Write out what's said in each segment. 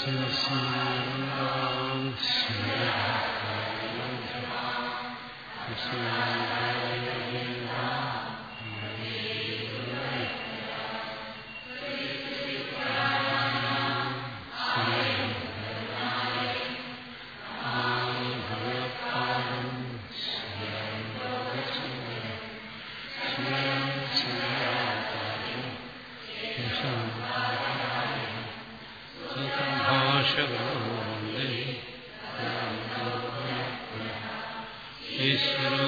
ഈശ്വരോ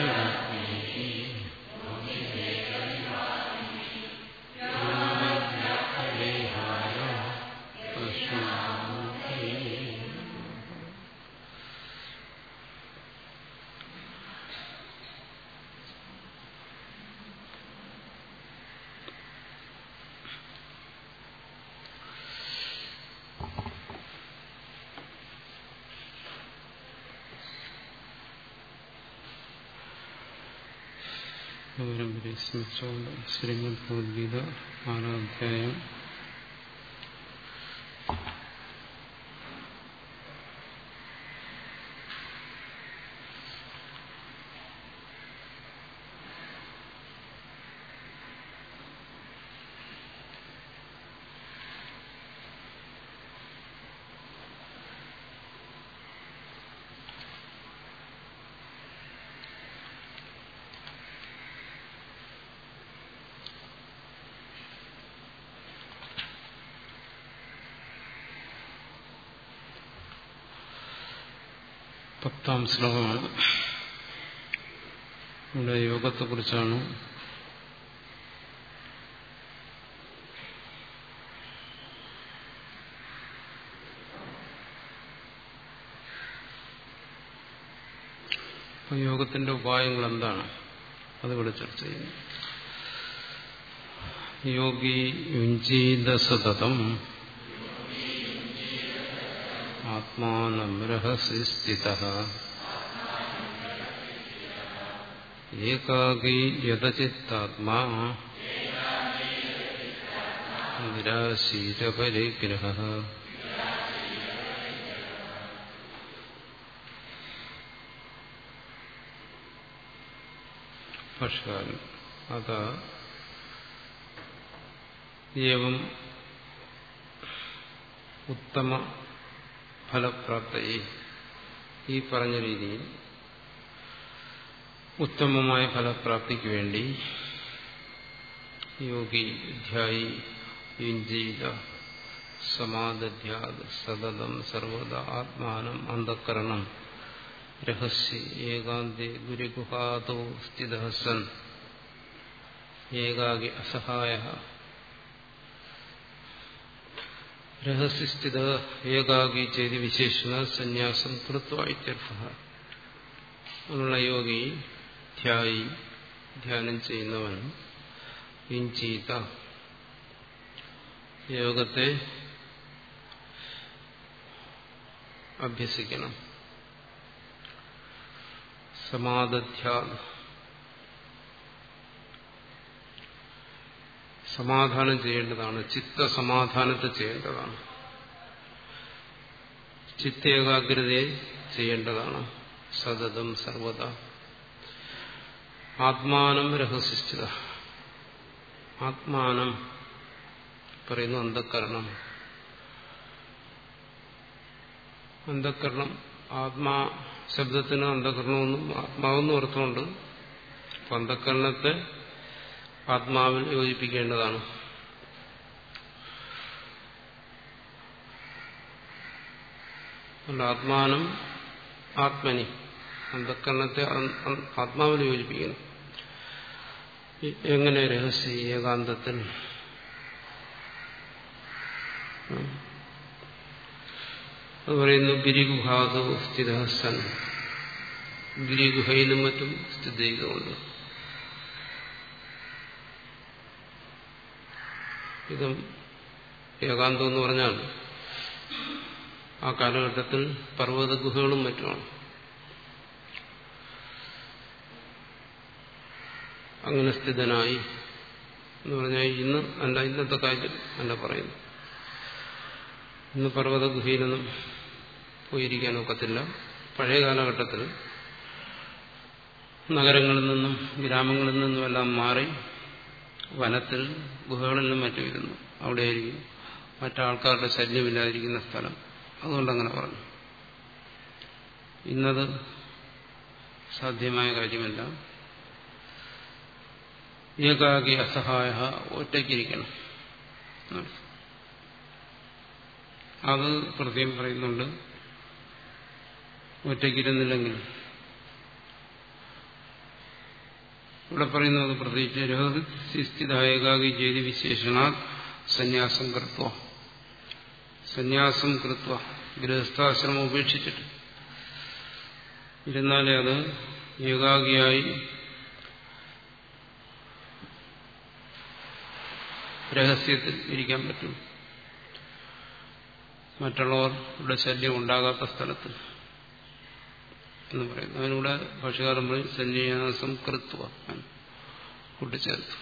പരമ്പരയെ സ്മരിച്ചുകൊണ്ട് ശ്രീമദ് ഭഗവത്ഗീത ആറാധ്യായം പത്താം ശ്ലോകമാണ് ഇവിടെ യോഗത്തെക്കുറിച്ചാണ് യോഗത്തിന്റെ ഉപായങ്ങൾ എന്താണ് അതിവിടെ ചർച്ച ചെയ്യുന്നു യോഗി യുഞ്ചീതസതതം ആത്മാനം രഹസി സ്ഥിത ഏകാഗി യഥചിത്താത്മാ നിരാശീരപരിഗ്രഹ ഭാഷകാരൻ അത ഏവം ഉത്തമ ഫലപ്രാപ്തയെ ഈ പറഞ്ഞ രീതിയിൽ ഉത്തമമായ ഫലപ്രാപ്തിക്ക് വേണ്ടി യോഗി ധ്യായി യുഞ്ജീത സമാധാത് സതതം സർവദ ആത്മാനം അന്ധക്കരണം രഹസ്യ ഏകാന്തി ഗുരുഗുഹാതോ സ്ഥിത സൻ ഏകാകി അസഹായ രഹസ്യസ്ഥിത ഏകാഗി ചെയ്ത് വിശേഷണ സന്യാസം കൃത്വ ഇത്യർത്ഥ അങ്ങനെയുള്ള യോഗി ധ്യായി ധ്യാനം ചെയ്യുന്നവൻ ഇഞ്ചീത യോഗത്തെ അഭ്യസിക്കണം സമാധധ്യാ സമാധാനം ചെയ്യേണ്ടതാണ് ചിത്തസമാധാനത്തെ ചെയ്യേണ്ടതാണ് ചിത്ത ഏകാഗ്രതയെ ചെയ്യേണ്ടതാണ് സതതം സർവത ആത്മാനം രഹസ്യസ്ഥിത ആത്മാനം പറയുന്നു അന്ധക്കരണം അന്ധക്കരണം ആത്മാ ശബ്ദത്തിന് അന്ധകരണമെന്നും ആത്മാവെന്നും അർത്ഥമുണ്ട് അപ്പൊ അന്ധകരണത്തെ ആത്മാവിൽ യോജിപ്പിക്കേണ്ടതാണ് ആത്മാനം ആത്മനി അന്ധകരണത്തെ ആത്മാവിൽ യോജിപ്പിക്കണം എങ്ങനെ രഹസ്യ ഏകാന്തത്തിൽ അത് പറയുന്നു ഗിരിഗുഹാദോ സ്ഥിത സൻ ഗിരിഗുഹയിലും മറ്റും സ്ഥിതി ചെയ്തുകൊണ്ട് ഇതും ഏകാന്തം എന്ന് പറഞ്ഞാൽ ആ കാലഘട്ടത്തിൽ പർവ്വത ഗുഹകളും മറ്റുമാണ് അങ്ങനെ സ്ഥിതനായി എന്ന് പറഞ്ഞാൽ ഇന്ന് അല്ല ഇന്നത്തെ കാര്യം അല്ല പറയുന്നു ഇന്ന് പർവ്വത ഗുഹയിലൊന്നും പോയിരിക്കാൻ ഒക്കത്തില്ല പഴയ കാലഘട്ടത്തിൽ നഗരങ്ങളിൽ നിന്നും ഗ്രാമങ്ങളിൽ നിന്നും എല്ലാം മാറി വനത്തിൽ ഗുഹകളിലും മറ്റും ഇരുന്നു അവിടെയായിരിക്കും മറ്റാൾക്കാരുടെ ശല്യമില്ലാതിരിക്കുന്ന സ്ഥലം അതുകൊണ്ടങ്ങനെ പറഞ്ഞു ഇന്നത് സാധ്യമായ കാര്യമല്ല ഏകാഗി അസഹായ ഒറ്റയ്ക്കിരിക്കണം അത് പ്രത്യേകം പറയുന്നുണ്ട് ഒറ്റയ്ക്കിരുന്നില്ലെങ്കിൽ ഇവിടെ പറയുന്നത് പ്രത്യേകിച്ച് രഹസ്യസ്ഥിത ഏകാഗി ചെയ്തി വിശേഷണ സന്യാസം കൃത്വ സന്യാസം കൃത്വ ഗൃഹസ്ഥാശ്രമം ഉപേക്ഷിച്ചിട്ട് ഇരുന്നാലേ അത് ഏകാഗിയായി രഹസ്യത്തിൽ ഇരിക്കാൻ പറ്റും മറ്റുള്ളവരുടെ ശല്യം ഉണ്ടാകാത്ത സ്ഥലത്ത് എന്ന് പറയുന്നു അതിലൂടെ ഭാഷകാരൻ പറയും സന്യാസം കൃത്വ കൂട്ടിച്ചേർത്തു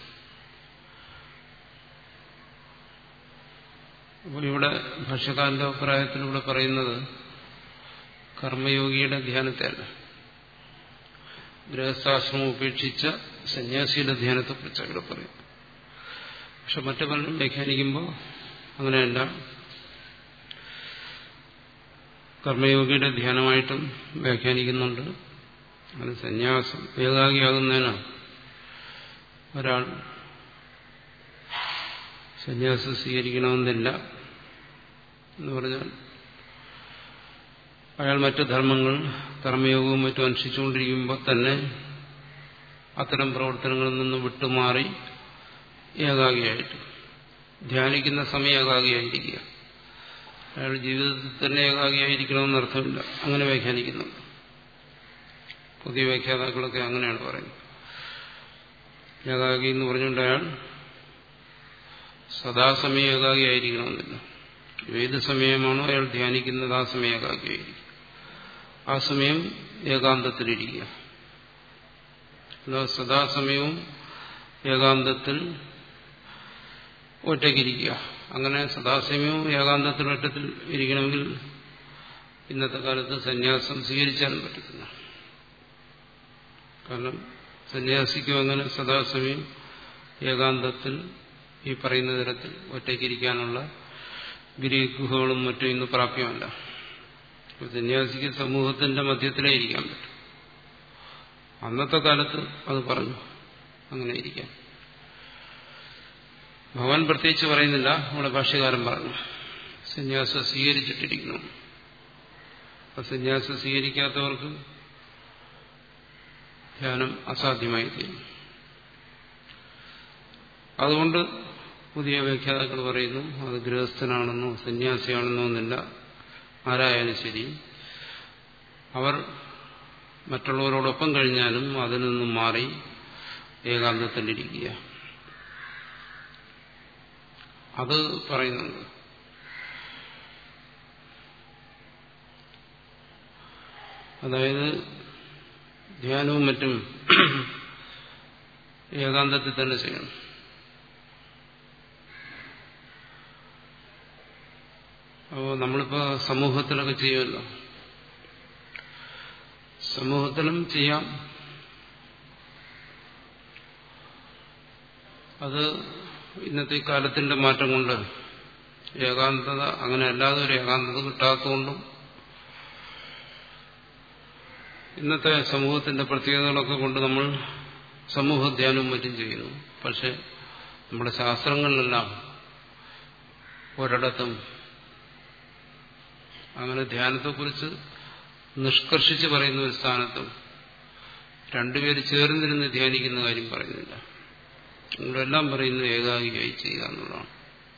അപ്പോൾ ഇവിടെ ഭാഷകാരന്റെ അഭിപ്രായത്തിലൂടെ പറയുന്നത് കർമ്മയോഗിയുടെ ധ്യാനത്തെ അല്ല ഗൃഹസ്ഥാശ്രമം ഉപേക്ഷിച്ച സന്യാസിയുടെ ധ്യാനത്തെക്കുറിച്ചാണ് ഇവിടെ പറയുന്നത് പക്ഷെ മറ്റു പലരും വ്യാഖ്യാനിക്കുമ്പോൾ അങ്ങനെയല്ല കർമ്മയോഗിയുടെ ധ്യാനമായിട്ടും വ്യാഖ്യാനിക്കുന്നുണ്ട് അത് സന്യാസം ഏകാഗിയാകുന്നതിനാണ് ഒരാൾ സന്യാസം സ്വീകരിക്കണമെന്നില്ല എന്ന് പറഞ്ഞാൽ അയാൾ മറ്റു ധർമ്മങ്ങൾ കർമ്മയോഗവും മറ്റും അനുഷ്ഠിച്ചുകൊണ്ടിരിക്കുമ്പോൾ തന്നെ അത്തരം പ്രവർത്തനങ്ങളിൽ നിന്ന് വിട്ടുമാറി ഏകാഗിയായിട്ട് ധ്യാനിക്കുന്ന സമയം ഏകാഗിയായിരിക്കുക അയാൾ ജീവിതത്തിൽ തന്നെ ഏകാഗിയായിരിക്കണമെന്ന് അർത്ഥമില്ല അങ്ങനെ വ്യാഖ്യാനിക്കുന്നുണ്ട് പുതിയ വ്യാഖ്യാതാക്കളൊക്കെ അങ്ങനെയാണ് പറയുന്നത് ഏകാഗി എന്ന് പറഞ്ഞുകൊണ്ട് അയാൾ സദാസമയം ഏകാഗിയായിരിക്കണമെന്നില്ല ഏത് സമയമാണോ അയാൾ ധ്യാനിക്കുന്നത് ആ സമയം ഏകാഗിയായിരിക്കും ആ സമയം ഏകാന്തത്തിലിരിക്കുക അല്ലാതെ സദാസമയവും ഏകാന്തത്തിൽ ഒറ്റയ്ക്കിരിക്കുക അങ്ങനെ സദാസമയവും ഏകാന്തത്തിൽ ഒറ്റത്തിൽ ഇരിക്കണമെങ്കിൽ ഇന്നത്തെ കാലത്ത് സന്യാസം സ്വീകരിച്ചാലും പറ്റത്തില്ല കാരണം സന്യാസിക്കും അങ്ങനെ സദാസമയം ഏകാന്തത്തിൽ ഈ പറയുന്ന തരത്തിൽ ഒറ്റയ്ക്കിരിക്കാനുള്ള ഗിരിഗുഹകളും മറ്റും ഇന്ന് പ്രാപ്യമല്ല സന്യാസിക്ക് സമൂഹത്തിന്റെ മധ്യത്തിലേ ഇരിക്കാൻ പറ്റും അന്നത്തെ കാലത്ത് അത് പറഞ്ഞു അങ്ങനെ ഇരിക്കാൻ ഭഗവാൻ പ്രത്യേകിച്ച് പറയുന്നില്ല നമ്മുടെ ഭാഷ്യകാരൻ പറഞ്ഞു സന്യാസം സ്വീകരിച്ചിട്ടിരിക്കണം അപ്പൊ സന്യാസം സ്വീകരിക്കാത്തവർക്ക് ധ്യാനം അസാധ്യമായി തീരും അതുകൊണ്ട് പുതിയ വ്യാഖ്യാതാക്കൾ പറയുന്നു അത് ഗൃഹസ്ഥനാണെന്നോ സന്യാസിയാണെന്നോ എന്നില്ല ആരായാലും ശരി അവർ മറ്റുള്ളവരോടൊപ്പം കഴിഞ്ഞാലും അതിൽ നിന്നും മാറി ഏകാന്തത്തിലിരിക്കുക അത് പറയുന്നുണ്ട് അതായത് ധ്യാനവും മറ്റും ഏകാന്തത്തിൽ തന്നെ ചെയ്യണം അപ്പോൾ നമ്മളിപ്പോൾ സമൂഹത്തിലൊക്കെ ചെയ്യുമല്ലോ സമൂഹത്തിലും ചെയ്യാം അത് ഇന്നത്തെ കാലത്തിന്റെ മാറ്റം കൊണ്ട് ഏകാന്തത അങ്ങനെ അല്ലാതെ ഒരു ഏകാന്തത കിട്ടാത്തതുകൊണ്ടും ഇന്നത്തെ സമൂഹത്തിന്റെ പ്രത്യേകതകളൊക്കെ കൊണ്ട് നമ്മൾ സമൂഹ ധ്യാനവും മറ്റും ചെയ്യുന്നു പക്ഷെ നമ്മുടെ ശാസ്ത്രങ്ങളിലെല്ലാം ഒരിടത്തും അങ്ങനെ ധ്യാനത്തെക്കുറിച്ച് നിഷ്കർഷിച്ച് പറയുന്ന ഒരു സ്ഥാനത്തും രണ്ടുപേര് ചേർന്നിരുന്ന് ധ്യാനിക്കുന്ന കാര്യം പറയുന്നില്ല ഇവിടെല്ലാം പറയുന്നു ഏകാഗിയായി ചെയ്യുക എന്നുള്ളതാണ്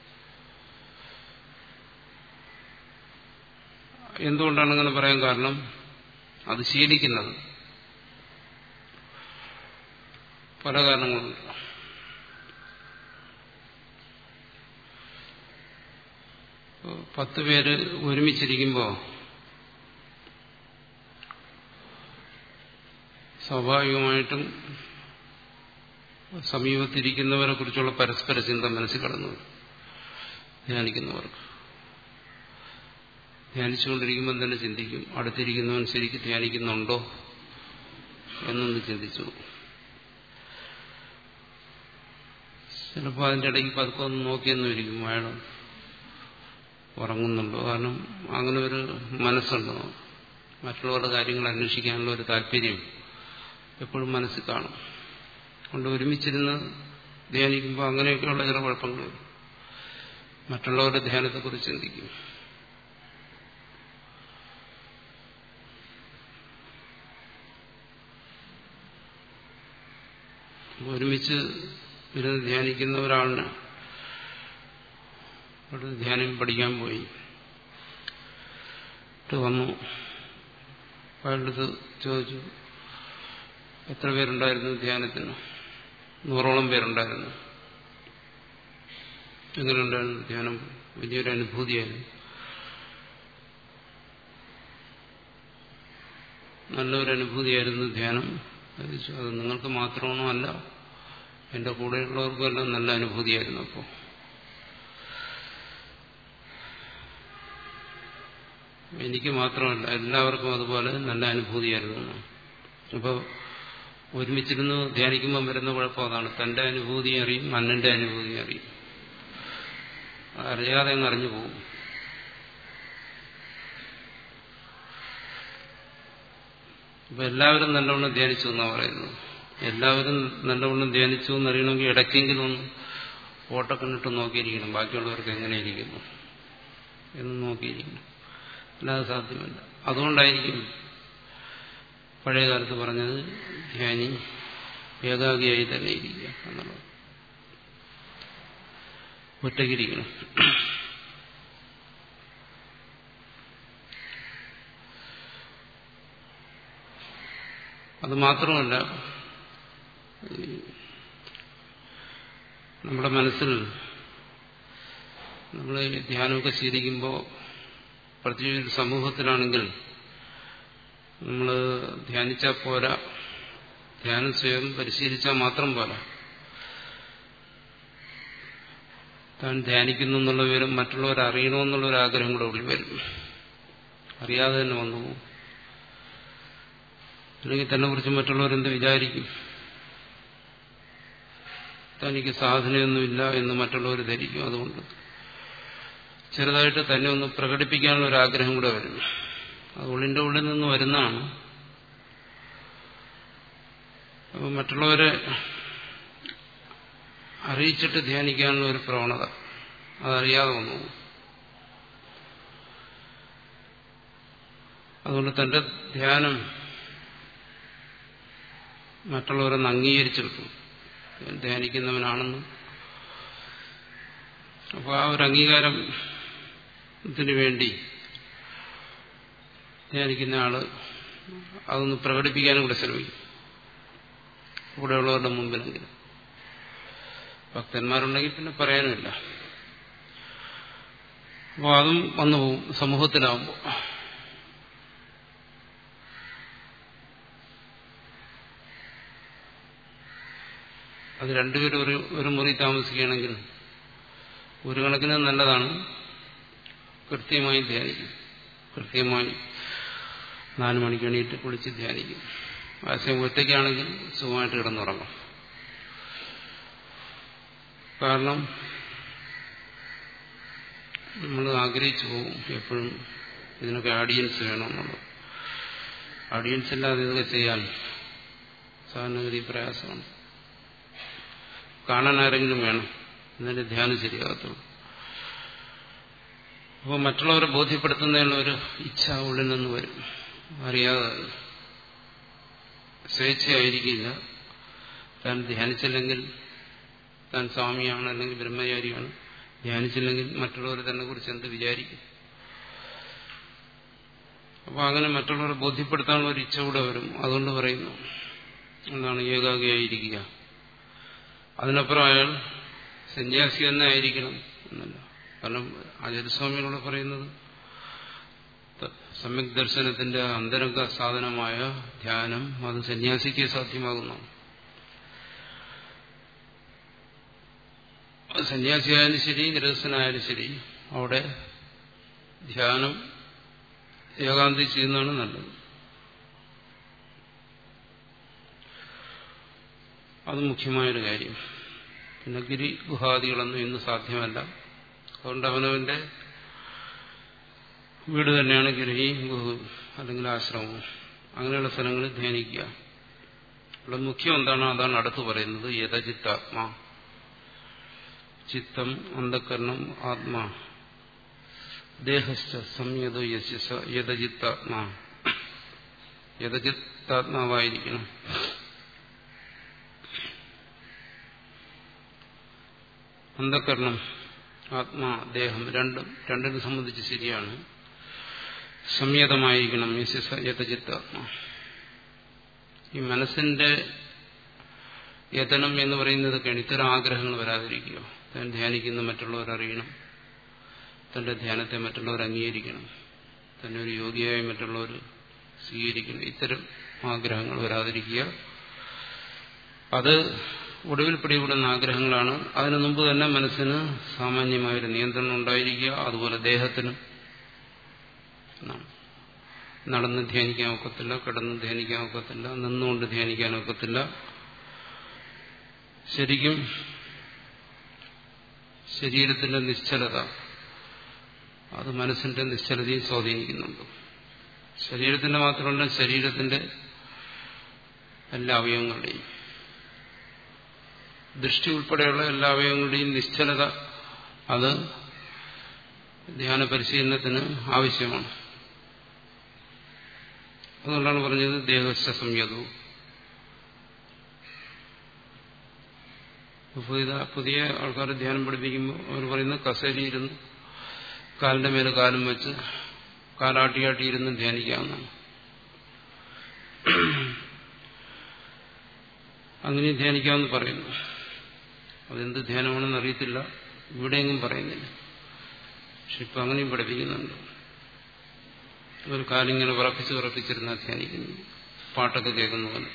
എന്തുകൊണ്ടാണ് അങ്ങനെ പറയാൻ കാരണം അത് ശീലിക്കുന്നത് പല കാരണങ്ങളുണ്ട് പത്ത് പേര് ഒരുമിച്ചിരിക്കുമ്പോൾ സ്വാഭാവികമായിട്ടും സമീപത്തിരിക്കുന്നവരെ കുറിച്ചുള്ള പരസ്പര ചിന്ത മനസ്സിൽ കടന്നു ധ്യാനിക്കുന്നവർക്ക് ധ്യാനിച്ചുകൊണ്ടിരിക്കുമ്പോൾ തന്നെ ചിന്തിക്കും അടുത്തിരിക്കുന്നവൻ ശരിക്കും ധ്യാനിക്കുന്നുണ്ടോ എന്നൊന്ന് ചിന്തിച്ചു ചിലപ്പോൾ അതിൻ്റെ ഇടയ്ക്ക് പതുക്കെ ഒന്ന് നോക്കിയെന്നും ഇരിക്കും അയാൾ ഉറങ്ങുന്നുണ്ടോ കാരണം അങ്ങനെ ഒരു മനസ്സുണ്ടോ മറ്റുള്ളവരുടെ കാര്യങ്ങൾ അന്വേഷിക്കാനുള്ള ഒരു താല്പര്യം എപ്പോഴും മനസ്സിൽ കാണും അതുകൊണ്ട് ഒരുമിച്ചിരുന്ന് ധ്യാനിക്കുമ്പോൾ അങ്ങനെയൊക്കെയുള്ള ചില കുഴപ്പങ്ങൾ വരും മറ്റുള്ളവരുടെ ധ്യാനത്തെക്കുറിച്ച് ചിന്തിക്കും ഒരുമിച്ച് ഇരുന്ന് ധ്യാനിക്കുന്ന ഒരാളിന് അവിടെ ധ്യാനം പഠിക്കാൻ പോയി വന്നു അയാളുടെ ചോദിച്ചു എത്ര പേരുണ്ടായിരുന്നു ധ്യാനത്തിന് നൂറോളം പേരുണ്ടായിരുന്നു എങ്ങനെയുണ്ടായിരുന്നു ധ്യാനം വലിയൊരു അനുഭൂതിയായിരുന്നു നല്ലൊരു അനുഭൂതിയായിരുന്നു ധ്യാനം അത് നിങ്ങൾക്ക് മാത്രമാണോ അല്ല എന്റെ കൂടെയുള്ളവർക്കും എല്ലാം നല്ല അനുഭൂതിയായിരുന്നു അപ്പോൾ എനിക്ക് മാത്രമല്ല എല്ലാവർക്കും അതുപോലെ നല്ല അനുഭൂതിയായിരുന്നു അപ്പോൾ ഒരുമിച്ചിരുന്ന് ധ്യാനിക്കുമ്പോൾ വരുന്ന കുഴപ്പം അതാണ് തന്റെ അനുഭൂതി അറിയും മണ്ണിന്റെ അനുഭൂതി അറിയും അറിയാതെ അങ്ങ് അറിഞ്ഞു പോകും ഇപ്പൊ എല്ലാവരും നല്ലവണ്ണം ധ്യാനിച്ചു എന്നാണ് പറയുന്നത് എല്ലാവരും നല്ലവണ്ണം ധ്യാനിച്ചു എന്നറിയണമെങ്കിൽ ഇടയ്ക്കെങ്കിലും ഒന്ന് ഓട്ടക്കണ്ണിട്ട് നോക്കിയിരിക്കണം ബാക്കിയുള്ളവർക്ക് എങ്ങനെ ഇരിക്കുന്നു എന്ന് നോക്കിയിരിക്കണം അല്ലാതെ സാധ്യമല്ല അതുകൊണ്ടായിരിക്കും പഴയ കാലത്ത് പറഞ്ഞത് ധ്യാനി ഏകാഗിയായി തന്നെ ഇരിക്കുക എന്നുള്ളത് ഒറ്റയ്ക്കിരിക്കണം അത് മാത്രമല്ല നമ്മുടെ മനസ്സിൽ നമ്മൾ ഈ ധ്യാനമൊക്കെ ശീലിക്കുമ്പോൾ പ്രത്യേകിച്ച് ഒരു സമൂഹത്തിലാണെങ്കിൽ നമ്മൾ ധ്യാനിച്ചാൽ പോരാ ധ്യാനം സ്വയം പരിശീലിച്ചാൽ മാത്രം പോരാ താൻ ധ്യാനിക്കുന്നു എന്നുള്ള വിവരം മറ്റുള്ളവർ അറിയണമെന്നുള്ള ഒരു ആഗ്രഹം കൂടെ ഉള്ളിൽ വരും അറിയാതെ തന്നെ വന്നു പോകും അല്ലെങ്കിൽ തന്നെ കുറിച്ച് മറ്റുള്ളവരെന്ത് വിചാരിക്കും തനിക്ക് സാധനയൊന്നുമില്ല എന്ന് മറ്റുള്ളവർ ധരിക്കും അതുകൊണ്ട് ചെറുതായിട്ട് തന്നെ ഒന്ന് പ്രകടിപ്പിക്കാനുള്ള ഒരു ആഗ്രഹം കൂടെ വരും അത് ഉള്ളിന്റെ ഉള്ളിൽ നിന്ന് വരുന്നതാണ് അപ്പം മറ്റുള്ളവരെ അറിയിച്ചിട്ട് ധ്യാനിക്കാനുള്ള ഒരു പ്രവണത അതറിയാതെ വന്നു അതുകൊണ്ട് തന്റെ ധ്യാനം മറ്റുള്ളവരൊന്ന് അംഗീകരിച്ചെടുക്കും ധ്യാനിക്കുന്നവനാണെന്ന് അപ്പോൾ ആ ഒരു അംഗീകാരത്തിന് വേണ്ടി ധ്യാനിക്കുന്ന ആള് അതൊന്ന് പ്രകടിപ്പിക്കാനും കൂടെ ശ്രമിക്കും കൂടെയുള്ളവരുടെ മുമ്പിലെങ്കിലും ഭക്തന്മാരുണ്ടെങ്കിൽ പിന്നെ പറയാനുമില്ല അപ്പോൾ അതും വന്നു പോകും സമൂഹത്തിലാവുമ്പോൾ അത് രണ്ടുപേരും ഒരു ഒരു മുറി താമസിക്കുകയാണെങ്കിൽ ഒരു കണക്കിന് നല്ലതാണ് കൃത്യമായി ധ്യാനിക്കും കൃത്യമായി നാല് മണിക്ക് എണീറ്റ് കുളിച്ച് ധ്യാനിക്കും ആശയം ഒറ്റയ്ക്കാണെങ്കിൽ സുഖമായിട്ട് കിടന്നുറങ്ങും കാരണം നമ്മൾ ആഗ്രഹിച്ചു പോകും എപ്പോഴും ഇതിനൊക്കെ ഓഡിയൻസ് വേണമെന്നുള്ളത് ഓഡിയൻസ് ഇല്ലാതെ ഇതൊക്കെ ചെയ്യാൻ സാധാരണഗതി പ്രയാസമാണ് കാണാൻ ആരെങ്കിലും വേണം എന്നാലേ ധ്യാനം ശരിയാകത്തുള്ളൂ അപ്പോൾ മറ്റുള്ളവരെ ബോധ്യപ്പെടുത്തുന്നതിനുള്ള ഒരു ഇച്ഛ ഉള്ളിൽ നിന്ന് വരും അറിയാതെ സ്വേച്ഛയായിരിക്കില്ല താൻ ധ്യാനിച്ചില്ലെങ്കിൽ താൻ സ്വാമിയാണ് അല്ലെങ്കിൽ ബ്രഹ്മചാരിയാണ് ധ്യാനിച്ചില്ലെങ്കിൽ മറ്റുള്ളവർ തന്നെ കുറിച്ച് എന്ത് വിചാരിക്കും അപ്പോൾ അങ്ങനെ മറ്റുള്ളവരെ ബോധ്യപ്പെടുത്താനുള്ള ഒരു ഇച്ഛ കൂടെ വരും അതുകൊണ്ട് പറയുന്നു എന്താണ് ഏകാഗിയായിരിക്കുക അതിനപ്പുറം അയാൾ സന്യാസി തന്നെ ആയിരിക്കണം എന്നല്ല കാരണം ആചാര്യസ്വാമികളോട് പറയുന്നത് സമ്യക് ദർശനത്തിന്റെ അന്തരംഗ സാധനമായ ധ്യാനം അത് സന്യാസിക്ക് സാധ്യമാകുന്നു അത് സന്യാസിയായാലും ശരി ഗൃഹസ്ഥനായാലും ശരി അവിടെ ധ്യാനം ഏകാന്തി ചെയ്യുന്നതാണ് നല്ലത് അത് മുഖ്യമായൊരു കാര്യം പിന്നെ ഗിരി ഗുഹാദികളൊന്നും ഇന്ന് സാധ്യമല്ല അതുകൊണ്ട് അവനവന്റെ വീട് തന്നെയാണ് ഗിരിയും ഗുഹു അല്ലെങ്കിൽ ആശ്രമവും അങ്ങനെയുള്ള സ്ഥലങ്ങളിൽ ധ്യാനിക്കുക ഇവിടെ മുഖ്യം എന്താണ് അതാണ് അടുത്ത് പറയുന്നത് യഥചിത്താത്മാ ചിത്തം അന്ധകരണം ആത്മാ ദേഹസ്ഥ സംയതോ യശസ് യഥചിത്താത്മാ യഥചിത്താത്മാവായിരിക്കണം അന്ധകരണം ആത്മാ ദേഹം രണ്ടും രണ്ടിനെ സംബന്ധിച്ച് ശരിയാണ് സംയതമായിരിക്കണം യശസ് യഥചിത്താത്മാ ഈ മനസ്സിന്റെ യതനം എന്ന് പറയുന്നതൊക്കെയാണ് ഇത്തരം ആഗ്രഹങ്ങൾ വരാതിരിക്കുക താൻ ധ്യാനിക്കുന്ന മറ്റുള്ളവർ അറിയണം തന്റെ ധ്യാനത്തെ മറ്റുള്ളവർ അംഗീകരിക്കണം തന്നെ ഒരു യോഗിയായി മറ്റുള്ളവർ സ്വീകരിക്കണം ഇത്തരം ആഗ്രഹങ്ങൾ വരാതിരിക്കുക അത് ഒടുവിൽ പിടികൂടുന്ന ആഗ്രഹങ്ങളാണ് അതിനു മുമ്പ് തന്നെ മനസ്സിന് സാമാന്യമായൊരു നിയന്ത്രണം ഉണ്ടായിരിക്കുക അതുപോലെ ദേഹത്തിന് നടന്ന് ധ്യാനിക്കാൻ ഒക്കത്തില്ല കിടന്ന് ധ്യാനിക്കാൻ ഒക്കത്തില്ല നിന്നുകൊണ്ട് ധ്യാനിക്കാൻ ഒക്കത്തില്ല ശരിക്കും ശരീരത്തിന്റെ നിശ്ചലത അത് മനസ്സിന്റെ നിശ്ചലതയും സ്വാധീനിക്കുന്നുണ്ട് ശരീരത്തിന്റെ മാത്രമല്ല ശരീരത്തിന്റെ എല്ലാ അവയവങ്ങളുടെയും ദൃഷ്ടി ഉൾപ്പെടെയുള്ള എല്ലാ അവയവങ്ങളുടെയും നിശ്ചലത അത് ധ്യാന പരിശീലനത്തിന് ആവശ്യമാണ് അതുകൊണ്ടാണ് പറഞ്ഞത് ദേഹസ്ഥ സംയതവും പുതിയ പുതിയ ആൾക്കാർ ധ്യാനം പഠിപ്പിക്കുമ്പോൾ അവർ പറയുന്നത് കസേരയിരുന്ന് കാലിന്റെ മേലെ കാലും വെച്ച് കാലാട്ടിയാട്ടിയിരുന്ന് ധ്യാനിക്കാവുന്നതാണ് അങ്ങനെ ധ്യാനിക്കാമെന്ന് പറയുന്നു അതെന്ത് ധ്യാനമാണെന്ന് അറിയത്തില്ല ഇവിടെയെങ്കിലും പറയുന്നില്ല പക്ഷെ ഇപ്പൊ അങ്ങനെയും പഠിപ്പിക്കുന്നുണ്ട് ഒരു കാലിങ്ങനെ ഉറപ്പിച്ച് ഉറപ്പിച്ചിരുന്ന ധ്യാനിക്കുന്നു പാട്ടൊക്കെ കേൾക്കുന്ന പോലെ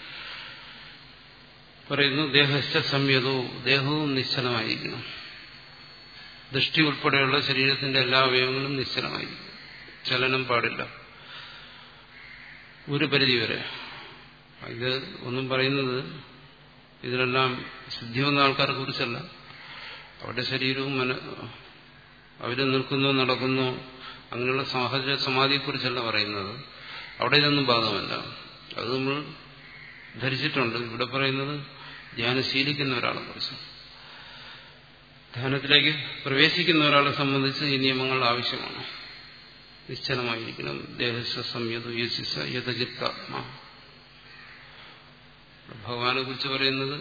പറയുന്നു ദേഹസ്ഥ സംയതവും ദേഹവും നിശ്ചലമായിരിക്കണം ദൃഷ്ടി ഉൾപ്പെടെയുള്ള ശരീരത്തിന്റെ എല്ലാ അവയവങ്ങളും നിശ്ചലമായിരിക്കും ചലനം പാടില്ല ഒരു പരിധി വരെ ഇത് ഒന്നും പറയുന്നത് ഇതിലെല്ലാം സിദ്ധി വന്ന ആൾക്കാരെ കുറിച്ചല്ല അവരുടെ ശരീരവും മന അവര് നിൽക്കുന്നോ നടക്കുന്നോ അങ്ങനെയുള്ള സഹജ സമാധിയെക്കുറിച്ചല്ല പറയുന്നത് അവിടെ ഇതൊന്നും ബാധമല്ല അത് നമ്മൾ ധരിച്ചിട്ടുണ്ട് ഇവിടെ പറയുന്നത് ധ്യാനം ശീലിക്കുന്ന ഒരാളെ കുറിച്ച് ധ്യാനത്തിലേക്ക് പ്രവേശിക്കുന്ന ഒരാളെ സംബന്ധിച്ച് ഈ നിയമങ്ങൾ ആവശ്യമാണ് നിശ്ചലമായിരിക്കണം ദേഹസ്വ സംയത യശിസ യഥചിത്താത്മാ ഭഗവാനെ കുറിച്ച് പറയുന്നത്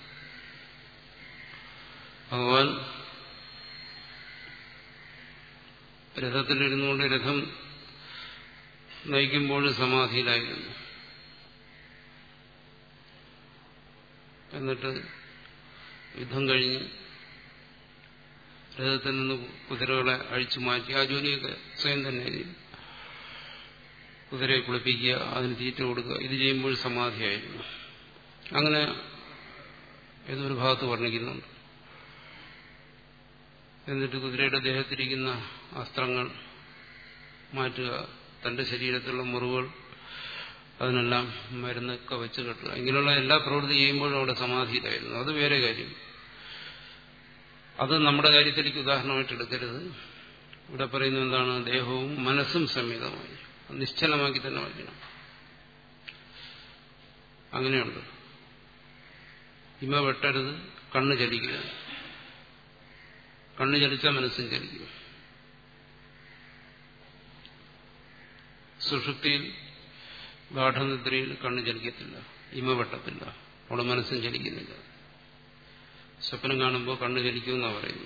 ഭഗവാൻ രഥത്തിലിരുന്നുകൊണ്ട് രഥം നയിക്കുമ്പോൾ സമാധിയിലായിരുന്നു എന്നിട്ട് യുദ്ധം കഴിഞ്ഞ് രഥത്തിൽ നിന്ന് കുതിരകളെ അഴിച്ചു മാറ്റി ആ ജോലിയൊക്കെ സ്വയം തന്നെ ചെയ്യും കുതിരയെ കുളിപ്പിക്കുക അതിന് തീറ്റ കൊടുക്കുക ഇത് ചെയ്യുമ്പോൾ സമാധിയായിരുന്നു അങ്ങനെ ഏതൊരു ഭാഗത്ത് വർണ്ണിക്കുന്നുണ്ട് എന്നിട്ട് കുതിരയുടെ ദേഹത്തിരിക്കുന്ന അസ്ത്രങ്ങൾ മാറ്റുക തന്റെ ശരീരത്തിലുള്ള മുറിവുകൾ അതിനെല്ലാം മരുന്നൊക്കെ വെച്ച് കെട്ടുക ഇങ്ങനെയുള്ള എല്ലാ പ്രവൃത്തി ചെയ്യുമ്പോഴും അവിടെ സമാധിയിലായിരുന്നു അത് വേറെ കാര്യം അത് നമ്മുടെ കാര്യത്തിലേക്ക് ഉദാഹരണമായിട്ട് എടുക്കരുത് ഇവിടെ പറയുന്നത് എന്താണ് ദേഹവും മനസ്സും സംഹിതമായി നിശ്ചലമാക്കി തന്നെ വയ്ക്കണം അങ്ങനെയുണ്ട് ഇമ വെട്ടരുത് കണ്ണ് ചലിക്കുക കണ്ണ് ചലിച്ചാൽ മനസ്സും ചലിക്കും സുഷുപ്തിയിൽ ഗാഠനിദ്രയിൽ കണ്ണ് ചലിക്കത്തില്ല ഇമ വെട്ടത്തില്ല അവിടെ മനസ്സും ചലിക്കുന്നില്ല സ്വപ്നം കാണുമ്പോൾ കണ്ണ് ചലിക്കുമെന്നാണ് പറയുന്നു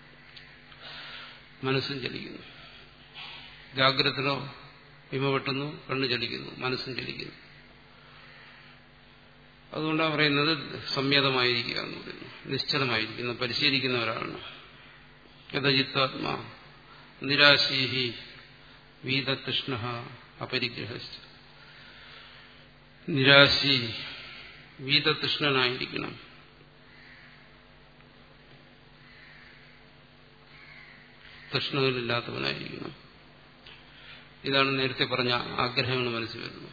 മനസ്സും ചലിക്കുന്നു ജാഗ്രതയിലോ ഇമ വെട്ടുന്നു കണ്ണ് ചലിക്കുന്നു മനസ്സും ചലിക്കുന്നു അതുകൊണ്ടാണ് പറയുന്നത് സംയതമായിരിക്കുക എന്ന് പറയുന്നു നിശ്ചലമായിരിക്കുന്ന പരിശീലിക്കുന്ന ഒരാളാണ് യഥജിത്താത്മാ നിരാശീഹി വീതതൃഷ്ണ അപരിഗ്രഹ നിരാശി വീതതൃഷ്ണനായിരിക്കണം തൃഷ്ണകളില്ലാത്തവനായിരിക്കണം ഇതാണ് നേരത്തെ പറഞ്ഞ ആഗ്രഹങ്ങൾ മനസ്സിൽ വരുന്നത്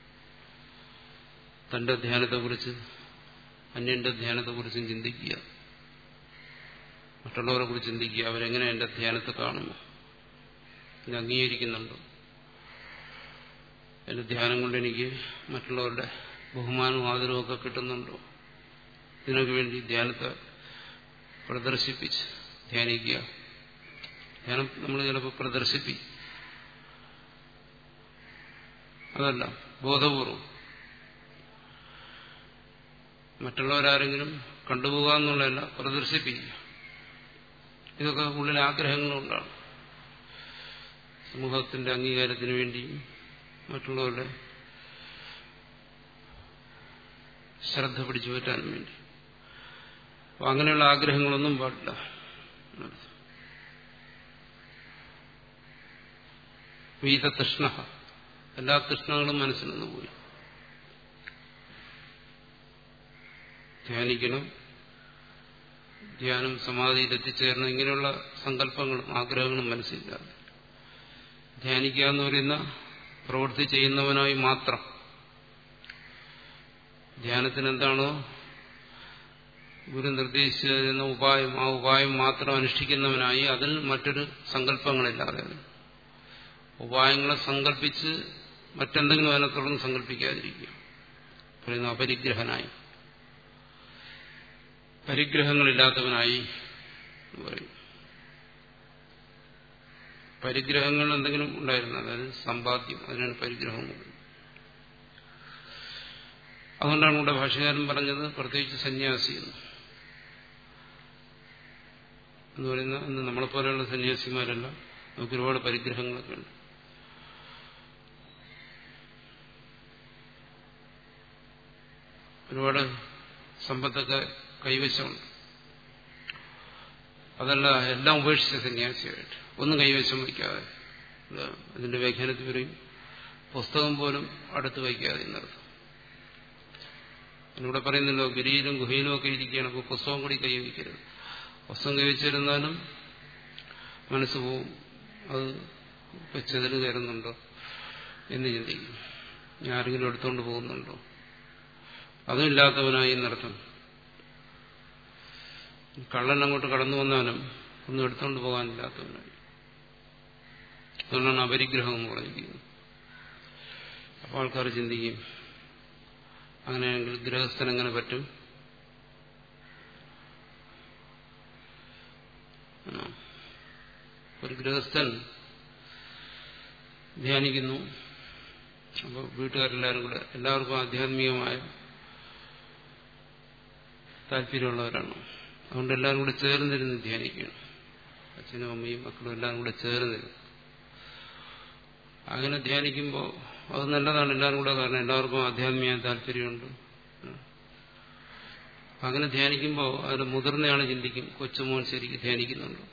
തന്റെ ധ്യാനത്തെക്കുറിച്ച് അന്യന്റെ ധ്യാനത്തെക്കുറിച്ചും ചിന്തിക്കുക മറ്റുള്ളവരെ കുറിച്ച് ചിന്തിക്കുക അവരെങ്ങനെ എന്റെ ധ്യാനത്തെ കാണുന്നു ഇത് അംഗീകരിക്കുന്നുണ്ടോ എന്റെ ധ്യാനം കൊണ്ട് എനിക്ക് മറ്റുള്ളവരുടെ ബഹുമാനവും ആദരവും ഒക്കെ കിട്ടുന്നുണ്ടോ ഇതിനൊക്കെ വേണ്ടി ധ്യാനത്തെ പ്രദർശിപ്പിച്ച് ധ്യാനിക്കുക ധ്യാനം നമ്മൾ ചിലപ്പോൾ പ്രദർശിപ്പിക്കും അതല്ല ബോധപൂർവം മറ്റുള്ളവരാരെങ്കിലും കണ്ടുപോകുക എന്നുള്ളതല്ല പ്രദർശിപ്പിക്കുക ഇതൊക്കെ ഉള്ളിൽ ആഗ്രഹങ്ങളുണ്ടാണ് സമൂഹത്തിന്റെ അംഗീകാരത്തിന് വേണ്ടിയും മറ്റുള്ളവരുടെ ശ്രദ്ധ പിടിച്ചു പറ്റാനും വേണ്ടി അപ്പൊ അങ്ങനെയുള്ള ആഗ്രഹങ്ങളൊന്നും പാടില്ല വീത തൃഷ്ണ എല്ലാ തൃഷ്ണകളും മനസ്സിൽ നിന്ന് പോയി ധ്യാനിക്കണം ധ്യാനം സമാധിയിൽ എത്തിച്ചേരണം ഇങ്ങനെയുള്ള സങ്കല്പങ്ങളും ആഗ്രഹങ്ങളും മനസ്സില്ലാതെ ധ്യാനിക്കുക എന്ന് പറയുന്ന പ്രവൃത്തി ചെയ്യുന്നവനായി മാത്രം ധ്യാനത്തിന് എന്താണോ ഗുരു നിർദ്ദേശിച്ചിരുന്ന ഉപായം ആ ഉപായം മാത്രം അനുഷ്ഠിക്കുന്നവനായി അതിൽ മറ്റൊരു സങ്കല്പങ്ങളില്ലാതെ ഉപായങ്ങളെ സങ്കല്പിച്ച് മറ്റെന്തെങ്കിലും അതിനെ തുടർന്ന് സങ്കല്പിക്കാതിരിക്കുക പറയുന്ന അപരിഗ്രഹനായി പരിഗ്രഹങ്ങളില്ലാത്തവനായി എന്ന് പറയും പരിഗ്രഹങ്ങൾ എന്തെങ്കിലും ഉണ്ടായിരുന്നു അതായത് സമ്പാദ്യം അതിനാണ് പരിഗ്രഹം അതുകൊണ്ടാണ് ഇവിടെ ഭാഷകാരൻ പറഞ്ഞത് പ്രത്യേകിച്ച് സന്യാസി എന്ന് എന്ന് പറയുന്ന ഇന്ന് നമ്മളെപ്പോലെയുള്ള സന്യാസിമാരല്ല നമുക്ക് ഒരുപാട് പരിഗ്രഹങ്ങളൊക്കെ ഉണ്ട് ഒരുപാട് സമ്പത്തൊക്കെ കൈവശമുണ്ട് അതല്ല എല്ലാം ഉപേക്ഷിച്ച സന്യാസിയായിട്ട് ഒന്നും കൈവശം വയ്ക്കാതെ അതിന്റെ വ്യാഖ്യാനത്തിൽ പറയും പുസ്തകം പോലും അടുത്ത് വയ്ക്കാതെ എന്നർത്ഥം ഇവിടെ പറയുന്നല്ലോ ഗിരിയിലും ഗുഹയിലും ഒക്കെ ഇരിക്കുകയാണ് അപ്പോൾ പുസ്തകം കൂടി കൈ വയ്ക്കരുത് പുസ്തകം കൈവച്ചിരുന്നാലും മനസ്സ് പോവും അത് ചെതിന് കയറുന്നുണ്ടോ എന്ന് ചിന്തിക്കും ഞാൻ ആരെങ്കിലും എടുത്തുകൊണ്ട് പോകുന്നുണ്ടോ അതും ഇല്ലാത്തവനായി എന്നർത്ഥം കള്ളൻ അങ്ങോട്ട് കടന്നു വന്നാലും ഒന്നും എടുത്തുകൊണ്ട് പോകാനില്ലാത്തവനായി അതുകൊണ്ടാണ് അപരിഗ്രഹം എന്ന് പറഞ്ഞിരിക്കുന്നത് അപ്പോൾ ആൾക്കാർ ചിന്തിക്കും അങ്ങനെയാണെങ്കിൽ ഗൃഹസ്ഥൻ എങ്ങനെ പറ്റും ഒരു ഗൃഹസ്ഥൻ ധ്യാനിക്കുന്നു അപ്പോൾ വീട്ടുകാരെല്ലാവരും കൂടെ എല്ലാവർക്കും ആധ്യാത്മികമായ താല്പര്യമുള്ളവരാണ് അതുകൊണ്ട് എല്ലാവരും കൂടെ ചേർന്നിരുന്ന് ധ്യാനിക്കുകയാണ് അച്ഛനും അമ്മയും മക്കളും എല്ലാവരും കൂടെ ചേർന്നിരുന്നു അങ്ങനെ ധ്യാനിക്കുമ്പോൾ അത് നല്ലതാണ് എല്ലാവരും കൂടെ കാരണം എല്ലാവർക്കും ആധ്യാത്മിക താല്പര്യമുണ്ട് അങ്ങനെ ധ്യാനിക്കുമ്പോൾ അതിൽ മുതിർന്നയാൾ ചിന്തിക്കും കൊച്ചുമോൻ ശരിക്കും ധ്യാനിക്കുന്നുണ്ടോ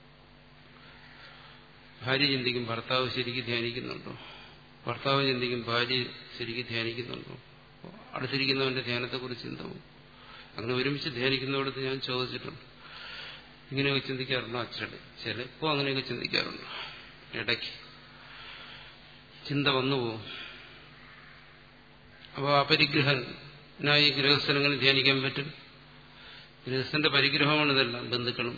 ഭാര്യ ചിന്തിക്കും ഭർത്താവ് ശരിക്കും ധ്യാനിക്കുന്നുണ്ടോ ഭർത്താവ് ചിന്തിക്കും ഭാര്യ ശരിക്കും ധ്യാനിക്കുന്നുണ്ടോ അടുത്തിരിക്കുന്നവന്റെ ധ്യാനത്തെക്കുറിച്ച് ചിന്തവും അങ്ങനെ ഒരുമിച്ച് ധ്യാനിക്കുന്നിടത്ത് ഞാൻ ചോദിച്ചിട്ടുണ്ട് ഇങ്ങനെയൊക്കെ ചിന്തിക്കാറുണ്ടോ അച്ഛടെ ചിലപ്പോൾ അങ്ങനെയൊക്കെ ചിന്തിക്കാറുണ്ട് ഇടയ്ക്ക് ചിന്ത വന്നുപോകും അപ്പോൾ അപരിഗ്രഹനായി ഗൃഹസ്ഥൻ എങ്ങനെ ധ്യാനിക്കാൻ പറ്റും ഗൃഹസ്ഥന്റെ പരിഗ്രഹമാണ് ഇതെല്ലാം ബന്ധുക്കളും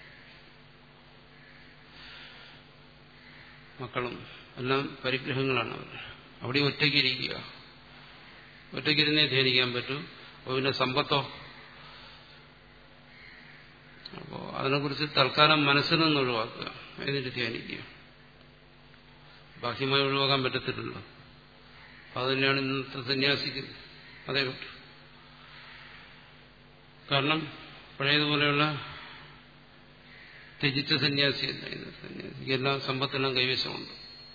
മക്കളും എല്ലാം പരിഗ്രഹങ്ങളാണ് അവർ അവിടെ ഒറ്റയ്ക്ക് ഇരിക്കുക ഒറ്റയ്ക്കിരുന്നേ ധ്യാനിക്കാൻ പറ്റും അപ്പോൾ പിന്നെ സമ്പത്തോ അപ്പോൾ അതിനെക്കുറിച്ച് തൽക്കാലം മനസ്സിൽ നിന്ന് ഒഴിവാക്കുക എന്നിട്ട് ധ്യാനിക്കുക ബാഹ്യമായി ഒഴിവാക്കാൻ പറ്റത്തില്ലല്ലോ അത് തന്നെയാണ് ഇന്നത്തെ സന്യാസിക്ക് അതേ പറ്റും കാരണം പഴയതുപോലെയുള്ള ത്യജിച്ച സന്യാസിയല്ല ഇന്ന് സന്യാസിക്ക് എല്ലാം സമ്പത്തെല്ലാം കൈവശമുണ്ട്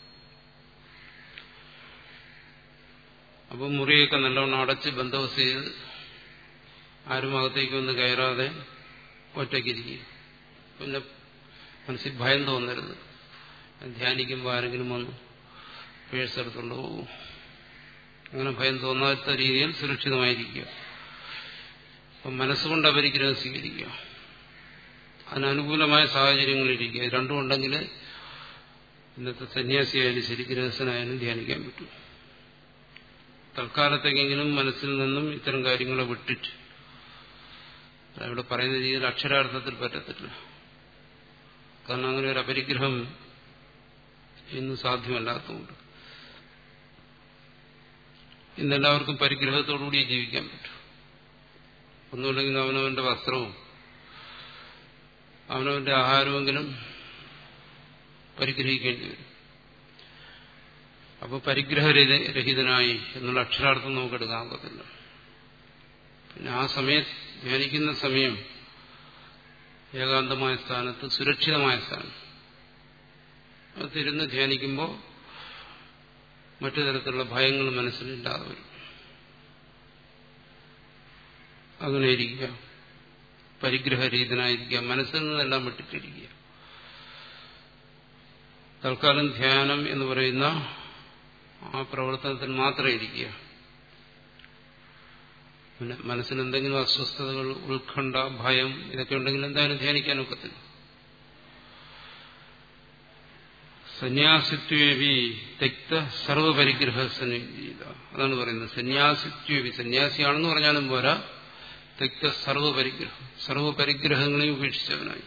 അപ്പം മുറിയൊക്കെ നല്ലവണ്ണം അടച്ച് ബന്ധവസ്ഥ ചെയ്ത് ആരും അകത്തേക്ക് വന്ന് കയറാതെ ഒറ്റയ്ക്കിരിക്കുക പിന്നെ മനസ്സിൽ ഭയം തോന്നരുത് ധ്യാനിക്കുമ്പോൾ ആരെങ്കിലും വന്ന് പേഴ്സെടുത്തുകൊണ്ട് പോകും അങ്ങനെ ഭയം തോന്നാത്ത രീതിയിൽ സുരക്ഷിതമായിരിക്കുക അപ്പം മനസ്സുകൊണ്ട് അപരിഗ്രഹം സ്വീകരിക്കുക അതിനനുകൂലമായ സാഹചര്യങ്ങളിലിരിക്കുക രണ്ടും ഉണ്ടെങ്കിൽ ഇന്നത്തെ സന്യാസിയായാലും ശരി ഗൃഹസ്ഥനായാലും ധ്യാനിക്കാൻ പറ്റും തൽക്കാലത്തേക്കെങ്കിലും മനസ്സിൽ നിന്നും ഇത്തരം കാര്യങ്ങളെ വിട്ടിട്ട് ഇവിടെ പറയുന്ന രീതിയിൽ അക്ഷരാർത്ഥത്തിൽ പറ്റത്തില്ല കാരണം അങ്ങനെ ഒരു അപരിഗ്രഹം ഇന്ന് സാധ്യമല്ലാത്തതുകൊണ്ട് ഇന്നെല്ലാവർക്കും പരിഗ്രഹത്തോടുകൂടി ജീവിക്കാൻ പറ്റും ഒന്നുമില്ലെങ്കിൽ അവനവന്റെ വസ്ത്രവും അവനവന്റെ ആഹാരമെങ്കിലും പരിഗ്രഹിക്കേണ്ടി വരും അപ്പോൾ പരിഗ്രഹരഹിതനായി എന്നുള്ള അക്ഷരാർത്ഥം നമുക്ക് എടുക്കാൻ പറ്റില്ല പിന്നെ ആ സമയം ധ്യാനിക്കുന്ന സമയം ഏകാന്തമായ സ്ഥാനത്ത് സുരക്ഷിതമായ സ്ഥാനം അത് തിരുന്ന് ധ്യാനിക്കുമ്പോൾ മറ്റു തരത്തിലുള്ള ഭയങ്ങൾ മനസ്സിലില്ലാതെ വരും അങ്ങനെ ഇരിക്കുക പരിഗ്രഹരഹിതനായിരിക്കുക മനസ്സിൽ നിന്നെല്ലാം വിട്ടിട്ടിരിക്കുക തൽക്കാലം ധ്യാനം എന്ന് പറയുന്ന ആ പ്രവർത്തനത്തിൽ മാത്രം ഇരിക്കുക പിന്നെ മനസ്സിൽ എന്തെങ്കിലും അസ്വസ്ഥതകൾ ഉത്കണ്ഠ ഭയം ഇതൊക്കെ ഉണ്ടെങ്കിൽ എന്തായാലും ധ്യാനിക്കാനൊക്കത്തില്ല സന്യാസിത്വേവി തെക്ത സർവപരിഗ്രഹ സന്നിധീത അതാണ് പറയുന്നത് സന്യാസിത്വേവി സന്യാസിയാണെന്ന് പറഞ്ഞാലും പോരാ തെക്ത സർവപരിഗ്രഹം സർവപരിഗ്രഹങ്ങളെയും ഉപേക്ഷിച്ചവനായി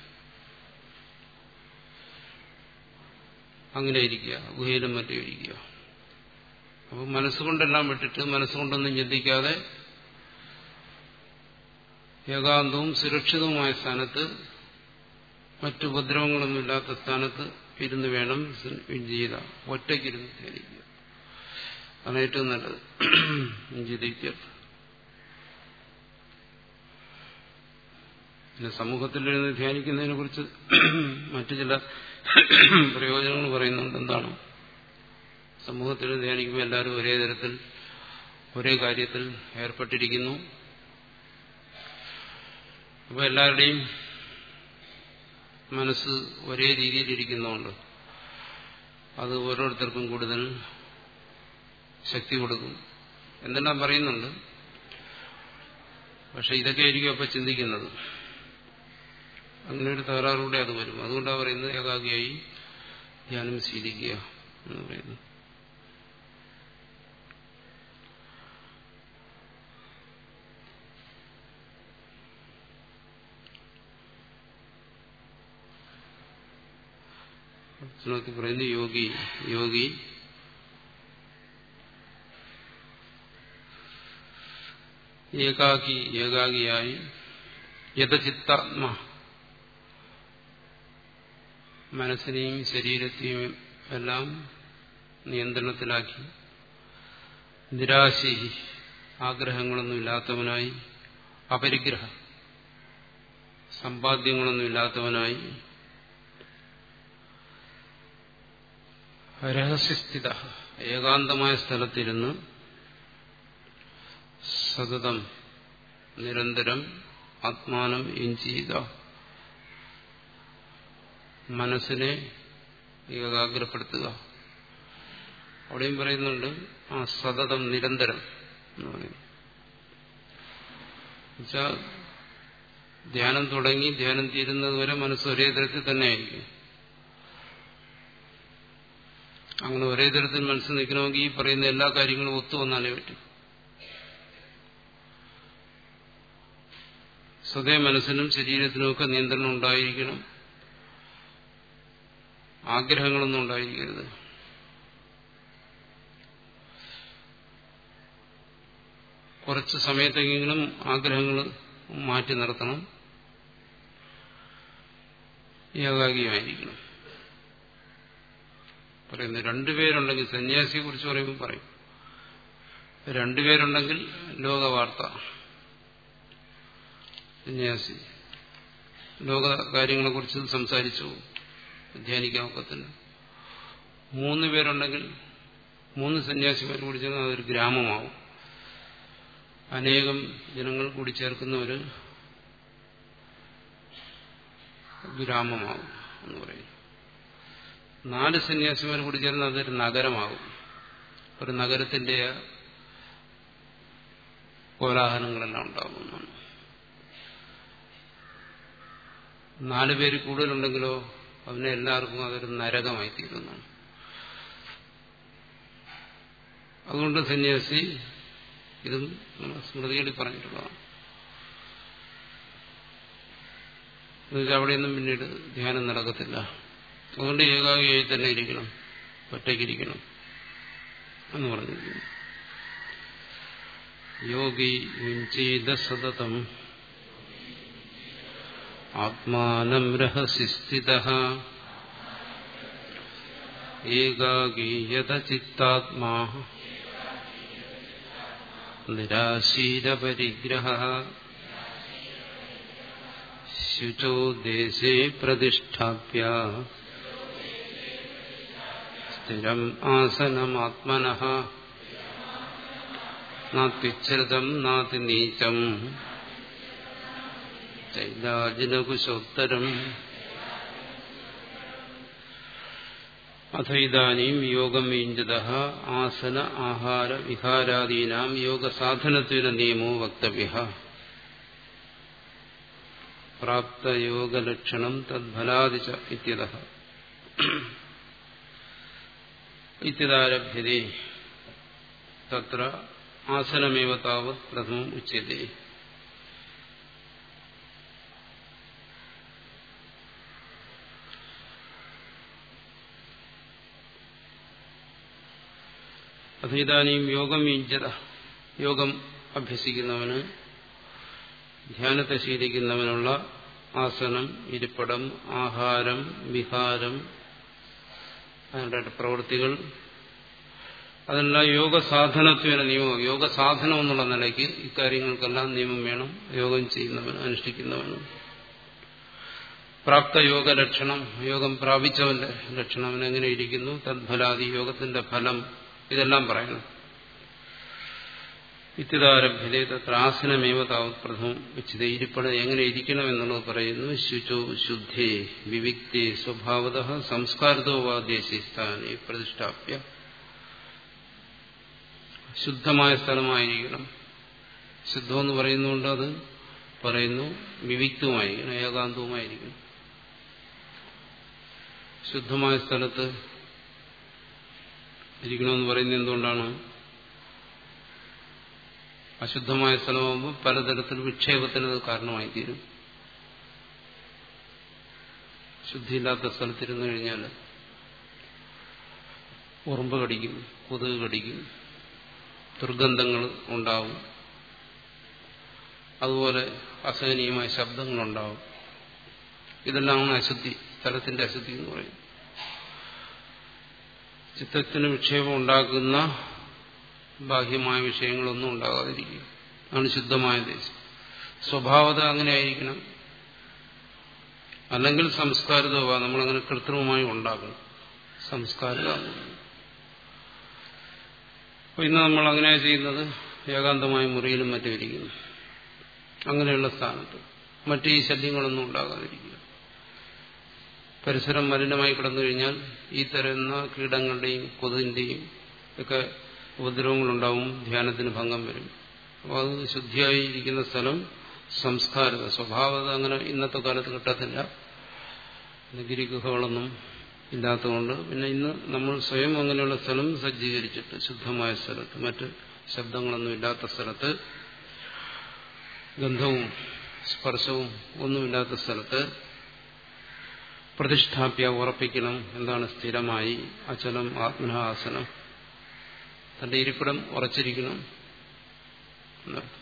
അങ്ങനെ ഇരിക്കുക ഗുഹയിലും മറ്റും ഇരിക്കുക അപ്പം മനസ്സുകൊണ്ടെല്ലാം വിട്ടിട്ട് മനസ്സുകൊണ്ടൊന്നും ചിന്തിക്കാതെ ഏകാന്തവും സുരക്ഷിതവുമായ സ്ഥാനത്ത് മറ്റു ഉപദ്രവങ്ങളൊന്നും ഇല്ലാത്ത സ്ഥാനത്ത് ഇരുന്ന് വേണം ചെയ്ത ഒറ്റയ്ക്കിരുന്ന് ധ്യാനിക്കുക അതാണ് ഏറ്റവും നല്ലത് ചിന്തിക്കുക പിന്നെ സമൂഹത്തിലിരുന്ന് ധ്യാനിക്കുന്നതിനെ കുറിച്ച് മറ്റു ചില പ്രയോജനങ്ങൾ പറയുന്നുണ്ട് എന്താണ് സമൂഹത്തിൽ ധ്യാനിക്കുമ്പോൾ എല്ലാവരും ഒരേ തരത്തിൽ ഒരേ കാര്യത്തിൽ ഏർപ്പെട്ടിരിക്കുന്നു അപ്പോൾ എല്ലാവരുടെയും മനസ്സ് ഒരേ രീതിയിൽ ഇരിക്കുന്നതുകൊണ്ട് അത് ഓരോരുത്തർക്കും കൂടുതൽ ശക്തി കൊടുക്കും എന്തെല്ലാം പറയുന്നുണ്ട് പക്ഷെ ഇതൊക്കെ ആയിരിക്കും അപ്പം ചിന്തിക്കുന്നത് അങ്ങനെ ഒരു തകരാറുകൂടെ അത് വരും അതുകൊണ്ടാണ് പറയുന്നത് ഏകാഗിയായി ധ്യാനം ശീലിക്കുക എന്ന് പറയുന്നത് ഭക്ഷണത്തിൽ പറയുന്നത് യോഗി യോഗി ഏകാഗി ഏകാഗിയായി യഥചിത്താത്മ മനസ്സിനെയും ശരീരത്തെയും എല്ലാം നിയന്ത്രണത്തിലാക്കി നിരാശി ആഗ്രഹങ്ങളൊന്നുമില്ലാത്തവനായി അപരിഗ്രഹ സമ്പാദ്യങ്ങളൊന്നുമില്ലാത്തവനായി രഹസ്യസ്ഥിത ഏകാന്തമായ സ്ഥലത്തിരുന്ന് സതതം നിരന്തരം ആത്മാനം ഇഞ്ചീത മനസ്സിനെ ഏകാഗ്രപ്പെടുത്തുക അവിടെയും പറയുന്നുണ്ട് ആ സതതം നിരന്തരം എന്ന് പറയുന്നു എന്നുവെച്ചാൽ ധ്യാനം തുടങ്ങി ധ്യാനം തീരുന്നത് വരെ മനസ്സ് ഒരേ തരത്തിൽ തന്നെ ആയിരിക്കും അങ്ങനെ ഒരേ തരത്തിൽ മനസ്സ് നിൽക്കണമെങ്കിൽ ഈ പറയുന്ന എല്ലാ കാര്യങ്ങളും ഒത്തു വന്നാലേ പറ്റും സ്വതേ മനസ്സിനും ശരീരത്തിനുമൊക്കെ നിയന്ത്രണം ഉണ്ടായിരിക്കണം ആഗ്രഹങ്ങളൊന്നും ഉണ്ടായിരിക്കരുത് കുറച്ച് സമയത്തെങ്കിലും ആഗ്രഹങ്ങൾ മാറ്റി നിർത്തണം ഏകാഗിയായിരിക്കണം പറയുന്നു രണ്ടുപേരുണ്ടെങ്കിൽ സന്യാസിയെ കുറിച്ച് പറയുമ്പോൾ പറയും രണ്ടുപേരുണ്ടെങ്കിൽ ലോകവാർത്ത സന്യാസി ലോക കാര്യങ്ങളെക്കുറിച്ച് സംസാരിച്ചു ധ്യാനിക്കാൻ ഒക്കത്തില്ല മൂന്ന് പേരുണ്ടെങ്കിൽ മൂന്ന് സന്യാസിമാർ കൂടി ചേർന്ന് അതൊരു ഗ്രാമമാവും അനേകം ജനങ്ങൾ കൂടി ചേർക്കുന്ന ഒരു ഗ്രാമമാവും എന്ന് പറയും നാല് സന്യാസിമാർ കൂടി ചേർന്ന് അതൊരു നഗരമാകും ഒരു നഗരത്തിന്റെ കോലാഹലങ്ങളെല്ലാം ഉണ്ടാകുന്നതാണ് നാല് പേര് കൂടുതലുണ്ടെങ്കിലോ അതിനെ എല്ലാവർക്കും അതൊരു നരകമായി തീരുന്നതാണ് അതുകൊണ്ട് സന്യാസി ഇതും സ്മൃതികളിൽ പറഞ്ഞിട്ടുള്ളതാണ് എന്നുവെച്ചാൽ അവിടെയൊന്നും പിന്നീട് ധ്യാനം നടക്കത്തില്ല അതുകൊണ്ട് ഏകാഗിയായി തന്നെ ഇരിക്കണം ഒറ്റയ്ക്കിരിക്കണം എന്ന് പറഞ്ഞിരിക്കുന്നു യോഗി മുഞ്ചീത സതതം ആത്മാനം രഹസി സ്ഥിത ഏകാഗീയത ചിത്താത്മാ നിരാശീരപരിഗ്രഹ ശുചോ ദേശേ പ്രതിഷ്ഠാപ്യ സ്ഥിരം ആസനമാത്മന നാത്യുച്ഛ്രിതം നാതി നീചം ചൈലാജിനകുശോത്തരം അഥ ഇതാനും യോഗമീഞ്ചത ആസന ആഹാര വിഹാരാദീനാം യോഗസാധനത്വന നിയമോ വക്തവ്യ പ്രാപ്തയോഗലക്ഷണം തദ്ഫലാദിച്ച ഇത്യത ഇത്യതാരഭ്യതേ തത്ര ആസനമേവ താവത് പ്രഥമം ഉച്യത്തെ അത് ഇതാനും യോഗം യുഞ്ചത യോഗം അഭ്യസിക്കുന്നവന് ധ്യാനത്തെ ശീലിക്കുന്നവനുള്ള ആസനം ഇരിപ്പിടം ആഹാരം വിഹാരം അതിൻ്റെ പ്രവൃത്തികൾ അതെല്ലാം യോഗസാധനത്വന നിയമം യോഗസാധനം എന്നുള്ള നിലയ്ക്ക് ഇക്കാര്യങ്ങൾക്കെല്ലാം നിയമം വേണം യോഗം ചെയ്യുന്നവന് അനുഷ്ഠിക്കുന്നവന് പ്രാപ്ത യോഗ ലക്ഷണം യോഗം പ്രാപിച്ചവന്റെ ലക്ഷണം അവൻ എങ്ങനെ ഇരിക്കുന്നു തദ്ഫലാദി യോഗത്തിന്റെ ഫലം ഇതെല്ലാം പറയണം ഇത്യതാരഭ്യതേ തത്ര ആസനമേവ താവത് പ്രഥമം വെച്ചത് ഇരിപ്പട എങ്ങനെ ഇരിക്കണം എന്നുള്ളത് പറയുന്നു ശുചോ ശുദ്ധേ വിവിക്തേ സ്വഭാവത സംസ്കാരതോ വാദ്യശിസ്ഥാനെ പ്രതിഷ്ഠാപ്യ ശുദ്ധമായ സ്ഥലമായിരിക്കണം ശുദ്ധമെന്ന് പറയുന്നുകൊണ്ട് അത് പറയുന്നു വിവിക്തവുമായിരിക്കണം ഏകാന്തവുമായിരിക്കണം ശുദ്ധമായ സ്ഥലത്ത് ഇരിക്കണമെന്ന് പറയുന്നത് എന്തുകൊണ്ടാണ് അശുദ്ധമായ സ്ഥലമാകുമ്പോൾ പലതരത്തിൽ വിക്ഷേപത്തിന് അത് കാരണമായി തീരും ശുദ്ധിയില്ലാത്ത സ്ഥലത്തിരുന്നു കഴിഞ്ഞാൽ ഉറുമ്പ് കടിക്കും കൊതുക് കടിക്കും ദുർഗന്ധങ്ങൾ ഉണ്ടാവും അതുപോലെ അസഹനീയമായ ശബ്ദങ്ങളുണ്ടാവും ഇതെല്ലാമാണ് അശുദ്ധി സ്ഥലത്തിന്റെ അശുദ്ധി എന്ന് പറയും ചിത്തത്തിന് വിക്ഷേപം ഉണ്ടാക്കുന്ന ബാഹ്യമായ വിഷയങ്ങളൊന്നും ഉണ്ടാകാതിരിക്കുക അതാണ് ശുദ്ധമായ ദേശം സ്വഭാവത അങ്ങനെ ആയിരിക്കണം അല്ലെങ്കിൽ സംസ്കാരിതമാ നമ്മളങ്ങനെ കൃത്രിമമായി ഉണ്ടാക്കണം സംസ്കാരിത അപ്പൊ ഇന്ന് നമ്മൾ അങ്ങനെയാണ് ചെയ്യുന്നത് ഏകാന്തമായ മുറിയിലും മറ്റും ഇരിക്കുന്നു അങ്ങനെയുള്ള സ്ഥാനത്ത് മറ്റു ഈ ശല്യങ്ങളൊന്നും ഉണ്ടാകാതിരിക്കുക പരിസരം മലിനമായി കിടന്നു കഴിഞ്ഞാൽ ഈ തരുന്ന കീടങ്ങളുടെയും കൊതുകിന്റെയും ഒക്കെ ഉപദ്രവങ്ങളുണ്ടാവും ധ്യാനത്തിന് ഭംഗം വരും അപ്പോൾ അത് ശുദ്ധിയായി ഇരിക്കുന്ന സ്ഥലം സംസ്കാരത സ്വഭാവത അങ്ങനെ ഇന്നത്തെ കാലത്ത് കിട്ടത്തില്ല ഗിരിഗുഹകളൊന്നും ഇല്ലാത്തതുകൊണ്ട് പിന്നെ ഇന്ന് നമ്മൾ സ്വയം അങ്ങനെയുള്ള സ്ഥലം സജ്ജീകരിച്ചിട്ട് ശുദ്ധമായ സ്ഥലത്ത് മറ്റ് ശബ്ദങ്ങളൊന്നും ഇല്ലാത്ത സ്ഥലത്ത് ഗന്ധവും സ്പർശവും ഒന്നുമില്ലാത്ത സ്ഥലത്ത് പ്രതിഷ്ഠാപ്യ ഉറപ്പിക്കണം എന്താണ് സ്ഥിരമായി അചലം ആത്മനാസനം തന്റെ ഇരിപ്പിടം ഉറച്ചിരിക്കണം എന്നർത്ഥം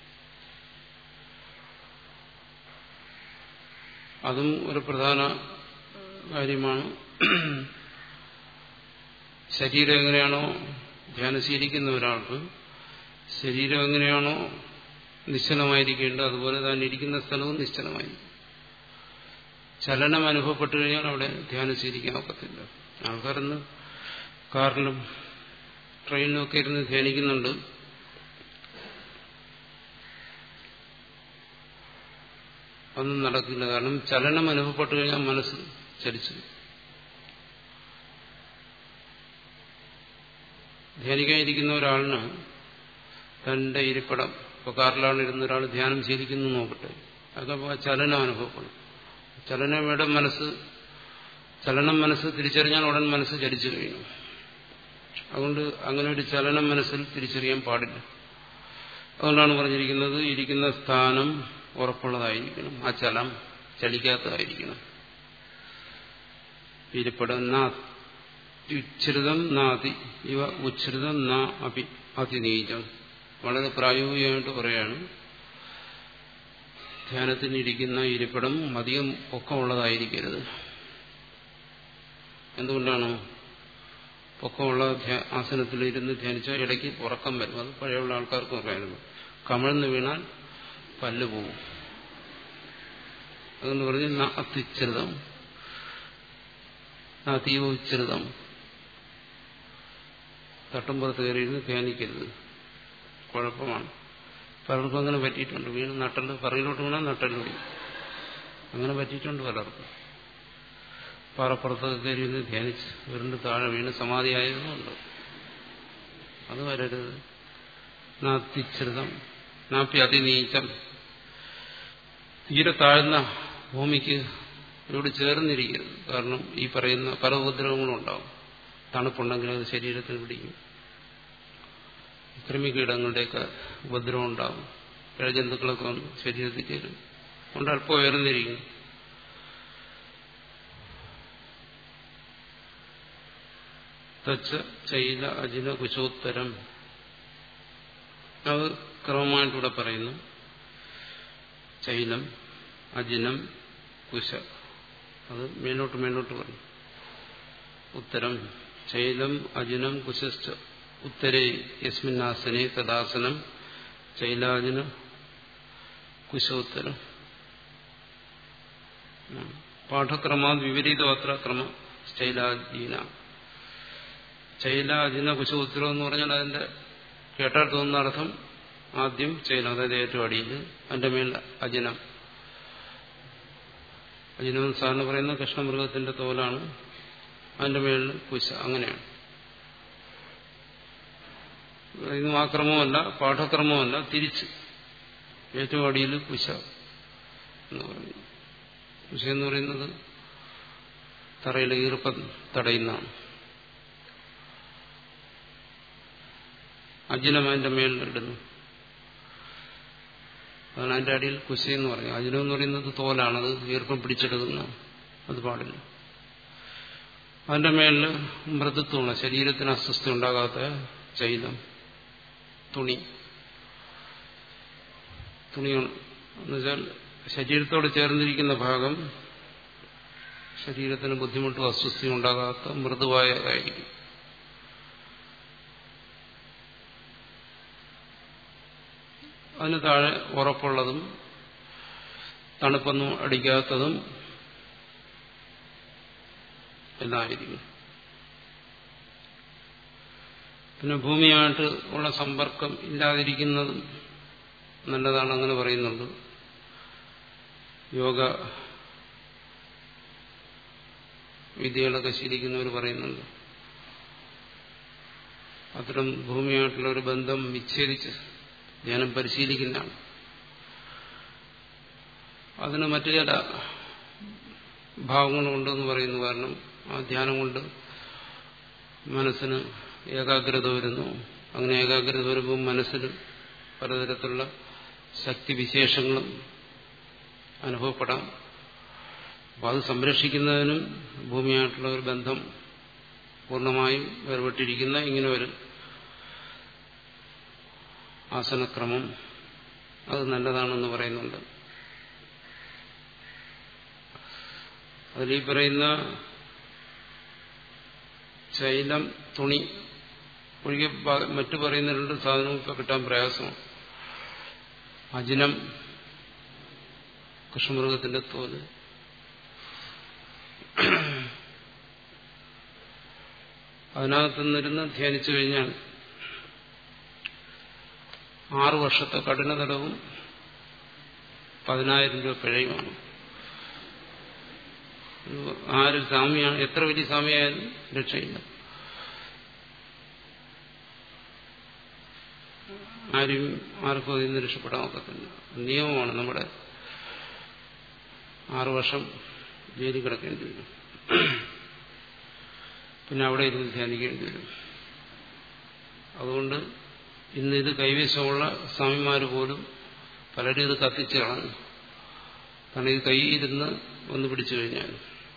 അതും ഒരു പ്രധാന കാര്യമാണ് ശരീരം എങ്ങനെയാണോ ധ്യാനശീലിക്കുന്ന ഒരാൾക്ക് ശരീരം എങ്ങനെയാണോ നിശ്ചലമായിരിക്കേണ്ടത് അതുപോലെ താൻ ഇരിക്കുന്ന സ്ഥലവും നിശ്ചലമായിരിക്കും ചലനം അനുഭവപ്പെട്ടു കഴിഞ്ഞാൽ അവിടെ ധ്യാനശീലിക്കാൻ ഒക്കത്തില്ല ആൾക്കാരൊന്ന് കാറിലും ട്രെയിനിലും ഒക്കെ ഇരുന്ന് ധ്യാനിക്കുന്നുണ്ട് അതൊന്നും നടക്കില്ല കാരണം ചലനം അനുഭവപ്പെട്ടു കഴിഞ്ഞാൽ മനസ്സ് ചലിച്ചു ധ്യാനിക്കാനിരിക്കുന്ന ഒരാളിന് തന്റെ ഇരിപ്പിടം ഇപ്പൊ കാറിലാണ് ഇരുന്ന ഒരാൾ ധ്യാനം ശീലിക്കുന്നു നോക്കട്ടെ അതൊക്കെ ചലനം അനുഭവപ്പെടും ചലനം ഇവിടെ മനസ്സ് ചലനം മനസ്സ് തിരിച്ചറിഞ്ഞാൽ ഉടൻ മനസ്സ് ചലിച്ചു കഴിഞ്ഞു അതുകൊണ്ട് അങ്ങനെ ഒരു ചലനം മനസ്സിൽ തിരിച്ചറിയാൻ പാടില്ല അതുകൊണ്ടാണ് പറഞ്ഞിരിക്കുന്നത് ഇരിക്കുന്ന സ്ഥാനം ഉറപ്പുള്ളതായിരിക്കണം ആ ചലം ചലിക്കാത്തതായിരിക്കണം ഇരിപ്പടം ഉച്ഛൃതം നാതി ഇവ ഉച്ഛൃതം നാ അപി അതിനീചം വളരെ പ്രായോഗികമായിട്ട് പറയാണ് ധ്യാനത്തിനിരിക്കുന്ന ഇരിപ്പിടം അധികം പൊക്കമുള്ളതായിരിക്കരുത് എന്തുകൊണ്ടാണ് പൊക്കമുള്ള ആസനത്തിലിരുന്ന് ധ്യാനിച്ചാൽ ഇടയ്ക്ക് ഉറക്കം വരും അത് പഴയുള്ള ആൾക്കാർക്ക് പറയായിരുന്നു കമഴ്ന്ന് വീണാൽ പല്ല് പോവും അതെന്ന് പറഞ്ഞ് അത്യുച്ഛൃതം അതീവ ഉച്ഛൃതം തട്ടുംപുറത്ത് കയറിയിരുന്ന് ധ്യാനിക്കരുത് കുഴപ്പമാണ് പലർക്കും അങ്ങനെ പറ്റിയിട്ടുണ്ട് വീണ് നട്ടല് പറയിലോട്ട് വീണാൽ നട്ടല് അങ്ങനെ പറ്റിയിട്ടുണ്ട് പലർക്കും പാറപ്പുറത്തൊക്കെ കയറി ഇരുന്ന് ധ്യാനിച്ച് വീടിന്റെ താഴെ വീണ് സമാധിയായതുമുണ്ട് അത് വരരുത് നാത്തിച്ഛൃതം നാപ്പി അതിനീച്ചം തീരെ താഴ്ന്ന ഭൂമിക്ക് ഇവിടെ ചേർന്നിരിക്കരുത് കാരണം ഈ പറയുന്ന പല ഉപദ്രവങ്ങളും ഉണ്ടാവും തണുപ്പുണ്ടെങ്കിൽ അത് ശരീരത്തിന് പിടിക്കും കൃമികീടങ്ങളുടെയൊക്കെ ഉപദ്രവം ഉണ്ടാവും ഇഴജന്തുക്കളൊക്കെ വന്ന് ശരീരത്തിൽ ചേരും അതുകൊണ്ട് അല്പം ഉയർന്നിരിക്കും തച്ച ചൈല അജിന കുശോത്തരം അത് ക്രമമായിട്ടിവിടെ പറയുന്നു ചൈലം അജിനം കുശ അത് മേലോട്ട് മേലോട്ട് പറയും ഉത്തരം ചൈലം അജിനം കുശശ്ച ഉത്തരേ യസ്മിന്നാസനെ തദാസനം ചൈലാജിന കുശോത്തരം പാഠക്രമാത് വിപരീതമാത്ര ക്രമ ചൈലാജീന ചൈലാജിന കുശോത്തരം എന്ന് പറഞ്ഞാൽ അതിന്റെ കേട്ടാൽ തോന്നുന്ന അർത്ഥം ആദ്യം ചൈലം അതായത് ഏറ്റവും അടിയിൽ അതിന്റെ മേൽ അജിനം അജിനം സാറിന് പറയുന്ന കൃഷ്ണമൃഗത്തിന്റെ തോലാണ് അതിന്റെ മേളിൽ കുശ അങ്ങനെയാണ് ഇതും ആ ക്രമമല്ല പാഠക്രമമല്ല തിരിച്ച് ഏറ്റവും അടിയിൽ കുശ എന്ന് പറയുന്നു കുശ എന്ന് പറയുന്നത് തറയിലെ ഈർപ്പം തടയുന്നതാണ് അജിനം അതിന്റെ മേളിൽ ഇടുന്നു അതാണ് അതിന്റെ അടിയിൽ കുശ എന്ന് പറയും അജിനം എന്ന് പറയുന്നത് തോലാണത് ഈർപ്പം പിടിച്ചെടുക്കുന്ന അത് പാടില്ല അതിന്റെ മേളിൽ മൃദുത്വമാണ് ശരീരത്തിന് അസ്വസ്ഥ ഉണ്ടാകാത്ത ചൈതം തുണി തുണി എന്നുവെച്ചാൽ ശരീരത്തോട് ചേർന്നിരിക്കുന്ന ഭാഗം ശരീരത്തിന് ബുദ്ധിമുട്ടും അസ്വസ്ഥയും ഉണ്ടാകാത്ത മൃദുവായതായിരിക്കും അതിന് താഴെ ഉറപ്പുള്ളതും തണുപ്പൊന്നും അടിക്കാത്തതും എന്നായിരിക്കും പിന്നെ ഭൂമിയായിട്ട് ഉള്ള സമ്പർക്കം ഇല്ലാതിരിക്കുന്നതും നല്ലതാണ് അങ്ങനെ പറയുന്നുണ്ട് യോഗ വിദ്യകളൊക്കെ ശീലിക്കുന്നവർ പറയുന്നുണ്ട് അത്തരം ഭൂമിയായിട്ടുള്ള ഒരു ബന്ധം വിച്ഛേദിച്ച് ധ്യാനം പരിശീലിക്കുന്നതാണ് അതിന് മറ്റു ചില ഭാവങ്ങളുണ്ടെന്ന് പറയുന്നു കാരണം ആ ധ്യാനം കൊണ്ട് മനസ്സിന് ഏകാഗ്രത വരുന്നു അങ്ങനെ ഏകാഗ്രത വരുമ്പോൾ മനസ്സിന് പലതരത്തിലുള്ള ശക്തിവിശേഷങ്ങളും അനുഭവപ്പെടാം അപ്പോൾ അത് സംരക്ഷിക്കുന്നതിനും ഭൂമിയായിട്ടുള്ള ഒരു ബന്ധം പൂർണ്ണമായും വേർപെട്ടിരിക്കുന്ന ഇങ്ങനെ ഒരു ആസനക്രമം അത് നല്ലതാണെന്ന് പറയുന്നുണ്ട് അതിൽ ഈ പറയുന്ന ശൈലം തുണി ഒഴികെ മറ്റു പറയുന്ന രണ്ട് സാധനങ്ങൾക്ക് കിട്ടാൻ പ്രയാസമാണ് അജിനം കൃഷ്ണമൃഗത്തിന്റെ തോല് അതിനകത്ത് നിന്നിരുന്ന് ധ്യാനിച്ചു കഴിഞ്ഞാൽ ആറു വർഷത്തെ കഠിനതടവും പതിനായിരം രൂപ പിഴയുമാണ് ആര് സ്വാമിയാണ് എത്ര വലിയ സ്വാമിയായാലും രക്ഷയില്ല ആരും ആർക്കും അതിൽ നിന്ന് രക്ഷപ്പെടാൻ ഒക്കത്തില്ല നിയമമാണ് നമ്മുടെ ആറു വർഷം ജയിലിൽ കിടക്കേണ്ടി വരും പിന്നെ അവിടെ ഇരുന്ന് ധ്യാനിക്കേണ്ടി വരും അതുകൊണ്ട് ഇന്ന് ഇത് കൈവശമുള്ള സ്വാമിമാർ പോലും പലരും ഇത് കത്തിച്ച് കളഞ്ഞു കാരണം ഇത് കൈയിരുന്ന് വന്ന് പിടിച്ചു കഴിഞ്ഞാൽ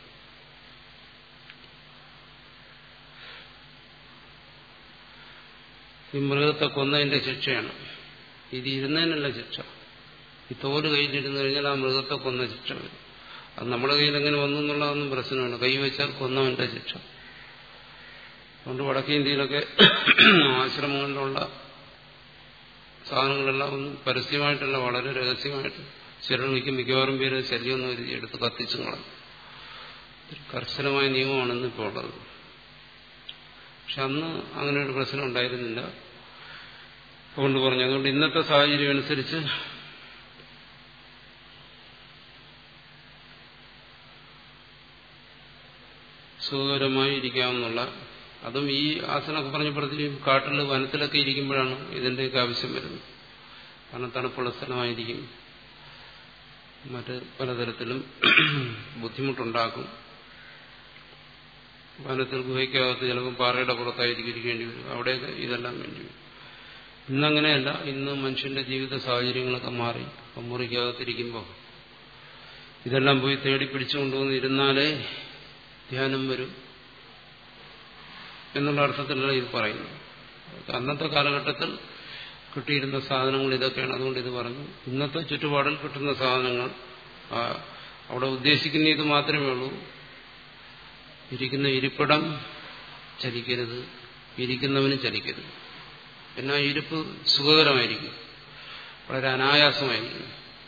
ഈ മൃഗത്തെ കൊന്നതിന്റെ ശിക്ഷയാണ് ഇത് ഇരുന്നതിനല്ല ശിക്ഷ ഈ തോല് കയ്യിലിരുന്ന് കഴിഞ്ഞാൽ ആ മൃഗത്തെ കൊന്ന ശിക്ഷ വരും അത് നമ്മുടെ കയ്യിൽ എങ്ങനെ വന്നു എന്നുള്ളതൊന്നും പ്രശ്നമാണ് കൈ വെച്ചാൽ കൊന്നവന്റെ ശിക്ഷ അതുകൊണ്ട് വടക്കേ ഇന്ത്യയിലൊക്കെ ആശ്രമങ്ങളിലുള്ള സാധനങ്ങളെല്ലാം ഒന്നും പരസ്യമായിട്ടല്ല വളരെ രഹസ്യമായിട്ട് ചിലർക്ക് മിക്കവാറും പേര് ശല്യമൊന്നും കരുതി എടുത്ത് കത്തിച്ചു കളഞ്ഞു കർശനമായ നിയമമാണ് ഇന്നിപ്പോൾ ഉള്ളത് പക്ഷെ അന്ന് അങ്ങനെ ഒരു പ്രശ്നം ഉണ്ടായിരുന്നില്ല അതുകൊണ്ട് പറഞ്ഞു അതുകൊണ്ട് ഇന്നത്തെ സാഹചര്യം അനുസരിച്ച് സുഖകരമായി ഇരിക്കാമെന്നുള്ള അതും ഈ ആസനമൊക്കെ പറഞ്ഞപ്പോഴത്തേക്കും കാട്ടിൽ വനത്തിലൊക്കെ ഇരിക്കുമ്പോഴാണ് ഇതിൻ്റെയൊക്കെ ആവശ്യം വരുന്നത് കാരണം തണുപ്പുള്ള സ്ഥലമായിരിക്കും മറ്റ് പലതരത്തിലും ബുദ്ധിമുട്ടുണ്ടാക്കും വനത്തിൽ ഗുഹയ്ക്കകത്ത് ചിലപ്പോൾ പാറയുടെ പുറത്തായിരിക്കും ഇരിക്കേണ്ടി വരും അവിടെയൊക്കെ ഇതെല്ലാം വേണ്ടി വരും ഇന്നങ്ങനെയല്ല ഇന്ന് മനുഷ്യന്റെ ജീവിത സാഹചര്യങ്ങളൊക്കെ മാറി അപ്പം മുറിക്കകത്തിരിക്കുമ്പോൾ ഇതെല്ലാം പോയി തേടി പിടിച്ചുകൊണ്ടുവന്ന് ഇരുന്നാലേ ധ്യാനം വരും എന്നുള്ള അർത്ഥത്തിലല്ല ഇത് പറയുന്നത് അന്നത്തെ കാലഘട്ടത്തിൽ കിട്ടിയിരുന്ന സാധനങ്ങൾ ഇതൊക്കെയാണ് അതുകൊണ്ട് ഇത് പറഞ്ഞു ഇന്നത്തെ ചുറ്റുപാടിൽ കിട്ടുന്ന സാധനങ്ങൾ അവിടെ ഉദ്ദേശിക്കുന്ന ഇത് മാത്രമേ ഉള്ളൂ ഇരിക്കുന്ന ഇരിപ്പിടം ചലിക്കരുത് ഇരിക്കുന്നവന് ചലിക്കരുത് എന്നാൽ ഇരിപ്പ് സുഖകരമായിരിക്കും വളരെ അനായാസമായിരിക്കും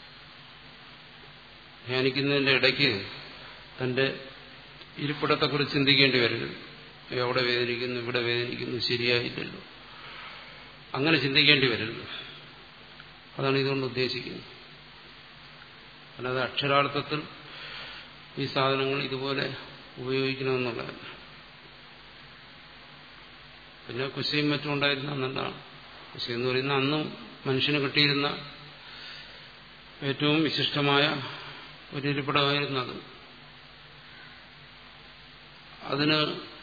ധ്യാനിക്കുന്നതിന്റെ ഇടയ്ക്ക് തന്റെ ഇരിപ്പിടത്തെക്കുറിച്ച് ചിന്തിക്കേണ്ടി വരരുത് എവിടെ വേദനിക്കുന്നു ഇവിടെ വേദനിക്കുന്നു ശരിയായില്ലല്ലോ അങ്ങനെ ചിന്തിക്കേണ്ടി വരരുത് അതാണ് ഇതുകൊണ്ട് ഉദ്ദേശിക്കുന്നത് അല്ലാതെ അക്ഷരാർത്ഥത്തിൽ ഈ സാധനങ്ങൾ ഇതുപോലെ ഉപയോഗിക്കണമെന്നുള്ളതല്ല പിന്നെ കുശയും മറ്റും ഉണ്ടായിരുന്ന അന്നെന്താണ് കുശി എന്ന് പറയുന്ന അന്നും മനുഷ്യന് കിട്ടിയിരുന്ന ഏറ്റവും വിശിഷ്ടമായ ഒരു ഇരിപ്പിടമായിരുന്നു അത് അതിന്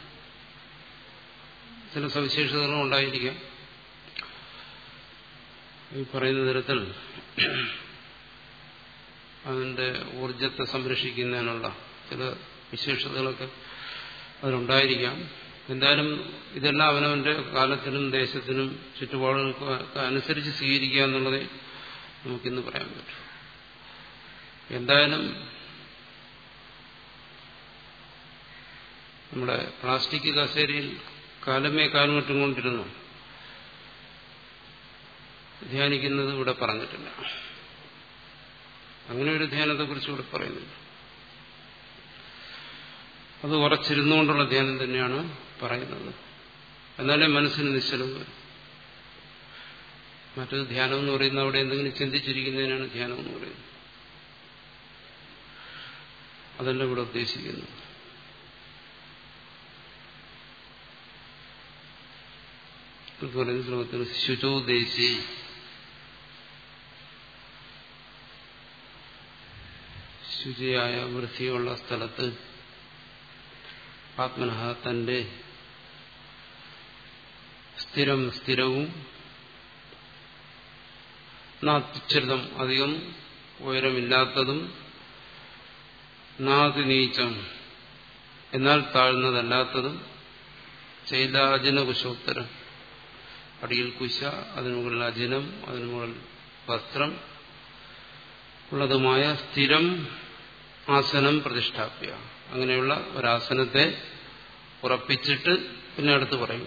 ചില സവിശേഷതകളും ഉണ്ടായിരിക്കാം ഈ പറയുന്ന തരത്തിൽ അതിന്റെ ഊർജത്തെ സംരക്ഷിക്കുന്നതിനുള്ള ചില വിശേഷതകളൊക്കെ അതിലുണ്ടായിരിക്കാം എന്തായാലും ഇതെല്ലാം അവനവന്റെ കാലത്തിനും ദേശത്തിനും ചുറ്റുപാടുകൾക്കും അനുസരിച്ച് സ്വീകരിക്കുക എന്നുള്ളതേ നമുക്കിന്ന് പറയാൻ പറ്റൂ എന്തായാലും നമ്മുടെ പ്ലാസ്റ്റിക് കസേരയിൽ കാലമേ കാലുമറ്റും കൊണ്ടിരുന്നു ധ്യാനിക്കുന്നത് ഇവിടെ പറഞ്ഞിട്ടില്ല അങ്ങനെ ഒരു ധ്യാനത്തെക്കുറിച്ച് ഇവിടെ പറയുന്നില്ല അത് ഉറച്ചിരുന്നുകൊണ്ടുള്ള ധ്യാനം തന്നെയാണ് പറയുന്നത് എന്നാലേ മനസ്സിന് നിശ്ചലം വരും മറ്റൊരു ധ്യാനം എന്ന് പറയുന്നത് അവിടെ എന്തെങ്കിലും ചിന്തിച്ചിരിക്കുന്നതിനാണ് ധ്യാനം എന്ന് പറയുന്നത് അതല്ല ഇവിടെ ഉദ്ദേശിക്കുന്നത് പറയുന്ന ശ്ലോകത്തിൽ ശുചോദേശി ശുചിയായ വൃത്തിയുള്ള സ്ഥലത്ത് ആത്മനഹ തന്റെ സ്ഥിരം സ്ഥിരവും നാത്തിച്ഛിതം അധികം ഉയരമില്ലാത്തതും നാതി നീച്ചം എന്നാൽ താഴ്ന്നതല്ലാത്തതും ചെയ്താജന കുശോത്തരം അടിയിൽ കുശ അതിനു മുകളിൽ അജനം അതിനു മുകളിൽ വസ്ത്രം ഉള്ളതുമായ സ്ഥിരം ആസനം പ്രതിഷ്ഠാപ്യ അങ്ങനെയുള്ള ഒരാസനത്തെ ഉറപ്പിച്ചിട്ട് പിന്നെ അടുത്ത് പറയും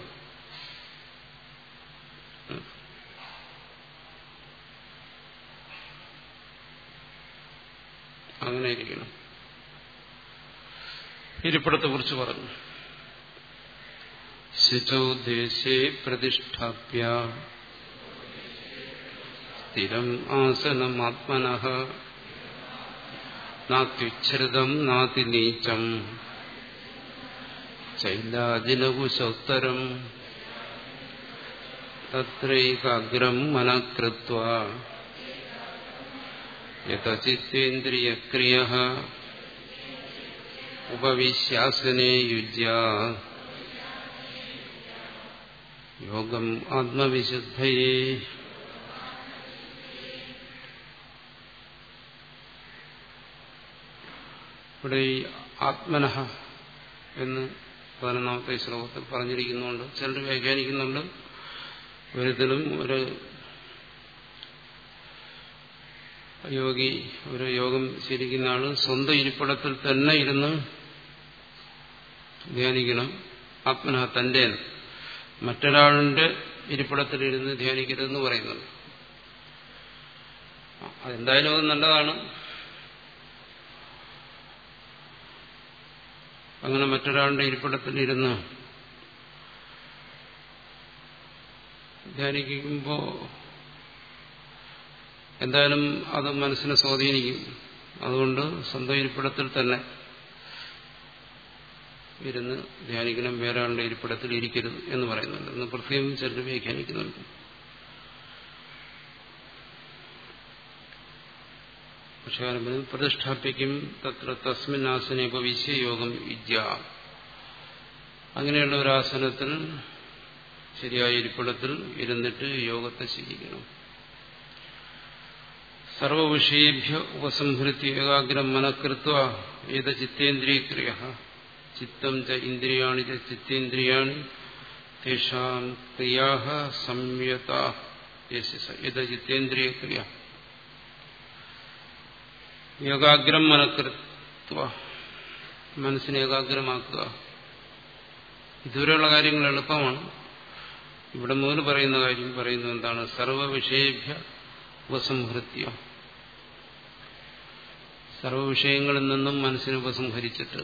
അങ്ങനെ ഇരിക്കണം ഇരിപ്പിടത്തെ കുറിച്ച് പറഞ്ഞു ശുചോദ്ദേശേ പ്രതിഷ്ഠാപ്യ സ്ഥിരം ആസനം ആത്മന നാത്യുച്ഛ്രിതം നാതി നീച്ചം ചൈലാജിനകുശോത്തരം തത്രൈകാഗ്രം മനഃകൃത്വ യഥചിത്തേന്ദ്രിയക്രിയ ഉപവിശ്യാസനേ യുജ്യ യോഗം ആത്മവിശുദ്ധയേ ഇവിടെ ഈ ആത്മനഹ എന്ന് പതിനൊന്നാമത്തെ ശ്ലോകത്തിൽ പറഞ്ഞിരിക്കുന്നുണ്ട് ചിലർ വ്യാഖ്യാനിക്കുന്നുണ്ട് ഒരിക്കലും ഒരു യോഗി ഒരു യോഗം ശരിക്കുന്ന ആള് സ്വന്തം ഇരിപ്പിടത്തിൽ തന്നെ ഇരുന്ന് ധ്യാനിക്കണം ആത്മന തന്റെ മറ്റൊരാളിന്റെ ഇരിപ്പിടത്തിലിരുന്ന് ധ്യാനിക്കരുതെന്ന് പറയുന്നുണ്ട് അതെന്തായാലും അത് നല്ലതാണ് അങ്ങനെ മറ്റൊരാളുടെ ഇരിപ്പിടത്തിലിരുന്ന് ധ്യാനിക്കുമ്പോൾ എന്തായാലും അത് മനസ്സിനെ സ്വാധീനിക്കും അതുകൊണ്ട് സ്വന്തം ഇരിപ്പിടത്തിൽ തന്നെ ഇരുന്ന് ധ്യാനിക്കണം വേറെ ആളുടെ ഇരിപ്പിടത്തിൽ ഇരിക്കരുത് എന്ന് പറയുന്നുണ്ട് എന്ന് പ്രത്യേകം ചിലർ വ്യാഖ്യാനിക്കുന്നുണ്ട് പക്ഷേ പ്രതിഷ്ഠാപ്പിക്കും തത്ര തസ്മിൻ ആസനെ ഉപവിശ്യ യോഗം വിദ്യ അങ്ങനെയുള്ള ഒരു ആസനത്തിൽ ശരിയായ ഇരിപ്പിടത്തിൽ ഇരുന്നിട്ട് യോഗത്തെ ശീലിക്കണം സർവവിഷയേഭ്യ ഉപസംഹൃത്യ ഏകാഗ്രം മനഃകൃത്വ ഏത ചിത്തേന്ദ്രിയക്രിയ ചിത്തം ച ഇന്ദ്രിയാണി ച ചിത്തേന്ദ്രിയാണി തേഷാം ക്രിയാ സംയത ഏത ചിത്തേന്ദ്രിയക്രിയ ഏകാഗ്രം മനഃകൃത്വ മനസ്സിനെ ഏകാഗ്രമാക്കുക ഇതുവരെയുള്ള കാര്യങ്ങൾ എളുപ്പമാണ് ഇവിടെ മുതൽ പറയുന്ന കാര്യം പറയുന്നത് എന്താണ് സർവവിഷയേഭ്യ ഉപസംഹൃത്യ സർവവിഷയങ്ങളിൽ നിന്നും മനസ്സിനെ ഉപസംഹരിച്ചിട്ട്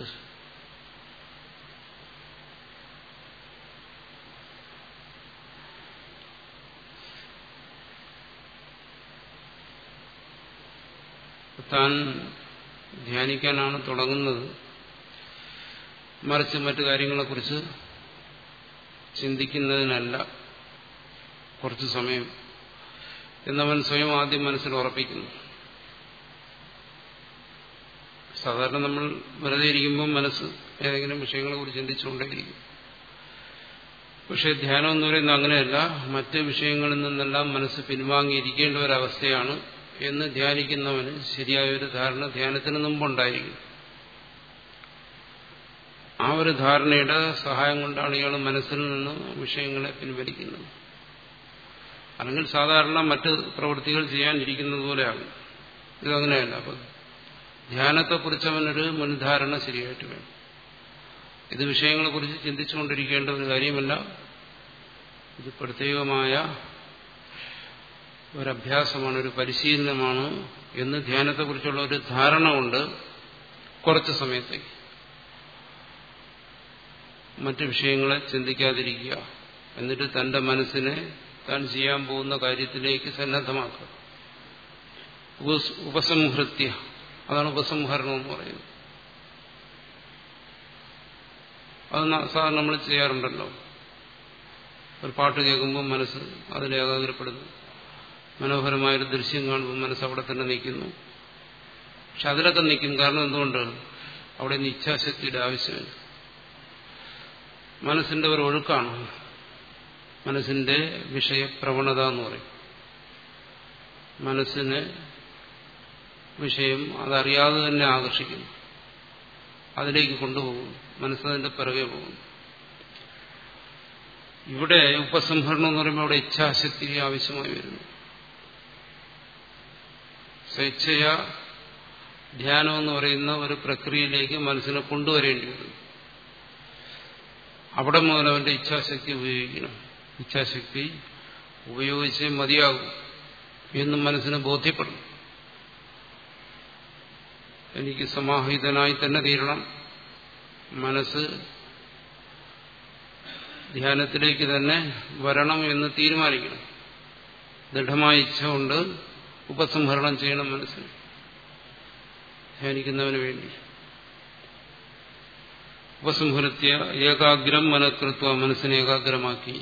താൻ ധ്യാനിക്കാനാണ് തുടങ്ങുന്നത് മറിച്ച് മറ്റു കാര്യങ്ങളെക്കുറിച്ച് ചിന്തിക്കുന്നതിനല്ല കുറച്ചു സമയം എന്നവൻ സ്വയം ആദ്യം മനസ്സിൽ ഉറപ്പിക്കുന്നു സാധാരണ നമ്മൾ വെറുതെ ഇരിക്കുമ്പോൾ മനസ്സ് ഏതെങ്കിലും വിഷയങ്ങളെ കുറിച്ച് ചിന്തിച്ചുകൊണ്ടേയിരിക്കും പക്ഷെ ധ്യാനം എന്ന് പറയുന്നത് അങ്ങനെയല്ല മറ്റ് വിഷയങ്ങളിൽ നിന്നെല്ലാം മനസ്സ് പിൻവാങ്ങിയിരിക്കേണ്ട ഒരവസ്ഥയാണ് എന്ന് ധ്യാനിക്കുന്നവന് ശരിയായ ഒരു ധാരണ ധ്യാനത്തിന് മുമ്പുണ്ടായിരിക്കും ആ ഒരു ധാരണയുടെ സഹായം കൊണ്ടാണ് ഇയാൾ മനസ്സിൽ നിന്ന് വിഷയങ്ങളെ പിൻവലിക്കുന്നത് അല്ലെങ്കിൽ സാധാരണ മറ്റ് പ്രവൃത്തികൾ ചെയ്യാനിരിക്കുന്നത് പോലെയാകും ഇതങ്ങനെയല്ല അപ്പൊ ധ്യാനത്തെക്കുറിച്ച് അവനൊരു മുൻധാരണ ശരിയായിട്ട് വേണം ഇത് വിഷയങ്ങളെക്കുറിച്ച് ചിന്തിച്ചുകൊണ്ടിരിക്കേണ്ട ഒരു കാര്യമല്ല ഇത് പ്രത്യേകമായ ഒരഭ്യാസമാണ് ഒരു പരിശീലനമാണ് എന്ന് ധ്യാനത്തെക്കുറിച്ചുള്ള ഒരു ധാരണ കൊണ്ട് കുറച്ച് സമയത്തേക്ക് മറ്റു വിഷയങ്ങളെ ചിന്തിക്കാതിരിക്കുക എന്നിട്ട് തന്റെ മനസ്സിനെ താൻ ചെയ്യാൻ പോകുന്ന കാര്യത്തിലേക്ക് സന്നദ്ധമാക്കുക ഉപസംഹൃത്യ അതാണ് ഉപസംഹരണം എന്ന് പറയുന്നത് അത് സാധാരണ നമ്മൾ ചെയ്യാറുണ്ടല്ലോ ഒരു പാട്ട് കേൾക്കുമ്പോൾ മനസ്സ് അതിൽ ഏകാഗ്രപ്പെടുന്നു മനോഹരമായൊരു ദൃശ്യം കാണുമ്പോൾ മനസ്സ് അവിടെ തന്നെ നിൽക്കുന്നു പക്ഷെ അതിലൊക്കെ നിൽക്കും കാരണം എന്തുകൊണ്ട് അവിടെ നിന്ന് ഇച്ഛാശക്തിയുടെ ആവശ്യമില്ല മനസ്സിന്റെ ഒരു ഒഴുക്കാണ് മനസ്സിന്റെ വിഷയപ്രവണത എന്ന് പറയും മനസ്സിന് വിഷയം അതറിയാതെ തന്നെ ആകർഷിക്കുന്നു അതിലേക്ക് കൊണ്ടുപോകുന്നു മനസ്സതിന്റെ പിറകെ പോകുന്നു ഇവിടെ ഉപസംഹരണം എന്ന് പറയുമ്പോൾ അവിടെ ഇച്ഛാശക്തി ആവശ്യമായി വരുന്നു സ്വേച്ഛയ ധ്യാനം എന്ന് പറയുന്ന ഒരു പ്രക്രിയയിലേക്ക് മനസ്സിനെ കൊണ്ടുവരേണ്ടി വരുന്നു അവിടെ മുതൽ അവന്റെ ഇച്ഛാശക്തി ഉപയോഗിക്കണം ഇച്ഛാശക്തി ഉപയോഗിച്ചേ മതിയാകും എന്ന് മനസ്സിന് ബോധ്യപ്പെടും എനിക്ക് സമാഹിതനായി തന്നെ തീരണം മനസ്സ് ധ്യാനത്തിലേക്ക് തന്നെ വരണം എന്ന് തീരുമാനിക്കണം ദൃഢമായ ഇച്ഛ കൊണ്ട് ഉപസംഹരണം ചെയ്യണം മനസ്സിന് ധ്യാനിക്കുന്നവന് വേണ്ടി ഉപസംഹൃത്യ ഏകാഗ്രം മനഃകൃത്വ മനസ്സിനെ ഏകാഗ്രമാക്കി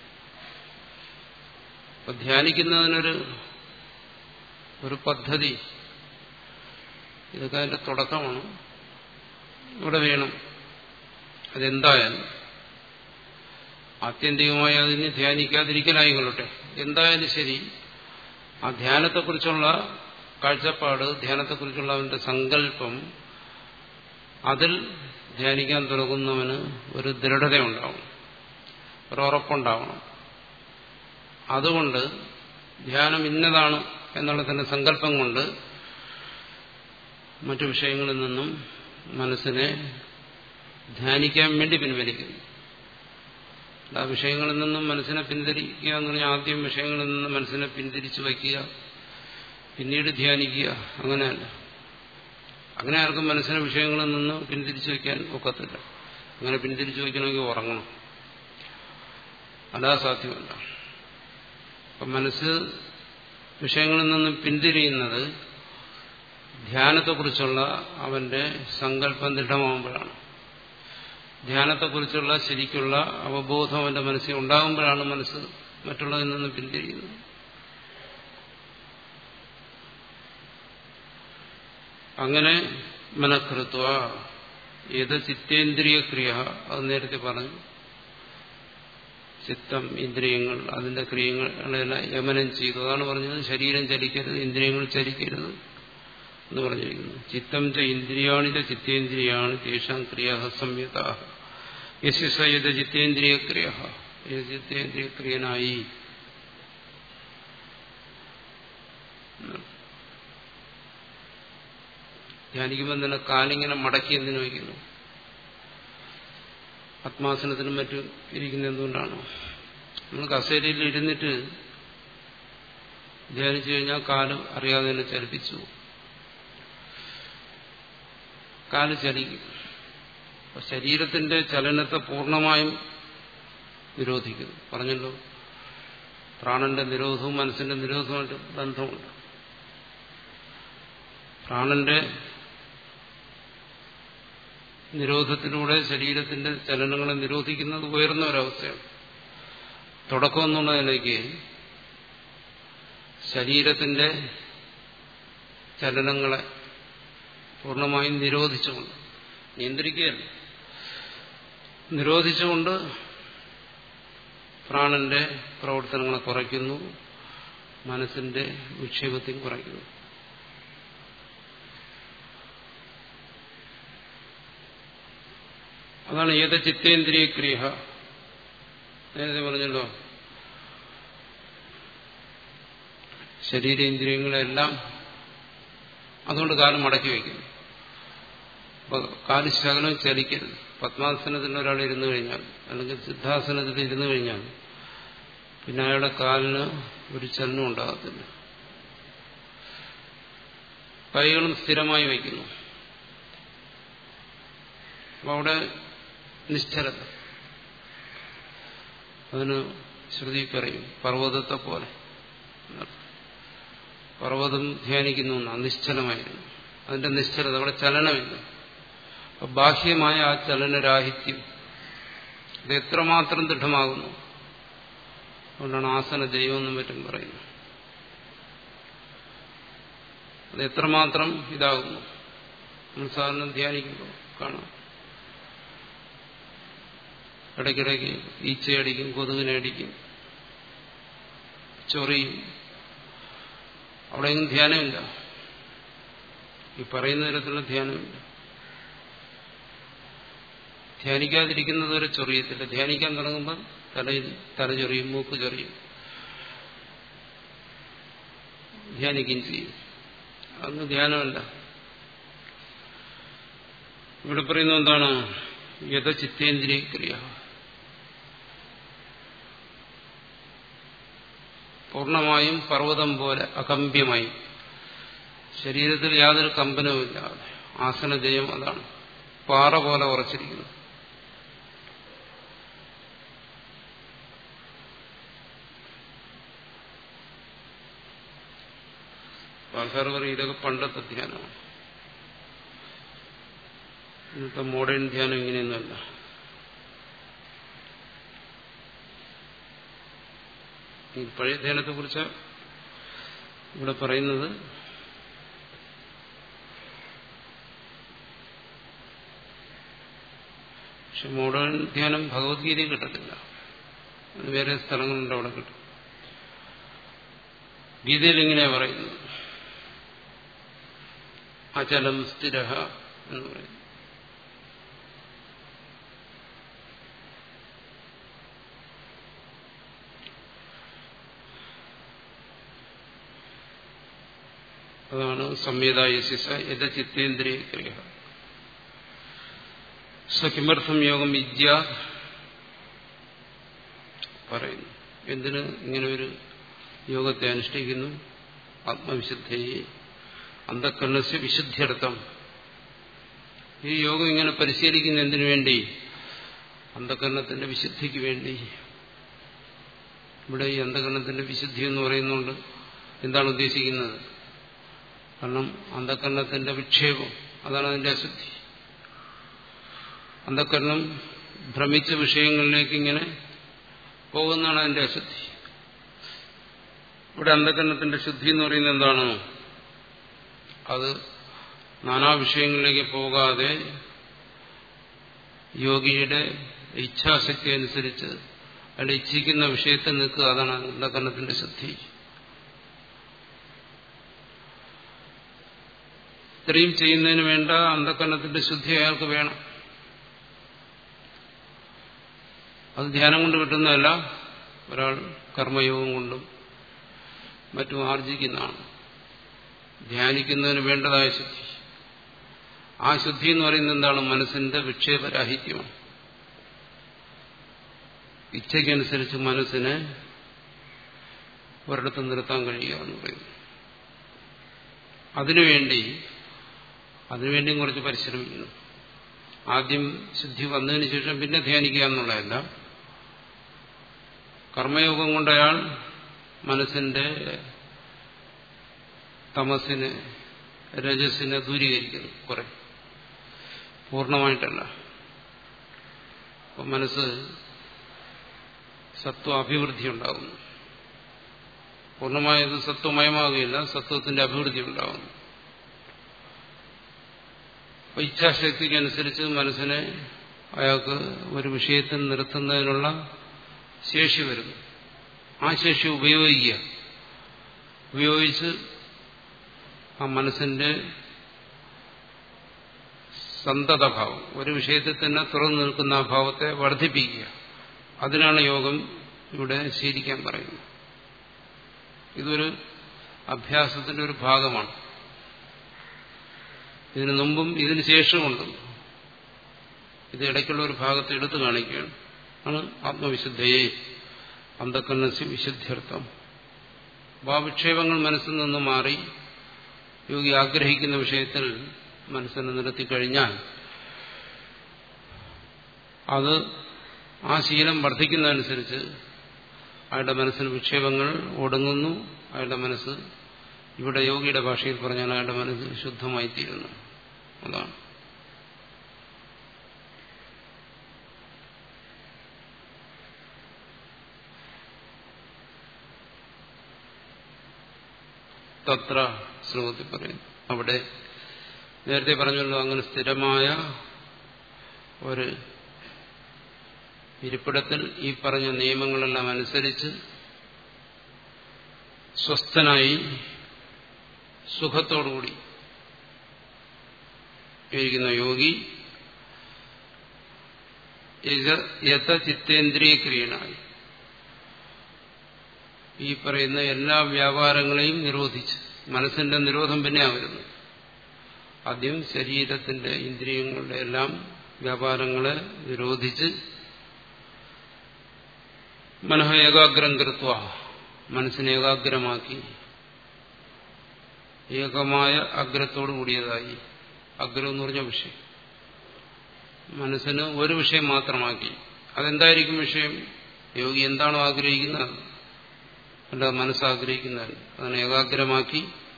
അപ്പൊ ധ്യാനിക്കുന്നതിനൊരു ഒരു പദ്ധതി ഇതൊക്കെ അതിന്റെ തുടക്കമാണ് ഇവിടെ വേണം അതെന്തായാലും ആത്യന്തികമായി അതിന് ധ്യാനിക്കാതിരിക്കലായിക്കൊള്ളട്ടെ എന്തായാലും ശരി ആ ധ്യാനത്തെക്കുറിച്ചുള്ള കാഴ്ചപ്പാട് ധ്യാനത്തെക്കുറിച്ചുള്ള അവന്റെ സങ്കല്പം അതിൽ ധ്യാനിക്കാൻ തുടങ്ങുന്നവന് ഒരു ദൃഢതയുണ്ടാവും ഒരു ഉറപ്പുണ്ടാവണം അതുകൊണ്ട് ധ്യാനം ഇന്നതാണ് എന്നുള്ള തന്നെ സങ്കല്പം കൊണ്ട് മറ്റു വിഷയങ്ങളിൽ നിന്നും മനസ്സിനെ ധ്യാനിക്കാൻ വേണ്ടി പിൻവലിക്കുന്നു ആ വിഷയങ്ങളിൽ നിന്നും മനസ്സിനെ പിന്തിരിക്കുക എന്ന് പറഞ്ഞാൽ ആദ്യം വിഷയങ്ങളിൽ നിന്ന് മനസ്സിനെ പിന്തിരിച്ചു വയ്ക്കുക പിന്നീട് ധ്യാനിക്കുക അങ്ങനെയല്ല അങ്ങനെ ആർക്കും മനസ്സിനെ വിഷയങ്ങളിൽ നിന്ന് പിന്തിരിച്ചു വയ്ക്കാൻ ഒക്കത്തില്ല അങ്ങനെ പിന്തിരിച്ചു വയ്ക്കണമെങ്കിൽ ഉറങ്ങണം അല്ലാതെ സാധ്യമല്ല അപ്പം മനസ്സ് വിഷയങ്ങളിൽ നിന്ന് പിന്തിരിയുന്നത് ധ്യാനത്തെക്കുറിച്ചുള്ള അവന്റെ സങ്കല്പം ദൃഢമാകുമ്പോഴാണ് ധ്യാനത്തെക്കുറിച്ചുള്ള ശരിക്കുള്ള അവബോധം അവന്റെ മനസ്സിൽ ഉണ്ടാകുമ്പോഴാണ് മനസ്സ് മറ്റുള്ളതിൽ നിന്ന് പിന്തിരിയുന്നത് അങ്ങനെ മനഃകൃത്വ ഏത് ചിത്തേന്ദ്രിയ ക്രിയ അത് നേരത്തെ പറഞ്ഞു ചിത്തം ഇന്ദ്രിയങ്ങൾ അതിന്റെ ക്രിയകളെല്ലാം യമനം ചെയ്തു അതാണ് പറഞ്ഞത് ശരീരം ചലിക്കരുത് ഇന്ദ്രിയങ്ങൾ ചലിക്കരുത് എന്ന് പറഞ്ഞിരിക്കുന്നു ചിത്തം ച ഇന്ദ്രിയാണിത ചിത്തേന്ദ്രിയാണ് തേഷാം ക്രിയ സംയുത യശസ്സയത് ചിത്തേന്ദ്രിയ ക്രിയ ചിത്തേന്ദ്രിയ ക്രിയനായി ധ്യാനിക്കുമ്പോൾ തന്നെ കാലിങ്ങനെ മടക്കി എന്തിനു വയ്ക്കുന്നു ആത്മാസനത്തിനും മറ്റും ഇരിക്കുന്ന എന്തുകൊണ്ടാണ് നമ്മൾ കസേരയിൽ ഇരുന്നിട്ട് ധ്യാനിച്ചു കഴിഞ്ഞാൽ കാല് അറിയാതെ തന്നെ ചലിപ്പിച്ചു കാല് ചലിക്കും അപ്പൊ ശരീരത്തിന്റെ ചലനത്തെ പൂർണ്ണമായും നിരോധിക്കുന്നു പറഞ്ഞല്ലോ പ്രാണന്റെ നിരോധവും മനസ്സിന്റെ നിരോധവുമായിട്ട് ബന്ധമുണ്ട് പ്രാണന്റെ നിരോധത്തിലൂടെ ശരീരത്തിന്റെ ചലനങ്ങളെ നിരോധിക്കുന്നത് ഉയർന്ന ഒരവസ്ഥയാണ് തുടക്കം എന്നുള്ള നിലയ്ക്ക് ശരീരത്തിന്റെ ചലനങ്ങളെ പൂർണ്ണമായും നിരോധിച്ചുകൊണ്ട് നിയന്ത്രിക്കുകയല്ല നിരോധിച്ചുകൊണ്ട് പ്രാണന്റെ പ്രവർത്തനങ്ങളെ കുറയ്ക്കുന്നു മനസ്സിന്റെ വിക്ഷേപത്തെയും കുറയ്ക്കുന്നു അതാണ് ഏത ചിത്തേന്ദ്രിയ ക്രിയ നേരത്തെ പറഞ്ഞല്ലോ ശരീരേന്ദ്രിയങ്ങളെല്ലാം അതുകൊണ്ട് കാലം മടക്കി വയ്ക്കുന്നു അപ്പൊ കാല് ശകലം ചലിക്കരുത് പത്മാസനത്തിൽ ഒരാൾ ഇരുന്നു കഴിഞ്ഞാൽ അല്ലെങ്കിൽ സിദ്ധാസനത്തിൽ ഇരുന്നു കഴിഞ്ഞാൽ പിന്നെ അയാളുടെ കാലിന് ഒരു ചലനം ഉണ്ടാകത്തില്ല കൈകളും സ്ഥിരമായി വയ്ക്കുന്നു അപ്പൊ അവിടെ നിശ്ചലത അതിന് ശ്രുതി പറയും പർവ്വതത്തെ പോലെ പർവ്വതം ധ്യാനിക്കുന്നു എന്നാണ് നിശ്ചലമായിരുന്നു അതിന്റെ നിശ്ചലത അവിടെ ചലനമില്ല അപ്പൊ ബാഹ്യമായ ആ ചലനരാഹിത്യം ഇത് എത്രമാത്രം ദൃഢമാകുന്നു അതുകൊണ്ടാണ് ആസന ദൈവമെന്നും മറ്റും പറയുന്നത് അത് എത്രമാത്രം ഇതാകുന്നു നമ്മൾ സാധാരണ ധ്യാനിക്കുമ്പോൾ കാണാം ഇടയ്ക്കിടയ്ക്ക് ഈച്ചയടിക്കും കൊതുകിനടിക്കും ചൊറിയും അവിടെയൊന്നും ധ്യാനമില്ല ഈ പറയുന്ന തരത്തിലുള്ള ധ്യാനമില്ല ധ്യാനിക്കാതിരിക്കുന്നത് വരെ ചൊറിയത്തില്ല ധ്യാനിക്കാൻ തുടങ്ങുമ്പോൾ തലയിൽ തല ചൊറിയും മൂക്ക് ചൊറിയും ധ്യാനിക്കുകയും ചെയ്യും അതൊന്നും ധ്യാനമല്ല ഇവിടെ പറയുന്നത് എന്താണ് യഥചിത്തേന്ദ്രിയ ക്രിയ പൂർണ്ണമായും പർവ്വതം പോലെ അകമ്പ്യമായി ശരീരത്തിൽ യാതൊരു കമ്പനവുമില്ലാതെ ആസനജയം അതാണ് പാറ പോലെ ഉറച്ചിരിക്കുന്നു ആൾക്കാർ പറയും ഇതൊക്കെ പണ്ടത്തെ ധ്യാനമാണ് ഇന്നത്തെ മോഡേൺ ധ്യാനം ഇങ്ങനെയൊന്നുമല്ല ഈ പഴയ ധ്യാനത്തെക്കുറിച്ച് ഇവിടെ പറയുന്നത് പക്ഷെ മോഡേൺ ധ്യാനം ഭഗവത്ഗീതയിൽ കിട്ടത്തില്ല വേറെ സ്ഥലങ്ങളുണ്ട് അവിടെ കിട്ടും ഗീതയിൽ ഇങ്ങനെയാ പറയുന്നത് അചലം സ്ഥിര എന്ന് പറയുന്നു അതാണ് സംവേദായശിസ യഥ ചിത്തേന്ദ്രിയ ക്രിയ സ്വകിമർത്ഥം യോഗം വിദ്യ പറയുന്നു എന്തിന് ഇങ്ങനെ ഒരു യോഗത്തെ അനുഷ്ഠിക്കുന്നു ആത്മവിശുദ്ധയെ അന്ധക്കരണസ്യ വിശുദ്ധ്യർത്ഥം ഈ യോഗം ഇങ്ങനെ പരിശീലിക്കുന്ന എന്തിനു വേണ്ടി അന്ധകരണത്തിന്റെ വിശുദ്ധിക്ക് വേണ്ടി ഇവിടെ ഈ അന്ധകരണത്തിന്റെ വിശുദ്ധി എന്ന് പറയുന്നുണ്ട് എന്താണ് ഉദ്ദേശിക്കുന്നത് കാരണം അന്ധകരണത്തിന്റെ വിക്ഷേപം അതാണ് അതിന്റെ അശുദ്ധി അന്ധകരണം ഭ്രമിച്ച വിഷയങ്ങളിലേക്ക് ഇങ്ങനെ പോകുന്നതാണ് അതിന്റെ അശുദ്ധി ഇവിടെ അന്ധകരണത്തിന്റെ ശുദ്ധി എന്ന് പറയുന്നത് എന്താണ് അത് നാനാ വിഷയങ്ങളിലേക്ക് പോകാതെ യോഗിയുടെ ഇച്ഛാശക്തി അനുസരിച്ച് അയാൾ ഇച്ഛിക്കുന്ന വിഷയത്തിൽ നിൽക്കുക അതാണ് അന്ധകരണത്തിന്റെ ശുദ്ധി ഇത്രയും ചെയ്യുന്നതിന് വേണ്ട അന്ധകരണത്തിന്റെ ശുദ്ധി അയാൾക്ക് വേണം അത് ധ്യാനം കൊണ്ട് കിട്ടുന്നതല്ല ഒരാൾ കർമ്മയോഗം കൊണ്ടും മറ്റും ആർജിക്കുന്നതാണ് ധ്യാനിക്കുന്നതിന് വേണ്ടതായ ശുദ്ധി ആ ശുദ്ധി എന്ന് പറയുന്നത് എന്താണ് മനസ്സിന്റെ വിക്ഷേപരാഹിത്യമാണ് ഇച്ഛയ്ക്കനുസരിച്ച് മനസ്സിനെ ഒരിടത്ത് നിർത്താൻ കഴിയുക എന്ന് പറയുന്നു അതിനുവേണ്ടി അതിനുവേണ്ടിയും കുറച്ച് പരിശ്രമിക്കുന്നു ആദ്യം ശുദ്ധി വന്നതിന് ശേഷം പിന്നെ ധ്യാനിക്കുക എന്നുള്ളതല്ല കർമ്മയോഗം കൊണ്ട് അയാൾ മനസ്സിന്റെ തമസിനെ രജസിനെ ദൂരീകരിക്കുന്നു കുറെ പൂർണ്ണമായിട്ടല്ല അപ്പം മനസ്സ് സത്വ അഭിവൃദ്ധി ഉണ്ടാകുന്നു പൂർണ്ണമായത് സത്വമയമാകുകയില്ല സത്വത്തിന്റെ അഭിവൃദ്ധി ഉണ്ടാകുന്നു അപ്പൊ ഇച്ഛാശക്തിക്കനുസരിച്ച് മനസ്സിനെ അയാൾക്ക് ഒരു വിഷയത്തിൽ നിർത്തുന്നതിനുള്ള ശേഷി വരുന്നു ആ ശേഷി ഉപയോഗിക്കുക ഉപയോഗിച്ച് ആ മനസ്സിന്റെ സന്തതഭാവം ഒരു വിഷയത്തിൽ തന്നെ തുറന്നു നിൽക്കുന്ന ആ ഭാവത്തെ വർദ്ധിപ്പിക്കുക അതിനാണ് യോഗം ഇവിടെ ശീലിക്കാൻ പറയുന്നത് ഇതൊരു അഭ്യാസത്തിന്റെ ഒരു ഭാഗമാണ് ഇതിനു മുമ്പും ഇതിന് ശേഷമുണ്ട് ഇത് ഇടയ്ക്കുള്ള ഒരു ഭാഗത്ത് എടുത്തു കാണിക്കുകയാണ് ആണ് ആത്മവിശുദ്ധയെ അന്ധക്കണ്ണസ് വിശുദ്ധ്യർത്ഥം ഭാവിക്ഷേപങ്ങൾ മനസ്സിൽ നിന്ന് മാറി യോഗി ആഗ്രഹിക്കുന്ന വിഷയത്തിൽ മനസ്സിനെ നിർത്തിക്കഴിഞ്ഞാൽ അത് ആ ശീലം വർദ്ധിക്കുന്നതനുസരിച്ച് അയാളുടെ മനസ്സിൽ വിക്ഷേപങ്ങൾ ഒടുങ്ങുന്നു അയാളുടെ മനസ്സ് ഇവിടെ യോഗിയുടെ ഭാഷയിൽ പറഞ്ഞാൽ അയാളുടെ മനസ്സ് ശുദ്ധമായിത്തീരുന്നു അതാണ് തത്ര ശ്ലോകത്തിൽ പറയുന്നു അവിടെ നേരത്തെ പറഞ്ഞല്ലോ അങ്ങനെ സ്ഥിരമായ ഒരു ഇരിപ്പിടത്തിൽ ഈ പറഞ്ഞ നിയമങ്ങളെല്ലാം അനുസരിച്ച് സ്വസ്ഥനായി സുഖത്തോടുകൂടി ഇരിക്കുന്ന യോഗി യഥ ചിത്തേന്ദ്രിയ ക്രിയനായി ഈ പറയുന്ന എല്ലാ വ്യാപാരങ്ങളെയും നിരോധിച്ച് മനസ്സിന്റെ നിരോധം പിന്നെയാ വരുന്നത് ആദ്യം ശരീരത്തിന്റെ ഇന്ദ്രിയങ്ങളുടെ എല്ലാം വ്യാപാരങ്ങളെ നിരോധിച്ച് മനഃ ഏകാഗ്രം കൃത്വ മനസ്സിനെ ഏകാഗ്രമാക്കി ഏകമായ അഗ്രത്തോടു കൂടിയതായി അഗ്രം എന്ന് പറഞ്ഞ വിഷയം മനസ്സിന് ഒരു വിഷയം മാത്രമാക്കി അതെന്തായിരിക്കും വിഷയം യോഗി എന്താണോ ആഗ്രഹിക്കുന്നത് അല്ല മനസ്സാഗ്രഹിക്കുന്നത് അതിനെ ഏകാഗ്രമാക്കി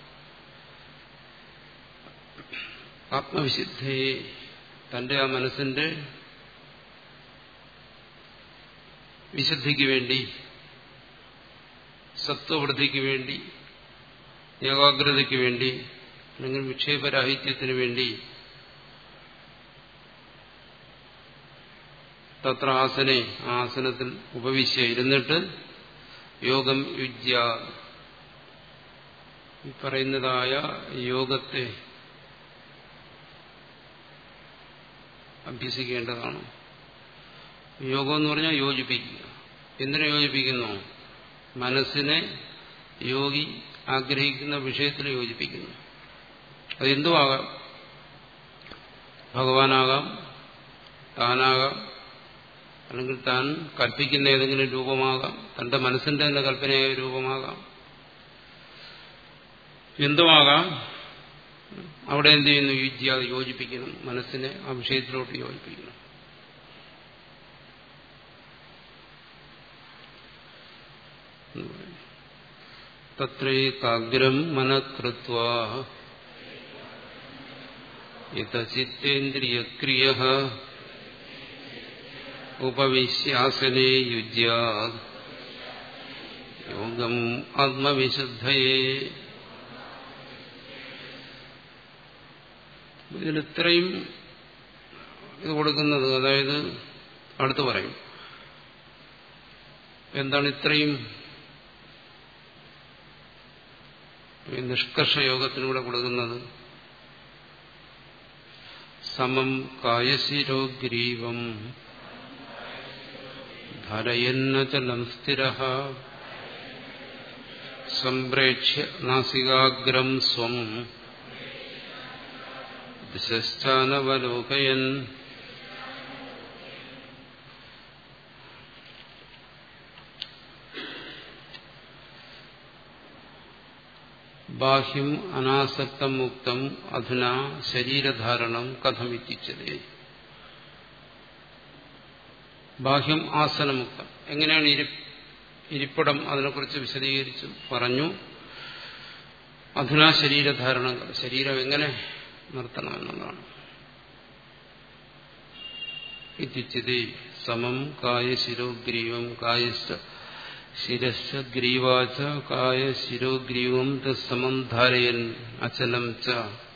ആത്മവിശുദ്ധയെ തന്റെ ആ മനസ്സിന്റെ വിശുദ്ധിക്ക് വേണ്ടി സത്വവൃദ്ധിക്ക് വേണ്ടി ഏകാഗ്രതയ്ക്ക് വേണ്ടി അല്ലെങ്കിൽ വിക്ഷേപരാഹിത്യത്തിന് വേണ്ടി തത്ര ആസനെ ആ ആസനത്തിൽ ഉപവിശ്യ ഇരുന്നിട്ട് യോഗം യുജ്യ ഈ പറയുന്നതായ യോഗത്തെ അഭ്യസിക്കേണ്ടതാണ് യോഗം എന്ന് പറഞ്ഞാൽ യോജിപ്പിക്കുക എന്തിനെ യോജിപ്പിക്കുന്നു മനസ്സിനെ യോഗി ആഗ്രഹിക്കുന്ന വിഷയത്തിൽ യോജിപ്പിക്കുന്നു അതെന്തുമാകാം ഭഗവാനാകാം താനാകാം അല്ലെങ്കിൽ താൻ കൽപ്പിക്കുന്ന ഏതെങ്കിലും രൂപമാകാം തന്റെ മനസ്സിന്റെ തന്നെ കൽപ്പനയായ രൂപമാകാം എന്തുമാകാം അവിടെ എന്ത് ചെയ്യുന്നു യുജ്യാതെ യോജിപ്പിക്കണം മനസ്സിനെ ആ വിഷയത്തിലോട്ട് യോജിപ്പിക്കണം തത്രേകാഗ്രം മനഃകൃത്വ യഥചിത്തേന്ദ്രിയക്രിയ ഉപവിശ്യാസനേ യുജ്യാ യോഗം ആത്മവിശുദ്ധയേ ഇതിൽ ഇത്രയും ഇത് കൊടുക്കുന്നത് അതായത് അടുത്ത് പറയും എന്താണ് ഇത്രയും നിഷ്കർഷ യോഗത്തിലൂടെ കൊടുക്കുന്നത് സമം കായശിരോഗ്രീവം ധരയന്നചലം സ്ഥിര സംപ്രേക്ഷ്യ നാസികാഗ്രം സ്വം ദിശാനവലോകയൻ ബാഹ്യം അനാസക്തം മുക്തം അധുന ശരീരധാരണം കഥമിത്തിച്ചതേ ബാഹ്യം ആസനമുക്തം എങ്ങനെയാണ് ഇരി ഇരിപ്പിടം അതിനെക്കുറിച്ച് വിശദീകരിച്ചു പറഞ്ഞു അധുന ശരീരധാരണം ശരീരം എങ്ങനെ നിർത്തണമെന്നുള്ളതാണ് ഇത്യുച്ചതേ സമം കായ ശിരോഗ്രീവം കായസ്ഥ ശിരശ്ച ഗ്രീവാച കായ ശിരോഗ്രീവം തമം ധാരയൻ അചലം ച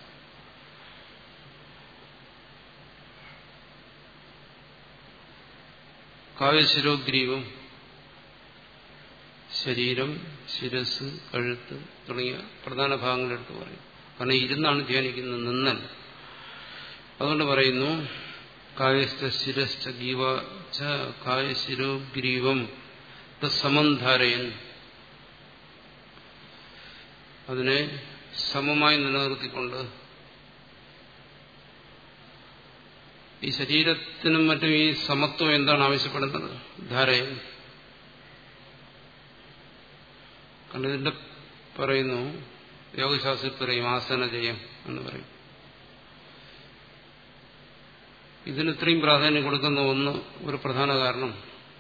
കായശിരോഗ്രീവം ശരീരം ശിരസ് കഴുത്ത് തുടങ്ങിയ പ്രധാന ഭാഗങ്ങളെടുത്ത് പറയും കാരണം ഇരുന്നാണ് ധ്യാനിക്കുന്നത് നിന്നൽ അതുകൊണ്ട് പറയുന്നു കായസ്ഥ ശിരശ്ച ഗീവ ച കായശിരോഗ്രീവം സമന്ധാരയൻ അതിനെ സമമായി നിലനിർത്തിക്കൊണ്ട് ഈ ശരീരത്തിനും മറ്റും ഈ സമത്വം എന്താണ് ആവശ്യപ്പെടുന്നത് ധാരയൻ കാരണം ഇതിന്റെ പറയുന്നു യോഗശാസ്ത്രത്തിൽ പറയും ആസനജയം എന്ന് പറയും ഇതിന് ഇത്രയും പ്രാധാന്യം കൊടുക്കുന്ന ഒന്ന് ഒരു പ്രധാന കാരണം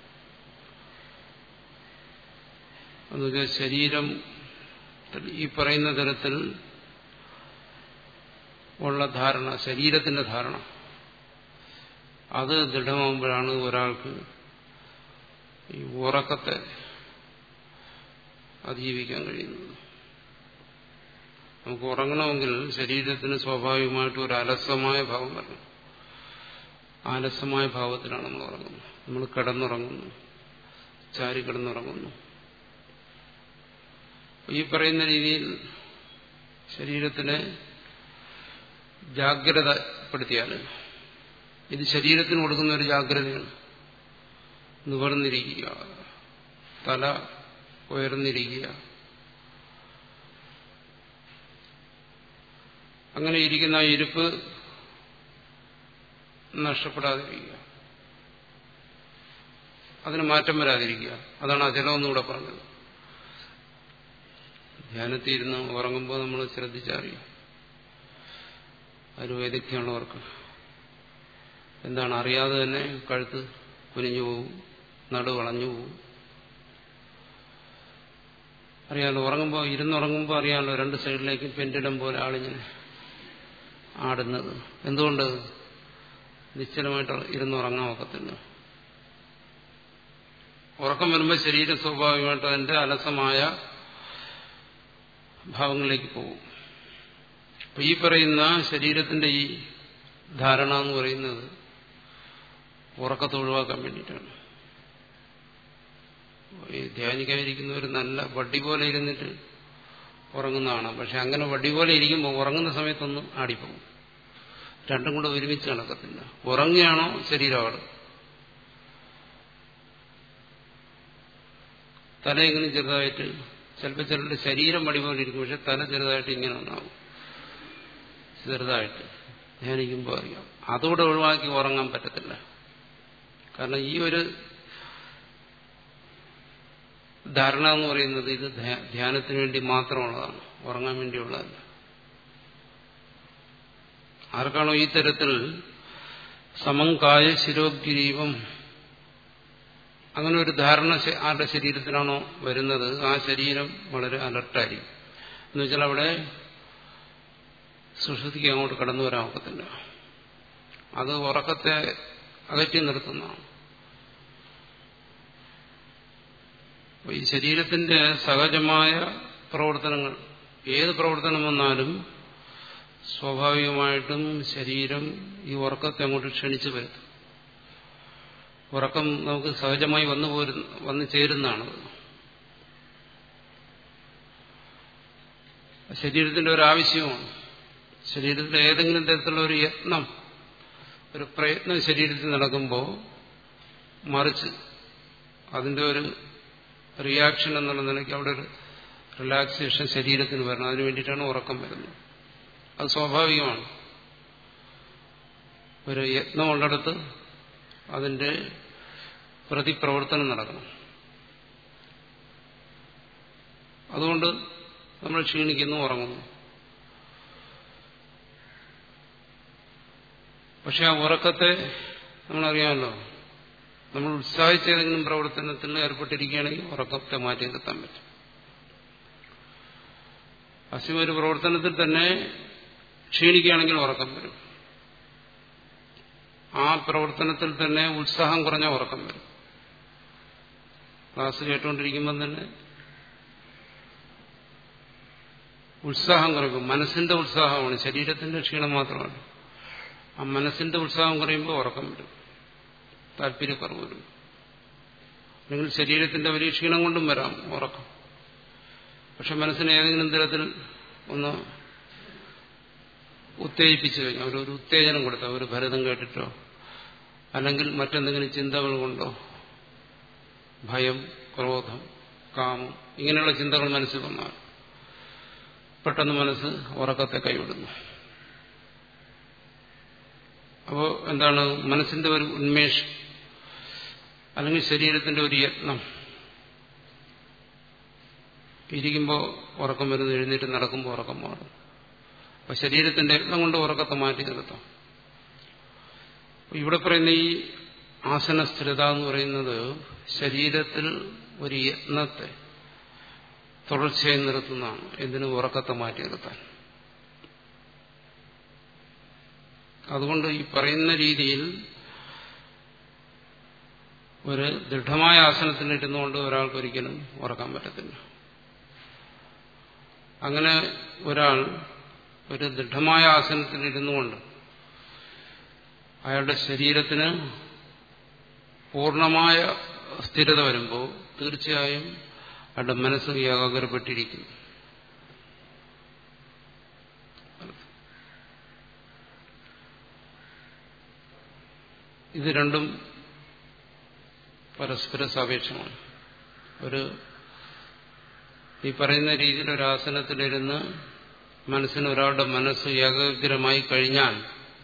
എന്നുവെച്ചാൽ ശരീരം ഈ പറയുന്ന തരത്തിൽ ഉള്ള ധാരണ ശരീരത്തിന്റെ ധാരണ അത് ദൃഢമാകുമ്പോഴാണ് ഒരാൾക്ക് ഈ ഉറക്കത്തെ അതിജീവിക്കാൻ കഴിയുന്നത് നമുക്ക് ഉറങ്ങണമെങ്കിൽ ശരീരത്തിന് സ്വാഭാവികമായിട്ട് ഒരു അലസമായ ഭാവം വരണം ആലസമായ ഭാവത്തിലാണ് നമ്മൾ ഉറങ്ങുന്നത് നമ്മൾ കിടന്നുറങ്ങുന്നു ചാരി കിടന്നുറങ്ങുന്നു ഈ പറയുന്ന രീതിയിൽ ശരീരത്തിനെ ജാഗ്രതപ്പെടുത്തിയാൽ ഇത് ശരീരത്തിന് കൊടുക്കുന്ന ഒരു ജാഗ്രതയാണ് നിവർന്നിരിക്കുക തല ഉയർന്നിരിക്കുക അങ്ങനെ ഇരിക്കുന്ന ആ ഇരിപ്പ് നഷ്ടപ്പെടാതിരിക്കുക അതിന് മാറ്റം വരാതിരിക്കുക അതാണ് അചലമെന്നുകൂടെ പറഞ്ഞത് ധ്യാനത്തിൽ ഇരുന്ന് ഉറങ്ങുമ്പോൾ നമ്മൾ ശ്രദ്ധിച്ചറിയും ഒരു വൈദഗ്ധ്യമുള്ളവർക്ക് എന്താണ് അറിയാതെ തന്നെ കഴുത്ത് കുനിഞ്ഞു പോകും നടു വളഞ്ഞു പോകും അറിയാമല്ലോ ഉറങ്ങുമ്പോൾ ഇരുന്നുറങ്ങുമ്പോൾ അറിയാമല്ലോ രണ്ട് സൈഡിലേക്ക് പെൻഡിടം പോലെ ആളിങ്ങനെ ആടുന്നത് എന്തുകൊണ്ട് നിശ്ചലമായിട്ട് ഇരുന്നുറങ്ങാൻ ഒക്കത്തില്ല ഉറക്കം വരുമ്പോൾ ശരീരം സ്വാഭാവികമായിട്ട് അതിന്റെ അലസമായ ഭാവങ്ങളിലേക്ക് പോകും അപ്പൊ ഈ പറയുന്ന ശരീരത്തിന്റെ ഈ ധാരണ എന്ന് പറയുന്നത് ഉറക്കത്തെ ഒഴിവാക്കാൻ വേണ്ടിയിട്ടാണ് ഈ ധ്യാനിക്കാതിരിക്കുന്നവർ നല്ല വടി പോലെ ഇരുന്നിട്ട് ഉറങ്ങുന്നതാണ് പക്ഷെ അങ്ങനെ വടി പോലെ ഇരിക്കുമ്പോൾ ഉറങ്ങുന്ന സമയത്തൊന്നും ആടിപ്പോകും രണ്ടും കൂടെ ഒരുമിച്ച് നടക്കത്തില്ല ഉറങ്ങുകയാണോ ശരീരമാണ് തലയെങ്ങനെ ചെറുതായിട്ട് ചിലപ്പോൾ ചിലരുടെ ശരീരം വടി പോലെ ഇരിക്കും പക്ഷെ തല ചെറുതായിട്ട് ഇങ്ങനെ ഉണ്ടാവും ചെറുതായിട്ട് ധ്യാനിക്കുമ്പോൾ അറിയാം അതുകൂടെ ഒഴിവാക്കി ഉറങ്ങാൻ പറ്റത്തില്ല കാരണം ഈ ഒരു ധാരണ എന്ന് പറയുന്നത് ഇത് ധ്യാനത്തിന് വേണ്ടി മാത്രമുള്ളതാണ് ഉറങ്ങാൻ വേണ്ടിയുള്ളതല്ല ആർക്കാണോ ഈ തരത്തിൽ സമങ്കായ ശിരോഗിരീവം അങ്ങനെ ഒരു ധാരണ ആരുടെ ശരീരത്തിലാണോ വരുന്നത് ആ ശരീരം വളരെ അലർട്ടായിരിക്കും എന്നുവെച്ചാൽ അവിടെ സുഷൃതിക്ക് അങ്ങോട്ട് കടന്നു വരാൻ ഒക്കത്തില്ല അത് ഉറക്കത്തെ അകറ്റി നിർത്തുന്നതാണ് ഈ ശരീരത്തിന്റെ സഹജമായ പ്രവർത്തനങ്ങൾ ഏത് പ്രവർത്തനം വന്നാലും സ്വാഭാവികമായിട്ടും ശരീരം ഈ ഉറക്കത്തെ അങ്ങോട്ട് ക്ഷണിച്ചു വരുത്തും ഉറക്കം നമുക്ക് സഹജമായി വന്നു പോരുന്ന വന്നു ചേരുന്നതാണ് ശരീരത്തിന്റെ ഒരു ആവശ്യമാണ് ശരീരത്തിലെ ഏതെങ്കിലും തരത്തിലുള്ള ഒരു യത്നം ഒരു പ്രയത്നം ശരീരത്തിൽ നടക്കുമ്പോൾ മറിച്ച് അതിന്റെ ഒരു റിയാക്ഷൻ എന്നുള്ള നിലയ്ക്ക് അവിടെ ഒരു റിലാക്സേഷൻ ശരീരത്തിന് വരണം അതിനു വേണ്ടിയിട്ടാണ് ഉറക്കം വരുന്നത് അത് സ്വാഭാവികമാണ് ഒരു യത്നമുള്ളിടത്ത് അതിന്റെ പ്രതിപ്രവർത്തനം നടക്കണം അതുകൊണ്ട് നമ്മൾ ക്ഷീണിക്കുന്നു ഉറങ്ങുന്നു പക്ഷെ ആ ഉറക്കത്തെ നമ്മളറിയാമല്ലോ നമ്മൾ ഉത്സാഹിച്ച ഏതെങ്കിലും പ്രവർത്തനത്തിൽ ഏർപ്പെട്ടിരിക്കുകയാണെങ്കിൽ ഉറക്കത്തെ മാറ്റി നിർത്താൻ പറ്റും അസിമ ഒരു പ്രവർത്തനത്തിൽ തന്നെ ക്ഷീണിക്കുകയാണെങ്കിൽ ഉറക്കം വരും ആ പ്രവർത്തനത്തിൽ തന്നെ ഉത്സാഹം കുറഞ്ഞ ഉറക്കം വരും ക്ലാസ് കേട്ടുകൊണ്ടിരിക്കുമ്പം തന്നെ ഉത്സാഹം കുറയ്ക്കും മനസ്സിന്റെ ഉത്സാഹമാണ് ശരീരത്തിന്റെ ക്ഷീണം മാത്രമാണ് ആ മനസ്സിന്റെ ഉത്സാഹം കുറയുമ്പോൾ ഉറക്കം വരും താല്പര്യക്കുറവ് വരും അല്ലെങ്കിൽ ശരീരത്തിന്റെ വലിയ ക്ഷീണം കൊണ്ടും വരാം ഉറക്കം പക്ഷെ മനസ്സിനെ ഏതെങ്കിലും തരത്തിൽ ഒന്ന് ഉത്തേജിപ്പിച്ചു കഴിഞ്ഞാൽ അവരൊരു ഉത്തേജനം കൊടുത്ത ഒരു ഭരതം കേട്ടിട്ടോ അല്ലെങ്കിൽ മറ്റെന്തെങ്കിലും ചിന്തകൾ കൊണ്ടോ ഭയം ക്രോധം കാമം ഇങ്ങനെയുള്ള ചിന്തകൾ മനസ്സിൽ വന്നാൽ പെട്ടെന്ന് മനസ്സ് ഉറക്കത്തെ കൈവിടുന്നു അപ്പോൾ എന്താണ് മനസ്സിന്റെ ഒരു ഉന്മേഷം അല്ലെങ്കിൽ ശരീരത്തിന്റെ ഒരു യത്നം ഇരിക്കുമ്പോൾ ഉറക്കം വരുന്നു എഴുന്നേറ്റ് നടക്കുമ്പോൾ ഉറക്കം മാറും അപ്പൊ ശരീരത്തിന്റെ യത്നം കൊണ്ട് ഉറക്കത്തെ മാറ്റി നിർത്താം ഇവിടെ പറയുന്ന ഈ ആസനസ്ഥിരത എന്ന് പറയുന്നത് ശരീരത്തിൽ ഒരു യത്നത്തെ തുടർച്ചയായി നിർത്തുന്നതാണ് എന്തിനു ഉറക്കത്തെ മാറ്റി നിർത്താൻ അതുകൊണ്ട് ഈ പറയുന്ന രീതിയിൽ ഒരു ദൃഢമായ ആസനത്തിലിരുന്നുകൊണ്ട് ഒരാൾക്ക് ഒരിക്കലും ഉറക്കാൻ പറ്റത്തില്ല അങ്ങനെ ഒരാൾ ഒരു ദൃഢമായ ആസനത്തിലിരുന്നു കൊണ്ട് അയാളുടെ ശരീരത്തിന് പൂർണ്ണമായ സ്ഥിരത വരുമ്പോൾ തീർച്ചയായും അയാളുടെ മനസ്സ് ഏകാഗ്രപ്പെട്ടിരിക്കും ഇത് രണ്ടും പരസ്പര സാപേക്ഷമാണ് ഒരു ഈ പറയുന്ന രീതിയിൽ ഒരു ആസനത്തിലിരുന്ന് മനസ്സിന് ഒരാളുടെ മനസ്സ് ഏകാഗ്രമായി കഴിഞ്ഞാൽ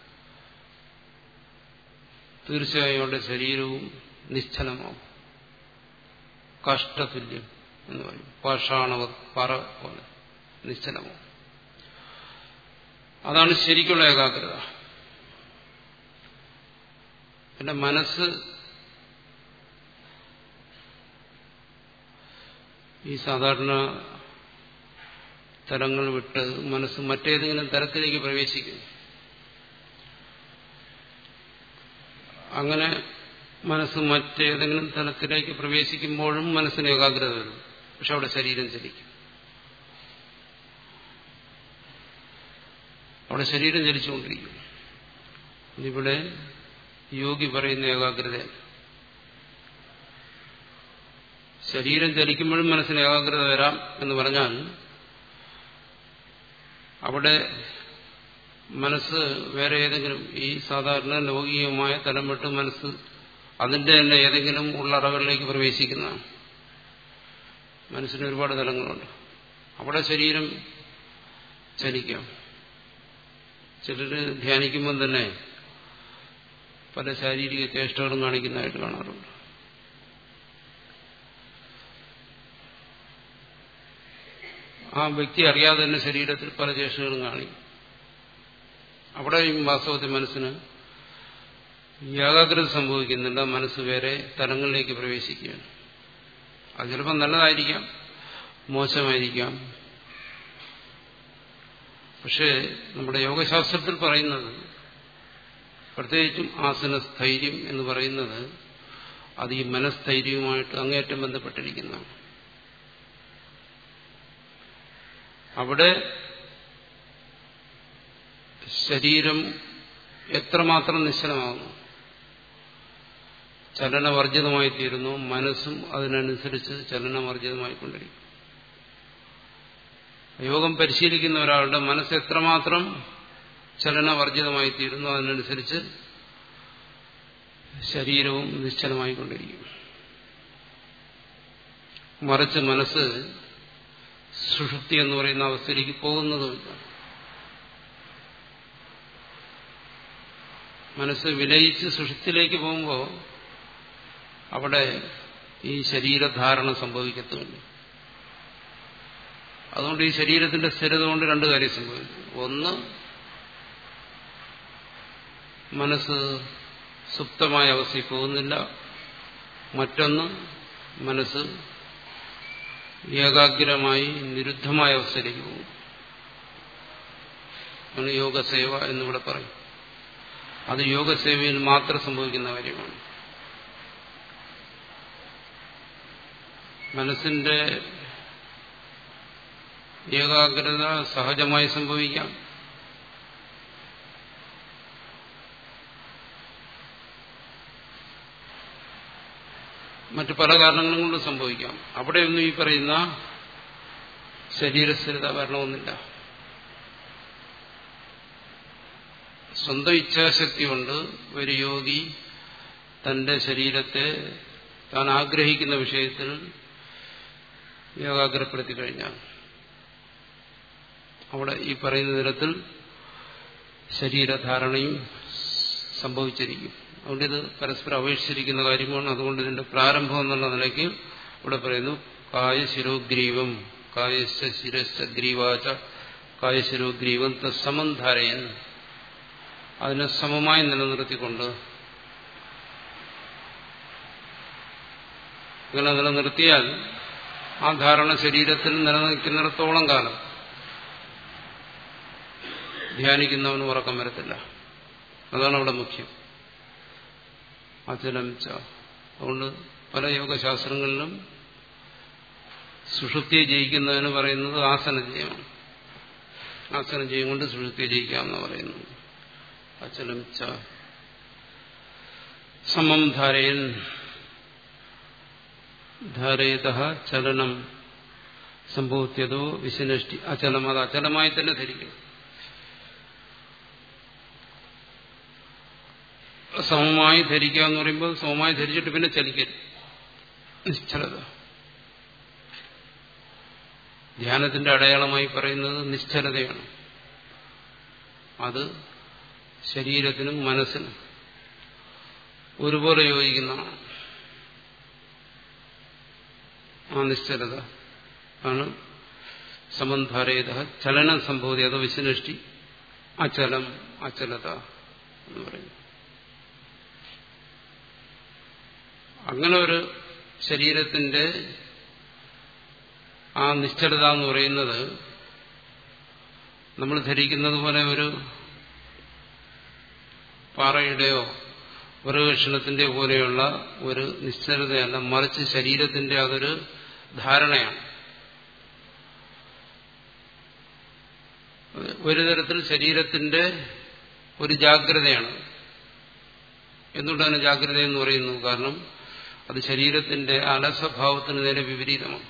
തീർച്ചയായും അവരുടെ ശരീരവും നിശ്ചലമാവും കാഷ്ടതുല്യം എന്ന് പറയും പാഷാണവ പറ പോലെ നിശ്ചലമാവും അതാണ് ശരിക്കുള്ള ഏകാഗ്രത പിന്നെ മനസ്സ് ഈ സാധാരണ തലങ്ങൾ വിട്ട് മനസ്സ് മറ്റേതെങ്കിലും തരത്തിലേക്ക് പ്രവേശിക്കുന്നു അങ്ങനെ മനസ്സ് മറ്റേതെങ്കിലും തലത്തിലേക്ക് പ്രവേശിക്കുമ്പോഴും മനസ്സിന് ഏകാഗ്രത വരും പക്ഷെ അവിടെ ശരീരം ചലിക്കും അവിടെ ശരീരം ചലിച്ചുകൊണ്ടിരിക്കും ഇവിടെ യോഗി പറയുന്ന ഏകാഗ്രത ശരീരം ചലിക്കുമ്പോഴും മനസ്സിന് ഏകാഗ്രത വരാം എന്ന് പറഞ്ഞാൽ അവിടെ മനസ്സ് വേറെ ഏതെങ്കിലും ഈ സാധാരണ ലൗകികമായ തലം വിട്ട് മനസ്സ് അതിന്റെ തന്നെ ഏതെങ്കിലും ഉള്ളറകളിലേക്ക് പ്രവേശിക്കുന്നതാണ് മനസ്സിന് ഒരുപാട് തലങ്ങളുണ്ട് അവിടെ ശരീരം ചലിക്കാം ചിലര് ധ്യാനിക്കുമ്പം തന്നെ പല ശാരീരിക ചേഷ്ടകളും കാണിക്കുന്നതായിട്ട് കാണാറുണ്ട് ആ വ്യക്തി അറിയാതെ തന്നെ ശരീരത്തിൽ പല ചേഷ്ടകളും കാണിക്കും അവിടെയും വാസ്തവത്തിൽ മനസ്സിന് ഏകാഗ്രത സംഭവിക്കുന്നില്ല മനസ്സ് വേറെ തലങ്ങളിലേക്ക് പ്രവേശിക്കുകയാണ് അത് ചിലപ്പോൾ നല്ലതായിരിക്കാം മോശമായിരിക്കാം പക്ഷേ നമ്മുടെ യോഗശാസ്ത്രത്തിൽ പറയുന്നത് പ്രത്യേകിച്ചും ആസനസ്ഥൈര്യം എന്ന് പറയുന്നത് അത് ഈ മനസ്ഥൈര്യവുമായിട്ട് അങ്ങേറ്റം ബന്ധപ്പെട്ടിരിക്കുന്നതാണ് അവിടെ ശരീരം എത്രമാത്രം നിശ്ചലമാകുന്നു ചലനവർജിതമായി തീരുന്നു മനസ്സും അതിനനുസരിച്ച് ചലനവർജിതമായിക്കൊണ്ടിരിക്കും യോഗം പരിശീലിക്കുന്ന ഒരാളുടെ മനസ്സ് എത്രമാത്രം ചലനവർജിതമായി തീരുന്നു അതിനനുസരിച്ച് ശരീരവും നിശ്ചലമായിക്കൊണ്ടിരിക്കും മറിച്ച് മനസ്സ് സുഷുപ്തി എന്ന് പറയുന്ന അവസ്ഥയിലേക്ക് പോകുന്നതുമില്ല മനസ്സ് വിലയിച്ച് സുഷുപ്തിയിലേക്ക് പോകുമ്പോൾ അവിടെ ഈ ശരീരധാരണ സംഭവിക്കത്തുമില്ല അതുകൊണ്ട് ഈ ശരീരത്തിന്റെ സ്ഥിരത കൊണ്ട് രണ്ട് കാര്യം സംഭവിക്കും ഒന്ന് മനസ്സ് സുപ്തമായ അവസ്ഥയിൽ പോകുന്നില്ല മറ്റൊന്ന് മനസ്സ് ഏകാഗ്രമായി നിരുദ്ധമായ അവസ്ഥയിലേക്ക് പോകും ആണ് യോഗസേവ എന്നിവിടെ പറയും അത് യോഗസേവയിൽ മാത്രം സംഭവിക്കുന്ന കാര്യമാണ് മനസ്സിന്റെ ഏകാഗ്രത സഹജമായി സംഭവിക്കാം മറ്റു പല കാരണങ്ങളും കൊണ്ട് സംഭവിക്കാം അവിടെയൊന്നും ഈ പറയുന്ന ശരീരസ്ഥിരത വരണമെന്നില്ല സ്വന്തം ഇച്ഛാശക്തി കൊണ്ട് ഒരു യോഗി തന്റെ ശരീരത്തെ താൻ ആഗ്രഹിക്കുന്ന വിഷയത്തിൽ ഏകാഗ്രപ്പെടുത്തി കഴിഞ്ഞാൽ അവിടെ ഈ പറയുന്ന തരത്തിൽ ശരീരധാരണയും സംഭവിച്ചിരിക്കും അതുകൊണ്ട് ഇത് പരസ്പരം അപേക്ഷിച്ചിരിക്കുന്ന കാര്യമാണ് അതുകൊണ്ട് ഇതിന്റെ പ്രാരംഭം എന്നുള്ള നിലയ്ക്ക് ഇവിടെ പറയുന്നു കായശിരോഗ്രീവം കായശ ശിരശ ഗ്രീവാച കായശിരോഗ്രീവം തസ്സമം ധാരയൻ അതിനെ സമമായി നിലനിർത്തിക്കൊണ്ട് ഇങ്ങനെ നിലനിർത്തിയാൽ ആ ധാരണ ശരീരത്തിൽ നിലനിൽക്കുന്നിടത്തോളം കാലം ധ്യാനിക്കുന്നവന് ഉറക്കം വരത്തില്ല അതാണ് അവിടെ മുഖ്യം അചലം ച അതുകൊണ്ട് പല യോഗശാസ്ത്രങ്ങളിലും സുഷുപ്തിയെ ജയിക്കുന്നതിന് പറയുന്നത് ആസനജയമാണ് ആസനജയം കൊണ്ട് സുഷുപ്തിയെ ജയിക്കാമെന്ന് പറയുന്നു അചലം ച സമം ധാരയൻ ധാരയത ചലനം സംഭവത്യതോ വിശനഷ്ടി അചലം അത് അചലമായി തന്നെ ധരിക്കും സമമായി ധരിക്കുക എന്ന് പറയുമ്പോൾ സമമായി ധരിച്ചിട്ട് പിന്നെ ചലിക്കരുത് നിശ്ചലത ധ്യാനത്തിന്റെ അടയാളമായി പറയുന്നത് നിശ്ചലതയാണ് അത് ശരീരത്തിനും മനസ്സിനും ഒരുപോലെ യോജിക്കുന്നതാണ് ആ നിശ്ചലത ആണ് സമന്ധാരയത ചലനം സംഭവതി അത് വിശനഷ്ടി അചലം അചലത എന്ന് പറയുന്നു അങ്ങനെ ഒരു ശരീരത്തിന്റെ ആ നിശ്ചലത എന്ന് പറയുന്നത് നമ്മൾ ധരിക്കുന്നത് പോലെ ഒരു പാറയുടെയോ വൃകക്ഷണത്തിന്റെ പോലെയുള്ള ഒരു നിശ്ചലതയല്ല മറിച്ച് ശരീരത്തിന്റെ അതൊരു ധാരണയാണ് ഒരു തരത്തിൽ ശരീരത്തിന്റെ ഒരു ജാഗ്രതയാണ് എന്തുകൊണ്ടാണ് ജാഗ്രത എന്ന് പറയുന്നത് കാരണം അത് ശരീരത്തിന്റെ അലസ്വഭാവത്തിന് നേരെ വിപരീതമാണ്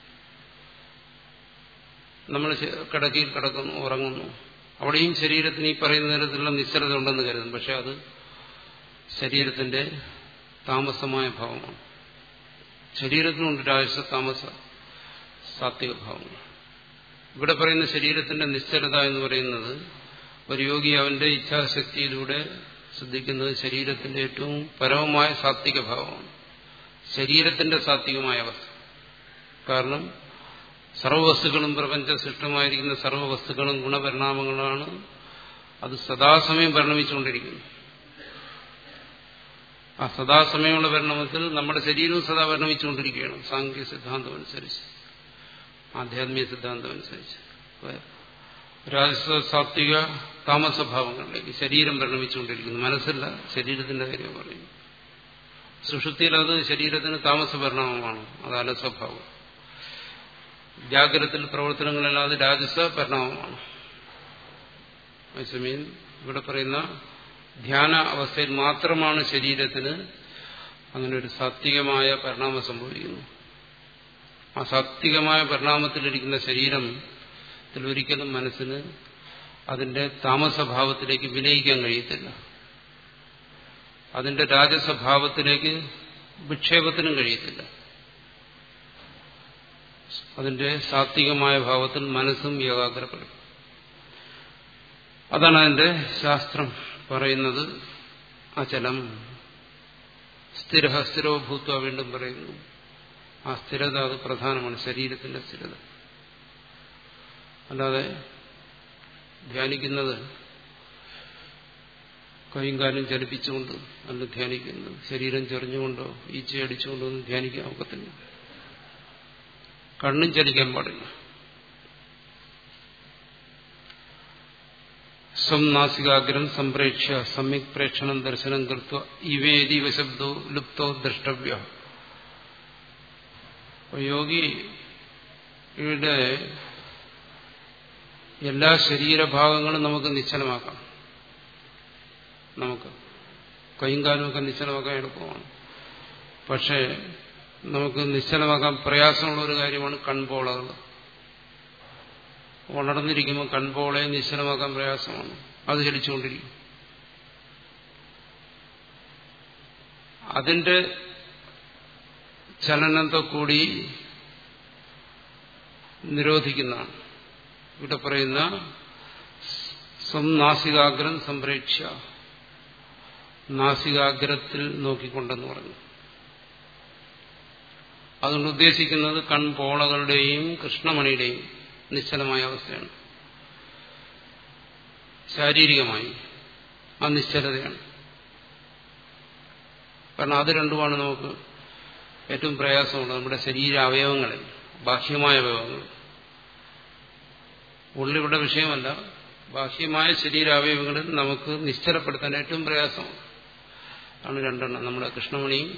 നമ്മൾ കിടക്കയിൽ കിടക്കുന്നു ഉറങ്ങുന്നു അവിടെയും ശരീരത്തിന് ഈ പറയുന്ന തരത്തിലുള്ള നിശ്ചലത ഉണ്ടെന്ന് കരുതും പക്ഷെ അത് ശരീരത്തിന്റെ താമസമായ ഭാവമാണ് ശരീരത്തിനുണ്ട് രാജസ താമസ സാത്വിക ഭാവങ്ങൾ ഇവിടെ പറയുന്ന ശരീരത്തിന്റെ നിശ്ചലത എന്ന് പറയുന്നത് ഒരു യോഗി അവന്റെ ഇച്ഛാശക്തിയിലൂടെ ശ്രദ്ധിക്കുന്നത് ശരീരത്തിന്റെ ഏറ്റവും പരമമായ സാത്വിക ഭാവമാണ് ശരീരത്തിന്റെ സാത്വികമായ അവസ്ഥ കാരണം സർവവസ്തുക്കളും പ്രപഞ്ച സൃഷ്ടമായിരിക്കുന്ന സർവവസ്തുക്കളും ഗുണപരിണാമങ്ങളാണ് അത് സദാസമയം പരിണമിച്ചുകൊണ്ടിരിക്കുന്നു ആ സദാസമയമുള്ള പരിണാമത്തിൽ നമ്മുടെ ശരീരവും സദാ പരിണമിച്ചുകൊണ്ടിരിക്കുകയാണ് സാങ്കേതിക സിദ്ധാന്തം അനുസരിച്ച് ആധ്യാത്മിക സിദ്ധാന്തം അനുസരിച്ച് രാജസ സാത്വിക താമസഭാവങ്ങളിലേക്ക് ശരീരം പരിണമിച്ചുകൊണ്ടിരിക്കുന്നു മനസ്സല്ല ശരീരത്തിന്റെ കാര്യം പറയുന്നു സുഷുപ്തിയിൽ അത് ശരീരത്തിന് താമസ പരിണാമമാണ് അത് അലസ്വഭാവം ജാഗ്രതത്തിൽ പ്രവർത്തനങ്ങളെല്ലാം അത് രാജസ പരിണാമമാണ് അതേസമയം ഇവിടെ പറയുന്ന ധ്യാന അവസ്ഥയിൽ മാത്രമാണ് ശരീരത്തിന് അങ്ങനെ ഒരു സാത്വികമായ പരിണാമം സംഭവിക്കുന്നു ആ സാത്വികമായ പരിണാമത്തിലിരിക്കുന്ന ശരീരം ഒരിക്കലും മനസ്സിന് അതിന്റെ താമസഭാവത്തിലേക്ക് വിലയിക്കാൻ കഴിയത്തില്ല അതിന്റെ രാജസ്വഭാവത്തിലേക്ക് വിക്ഷേപത്തിനും കഴിയത്തില്ല അതിന്റെ സാത്വികമായ ഭാവത്തിൽ മനസ്സും ഏകാഗ്രപ്പെടും അതാണ് അതിന്റെ ശാസ്ത്രം പറയുന്നത് അചലം സ്ഥിര സ്ഥിരോ ഭൂത്വ വീണ്ടും പറയുന്നു ആ സ്ഥിരത അത് പ്രധാനമാണ് ശരീരത്തിന്റെ സ്ഥിരത അല്ലാതെ ധ്യാനിക്കുന്നത് കൈയും കാലും ചലിപ്പിച്ചുകൊണ്ട് അല്ല ധ്യാനിക്കുന്നത് ശരീരം ചെറിഞ്ഞുകൊണ്ടോ ഈച്ചയടിച്ചുകൊണ്ടോ ഒന്നും ധ്യാനിക്കാൻ ഒക്കത്തില്ല കണ്ണും ചലിക്കാൻ പാടില്ല സ്വം നാസികാഗ്രം സംപ്രേക്ഷ്യ സമ്യക് പ്രേക്ഷണം ദർശനം കൃത്വ ഇവേദീവ ശബ്ദോ ലുപ്തോ ദ്രഷ്ടവ്യ യോഗിയുടെ എല്ലാ ശരീരഭാഗങ്ങളും നമുക്ക് നിശ്ചലമാക്കാം നമുക്ക് കൈയും കാലുമൊക്കെ നിശ്ചലമാക്കാൻ എളുപ്പമാണ് പക്ഷേ നമുക്ക് നിശ്ചലമാക്കാൻ പ്രയാസമുള്ള ഒരു കാര്യമാണ് കൺപോളകൾ ഉണർന്നിരിക്കുമ്പോൾ കൺപോളയെ നിശ്ചലമാക്കാൻ പ്രയാസമാണ് അത് ചലിച്ചുകൊണ്ടിരിക്കും അതിന്റെ ചലനത്തെ കൂടി നിരോധിക്കുന്നതാണ് ഇവിടെ പറയുന്ന സ്വം നാസികാഗ്രം സംപ്രേക്ഷ്യ നാസികാഗ്രത്തിൽ നോക്കിക്കൊണ്ടെന്ന് പറഞ്ഞു അതുകൊണ്ട് ഉദ്ദേശിക്കുന്നത് കൺപോളകളുടെയും കൃഷ്ണമണിയുടെയും നിശ്ചലമായ അവസ്ഥയാണ് ശാരീരികമായി ആ നിശ്ചലതയാണ് കാരണം അത് രണ്ടുമാണ് നമുക്ക് ഏറ്റവും പ്രയാസമുള്ളത് നമ്മുടെ ശരീര അവയവങ്ങളിൽ ബാഹ്യമായ അവയവങ്ങൾ ഉള്ളിവിടെ വിഷയമല്ല ബാഹ്യമായ ശരീരാവയവങ്ങളിൽ നമുക്ക് നിശ്ചലപ്പെടുത്താൻ ഏറ്റവും പ്രയാസമാണ് ആണ് രണ്ടെണ്ണം നമ്മുടെ കൃഷ്ണമണിയും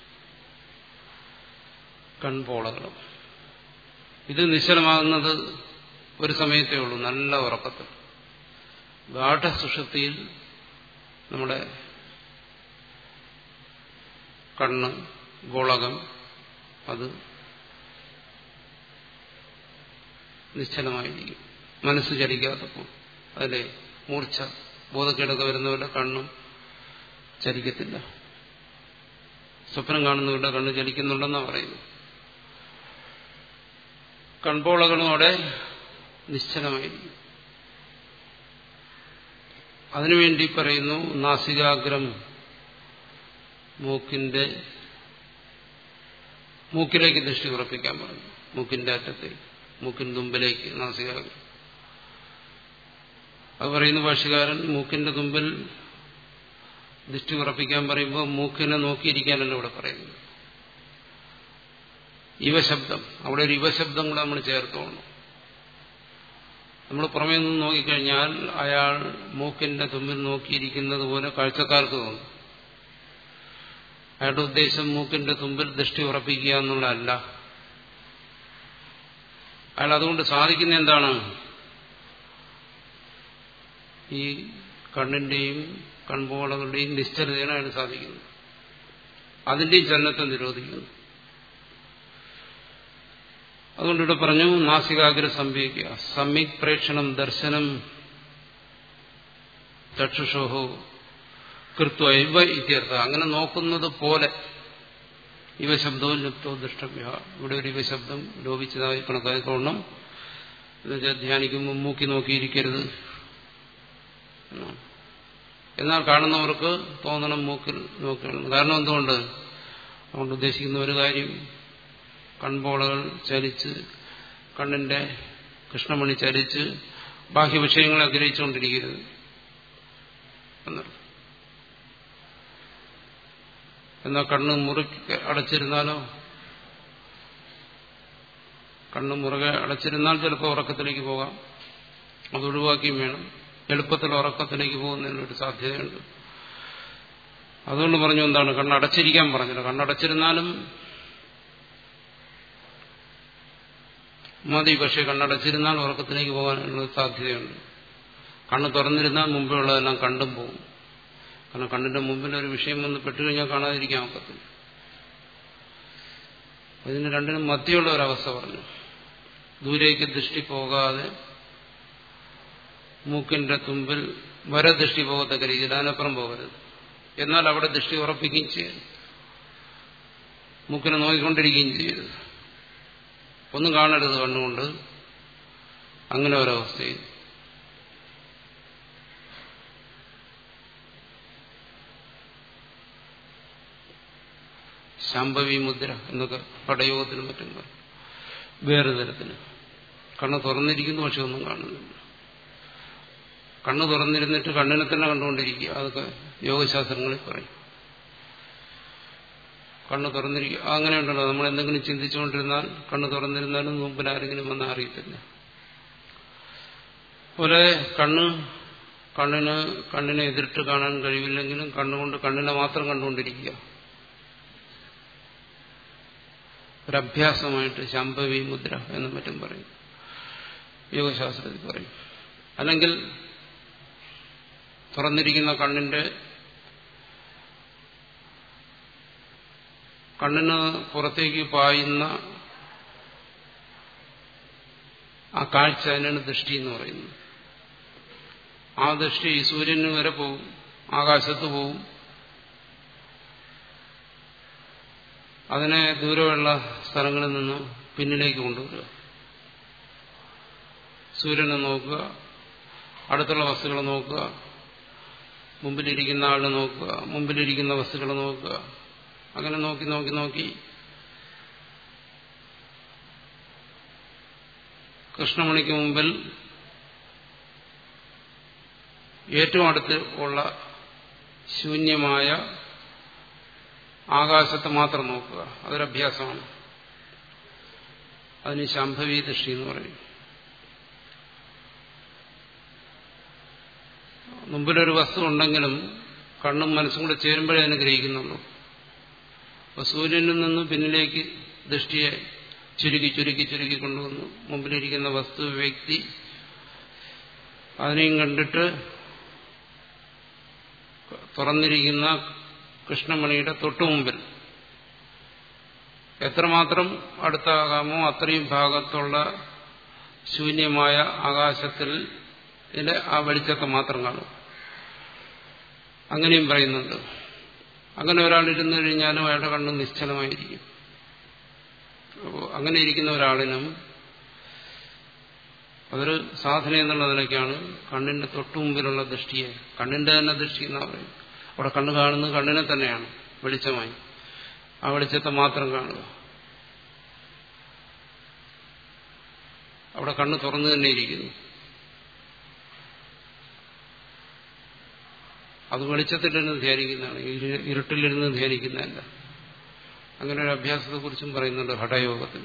കൺപോളകളും ഇത് നിശ്ചലമാകുന്നത് ഒരു സമയത്തേ ഉള്ളൂ നല്ല ഉറക്കത്തിൽ ഗാഠസുഷുപ്തിയിൽ നമ്മുടെ കണ്ണ് ഗോളകം അത് നിശ്ചലമായിരിക്കും മനസ്സ് ചലിക്കാത്തപ്പോൾ അതിലെ മൂർച്ച ബോധക്കേടൊക്കെ വരുന്നവരുടെ കണ്ണും ചലിക്കത്തില്ല സ്വപ്നം കാണുന്നവരുടെ കണ്ണ് ചലിക്കുന്നുണ്ടെന്നാണ് പറയുന്നത് കൺപോളകളും അവിടെ നിശ്ചലമായിരിക്കും അതിനുവേണ്ടി പറയുന്നു നാസികാഗ്രം മൂക്കിന്റെ മൂക്കിലേക്ക് ദൃഷ്ടി ഉറപ്പിക്കാൻ പറഞ്ഞു മൂക്കിന്റെ അറ്റത്തേക്ക് മൂക്കിൻ തുമ്പിലേക്ക് നാസികാഗ്രം അത് പറയുന്ന ഭാഷകാരൻ മൂക്കിന്റെ തുമ്പിൽ ദൃഷ്ടി ഉറപ്പിക്കാൻ പറയുമ്പോൾ മൂക്കിനെ നോക്കിയിരിക്കാനല്ല ഇവിടെ പറയുന്നത് ഇവശബ്ദം അവിടെ ഒരു ഇവശബ്ദം കൂടെ നമ്മൾ ചേർത്തോണം നമ്മൾ പുറമേ നിന്ന് നോക്കിക്കഴിഞ്ഞാൽ അയാൾ മൂക്കിന്റെ തുമ്പിൽ നോക്കിയിരിക്കുന്നത് പോലെ കാഴ്ചക്കാർക്ക് തോന്നും അയാളുടെ ഉദ്ദേശം മൂക്കിന്റെ തുമ്പിൽ ദൃഷ്ടി ഉറപ്പിക്കുക എന്നുള്ളതല്ല അയാൾ അതുകൊണ്ട് സാധിക്കുന്ന എന്താണ് ഈ കണ്ണിന്റെയും കൺപോളകളുടെയും നിശ്ചലതയാണ് അയാൾ സാധിക്കുന്നത് അതിന്റെയും ചലനത്തെ നിരോധിക്കുന്നു അതുകൊണ്ട് ഇവിടെ പറഞ്ഞു നാസികാഗ്ര സംവേക്കുക സമ്യക് പ്രേക്ഷണം ദർശനം ചക്ഷുഷോഹോ കൃത്വ ഇവ ഇത്യർത്ഥ അങ്ങനെ നോക്കുന്നത് പോലെ ഇവ ശബ്ദവും ലുപ്തോ ദൃഷ്ടവ്യ ഇവിടെ ഒരു ഇവ ശബ്ദം ലോപിച്ചതായി കണക്കായിക്കൊള്ളണം എന്നുവെച്ചാൽ ധ്യാനിക്കുമ്പോൾ മൂക്കി നോക്കിയിരിക്കരുത് എന്നാൽ കാണുന്നവർക്ക് തോന്നണം മൂക്കിൽ നോക്കണം കാരണം എന്തുകൊണ്ട് അതുകൊണ്ട് ഉദ്ദേശിക്കുന്ന ഒരു കാര്യം കൺപോളകൾ ചലിച്ച് കണ്ണിന്റെ കൃഷ്ണമണി ചലിച്ച് ബാഹ്യ വിഷയങ്ങളെ ആഗ്രഹിച്ചുകൊണ്ടിരിക്കരുത് എന്നർത്ഥം എന്നാൽ കണ്ണ് മുറുക്കി അടച്ചിരുന്നാലോ കണ്ണ് മുറുകെ അടച്ചിരുന്നാൽ ചിലപ്പോൾ ഉറക്കത്തിലേക്ക് പോകാം അത് ഒഴിവാക്കിയും വേണം എളുപ്പത്തിൽ ഉറക്കത്തിലേക്ക് പോകുന്നതിനൊരു സാധ്യതയുണ്ട് അതുകൊണ്ട് പറഞ്ഞു എന്താണ് കണ്ണടച്ചിരിക്കാൻ പറഞ്ഞില്ല കണ്ണടച്ചിരുന്നാലും മതി പക്ഷെ കണ്ണടച്ചിരുന്നാൽ ഉറക്കത്തിലേക്ക് പോകാനുള്ള സാധ്യതയുണ്ട് കണ്ണ് തുറന്നിരുന്നാൽ മുമ്പിലുള്ളതെല്ലാം കണ്ടും പോകും കാരണം കണ്ണിന്റെ മുമ്പിൽ ഒരു വിഷയം വന്ന് പെട്ടുകഴിഞ്ഞാൽ കാണാതിരിക്കാൻ ഒക്കത്തില്ല അതിന് രണ്ടിനും മധ്യയുള്ള ഒരവസ്ഥ പറഞ്ഞു ദൂരേക്ക് ദൃഷ്ടി പോകാതെ മൂക്കിന്റെ തുമ്പിൽ വരെ ദൃഷ്ടി പോകത്തക്ക രീതിയിൽ അതിനപ്പുറം പോകരുത് എന്നാൽ അവിടെ ദൃഷ്ടി ഉറപ്പിക്കുകയും ചെയ്യരുത് മൂക്കിനെ നോക്കിക്കൊണ്ടിരിക്കുകയും ചെയ്യരുത് ഒന്നും കാണരുത് കണ്ണുകൊണ്ട് അങ്ങനെ ഒരവസ്ഥയിൽ ശാംഭവി മുദ്ര എന്നൊക്കെ പടയോഗത്തിനും മറ്റും പറയും വേറെ തരത്തിന് കണ്ണ് തുറന്നിരിക്കുന്നു പക്ഷെ ഒന്നും കാണുന്നില്ല കണ്ണ് തുറന്നിരുന്നിട്ട് കണ്ണിനെ തന്നെ കണ്ടുകൊണ്ടിരിക്കുക അതൊക്കെ യോഗശാസ്ത്രങ്ങളിൽ പറയും കണ്ണ് തുറന്നിരിക്കുക അങ്ങനെ ഉണ്ടല്ലോ നമ്മൾ എന്തെങ്കിലും ചിന്തിച്ചുകൊണ്ടിരുന്നാൽ കണ്ണ് തുറന്നിരുന്നാലും മുമ്പിൽ ആരെങ്കിലും വന്നാൽ അറിയത്തില്ല പോലെ കണ്ണ് കണ്ണിന് കണ്ണിനെ എതിരിട്ട് കാണാൻ കഴിവില്ലെങ്കിലും കണ്ണുകൊണ്ട് കണ്ണിനെ മാത്രം കണ്ടുകൊണ്ടിരിക്കുക ഒരഭ്യാസമായിട്ട് ശാംഭവി മുദ്ര എന്നും മറ്റും പറയും യോഗശാസ്ത്രത്തിൽ പറയും അല്ലെങ്കിൽ തുറന്നിരിക്കുന്ന കണ്ണിന്റെ കണ്ണിന് പുറത്തേക്ക് പായുന്ന ആ കാഴ്ച അതിനാണ് ദൃഷ്ടി എന്ന് പറയുന്നത് ആ ദൃഷ്ടി സൂര്യന് വരെ പോകും ആകാശത്ത് പോകും അതിനെ ദൂരമുള്ള സ്ഥലങ്ങളിൽ നിന്ന് പിന്നിലേക്ക് കൊണ്ടുവരിക സൂര്യനെ നോക്കുക അടുത്തുള്ള വസ്തുക്കളെ നോക്കുക മുമ്പിലിരിക്കുന്ന ആളിനെ നോക്കുക മുമ്പിലിരിക്കുന്ന വസ്തുക്കളെ നോക്കുക അങ്ങനെ നോക്കി നോക്കി നോക്കി കൃഷ്ണമണിക്ക് മുമ്പിൽ ഏറ്റവും അടുത്ത് ഉള്ള ശൂന്യമായ ആകാശത്തെ മാത്രം നോക്കുക അതൊരഭ്യാസമാണ് അതിന് ശാംഭവി ദൃഷ്ടി എന്ന് പറയും മുമ്പിലൊരു വസ്തു ഉണ്ടെങ്കിലും കണ്ണും മനസ്സും കൂടെ ചേരുമ്പോഴേ അതിനെ ഗ്രഹിക്കുന്നുള്ളൂ അപ്പൊ സൂര്യനിൽ നിന്ന് പിന്നിലേക്ക് ദൃഷ്ടിയെ ചുരുക്കി ചുരുക്കി ചുരുക്കി കൊണ്ടുവന്നു മുമ്പിലിരിക്കുന്ന വസ്തു വ്യക്തി അതിനെയും കണ്ടിട്ട് തുറന്നിരിക്കുന്ന കൃഷ്ണമണിയുടെ തൊട്ടു മുമ്പിൽ എത്രമാത്രം അടുത്താകാമോ അത്രയും ഭാഗത്തുള്ള ശൂന്യമായ ആകാശത്തിൽ ഇതിന്റെ ആ വെളിച്ചത്തെ മാത്രം കാണും അങ്ങനെയും പറയുന്നുണ്ട് അങ്ങനെ ഒരാൾ ഇരുന്നു കഴിഞ്ഞാലും അയാളുടെ കണ്ണ് നിശ്ചലമായിരിക്കും അപ്പോൾ അങ്ങനെ ഇരിക്കുന്ന ഒരാളിനും അതൊരു സാധന എന്നുള്ള നിലയ്ക്കാണ് കണ്ണിന്റെ തൊട്ടു മുമ്പിലുള്ള ദൃഷ്ടിയെ കണ്ണിന്റെ തന്നെ ദൃഷ്ടി എന്നാ പറയും അവിടെ കണ്ണ് കാണുന്നത് കണ്ണിനെ തന്നെയാണ് വെളിച്ചമായി ആ വെളിച്ചത്തെ മാത്രം കാണുക അവിടെ കണ്ണ് തുറന്നു തന്നെ ഇരിക്കുന്നു അത് വെളിച്ചത്തിലിരുന്ന് ധ്യാനിക്കുന്നതാണ് ഇരുട്ടിലിരുന്ന് ധ്യാനിക്കുന്നതല്ല അങ്ങനെ ഒരു അഭ്യാസത്തെക്കുറിച്ചും പറയുന്നുണ്ട് ഹഠയോഗത്തിൽ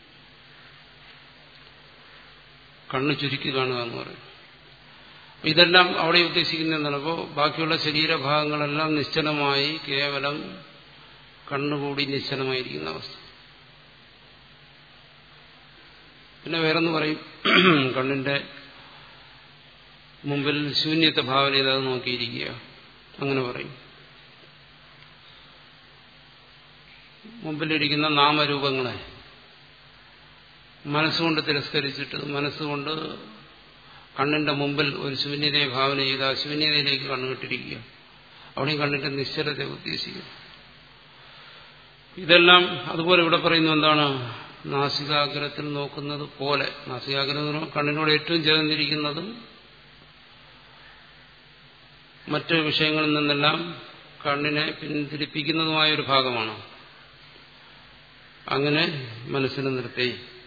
കണ്ണ് ചുരുക്കി കാണുക എന്ന് പറയും ഇതെല്ലാം അവിടെ ഉദ്ദേശിക്കുന്ന എന്താണ് അപ്പോൾ ബാക്കിയുള്ള ശരീരഭാഗങ്ങളെല്ലാം നിശ്ചലമായി കേവലം കണ്ണുകൂടി നിശ്ചലമായിരിക്കുന്ന അവസ്ഥ പിന്നെ വേറൊന്ന് പറയും കണ്ണിന്റെ മുമ്പിൽ ശൂന്യത്തെ ഭാവന ചെയ്ത് അത് നോക്കിയിരിക്കുക അങ്ങനെ പറയും മുമ്പിലിരിക്കുന്ന നാമരൂപങ്ങളെ മനസ്സുകൊണ്ട് തിരസ്കരിച്ചിട്ട് മനസ്സുകൊണ്ട് കണ്ണിന്റെ മുമ്പിൽ ഒരു ശൂന്യതയെ ഭാവന ചെയ്ത് ആ ശൂന്യതയിലേക്ക് കണ്ണുകിട്ടിരിക്കുക അവിടെയും കണ്ണിന്റെ നിശ്ചലത്തെ ഉദ്ദേശിക്കുക ഇതെല്ലാം അതുപോലെ ഇവിടെ പറയുന്നു എന്താണ് നാസികാഗ്രത്തിൽ നോക്കുന്നത് പോലെ നാസികാഗ്രഹം കണ്ണിനോട് ഏറ്റവും ചേർന്നിരിക്കുന്നതും മറ്റ് വിഷയങ്ങളിൽ നിന്നെല്ലാം കണ്ണിനെ പിന്തിരിപ്പിക്കുന്നതുമായ ഒരു ഭാഗമാണ് അങ്ങനെ മനസ്സിനെ നിർത്തി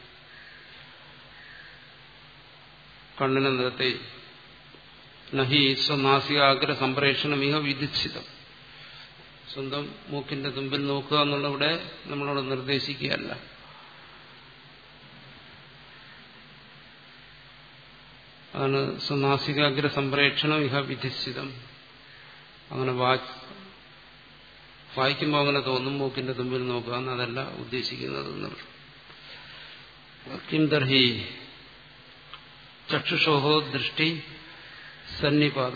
കണ്ണിനെ നിർത്തി നഹി സ്വനാസികാഗ്ര സംപ്രേഷണം ഇഹ വിധിച്ചിതം സ്വന്തം മൂക്കിന്റെ തുമ്പിൽ നോക്കുക എന്നുള്ളവിടെ നമ്മളോട് നിർദ്ദേശിക്കുകയല്ല അതാണ് സ്വനാസികാഗ്ര സംപ്രേക്ഷണം ഇഹ വിധിച്ചിതം അങ്ങനെ വായിക്കുമ്പോൾ അങ്ങനെ തോന്നും മൂക്കിന്റെ തുമ്പിൽ നോക്കുക എന്നതല്ല ഉദ്ദേശിക്കുന്നത് കിം ദർഹി ചക്ഷുഷോഹോ ദൃഷ്ടി സന്നിപാത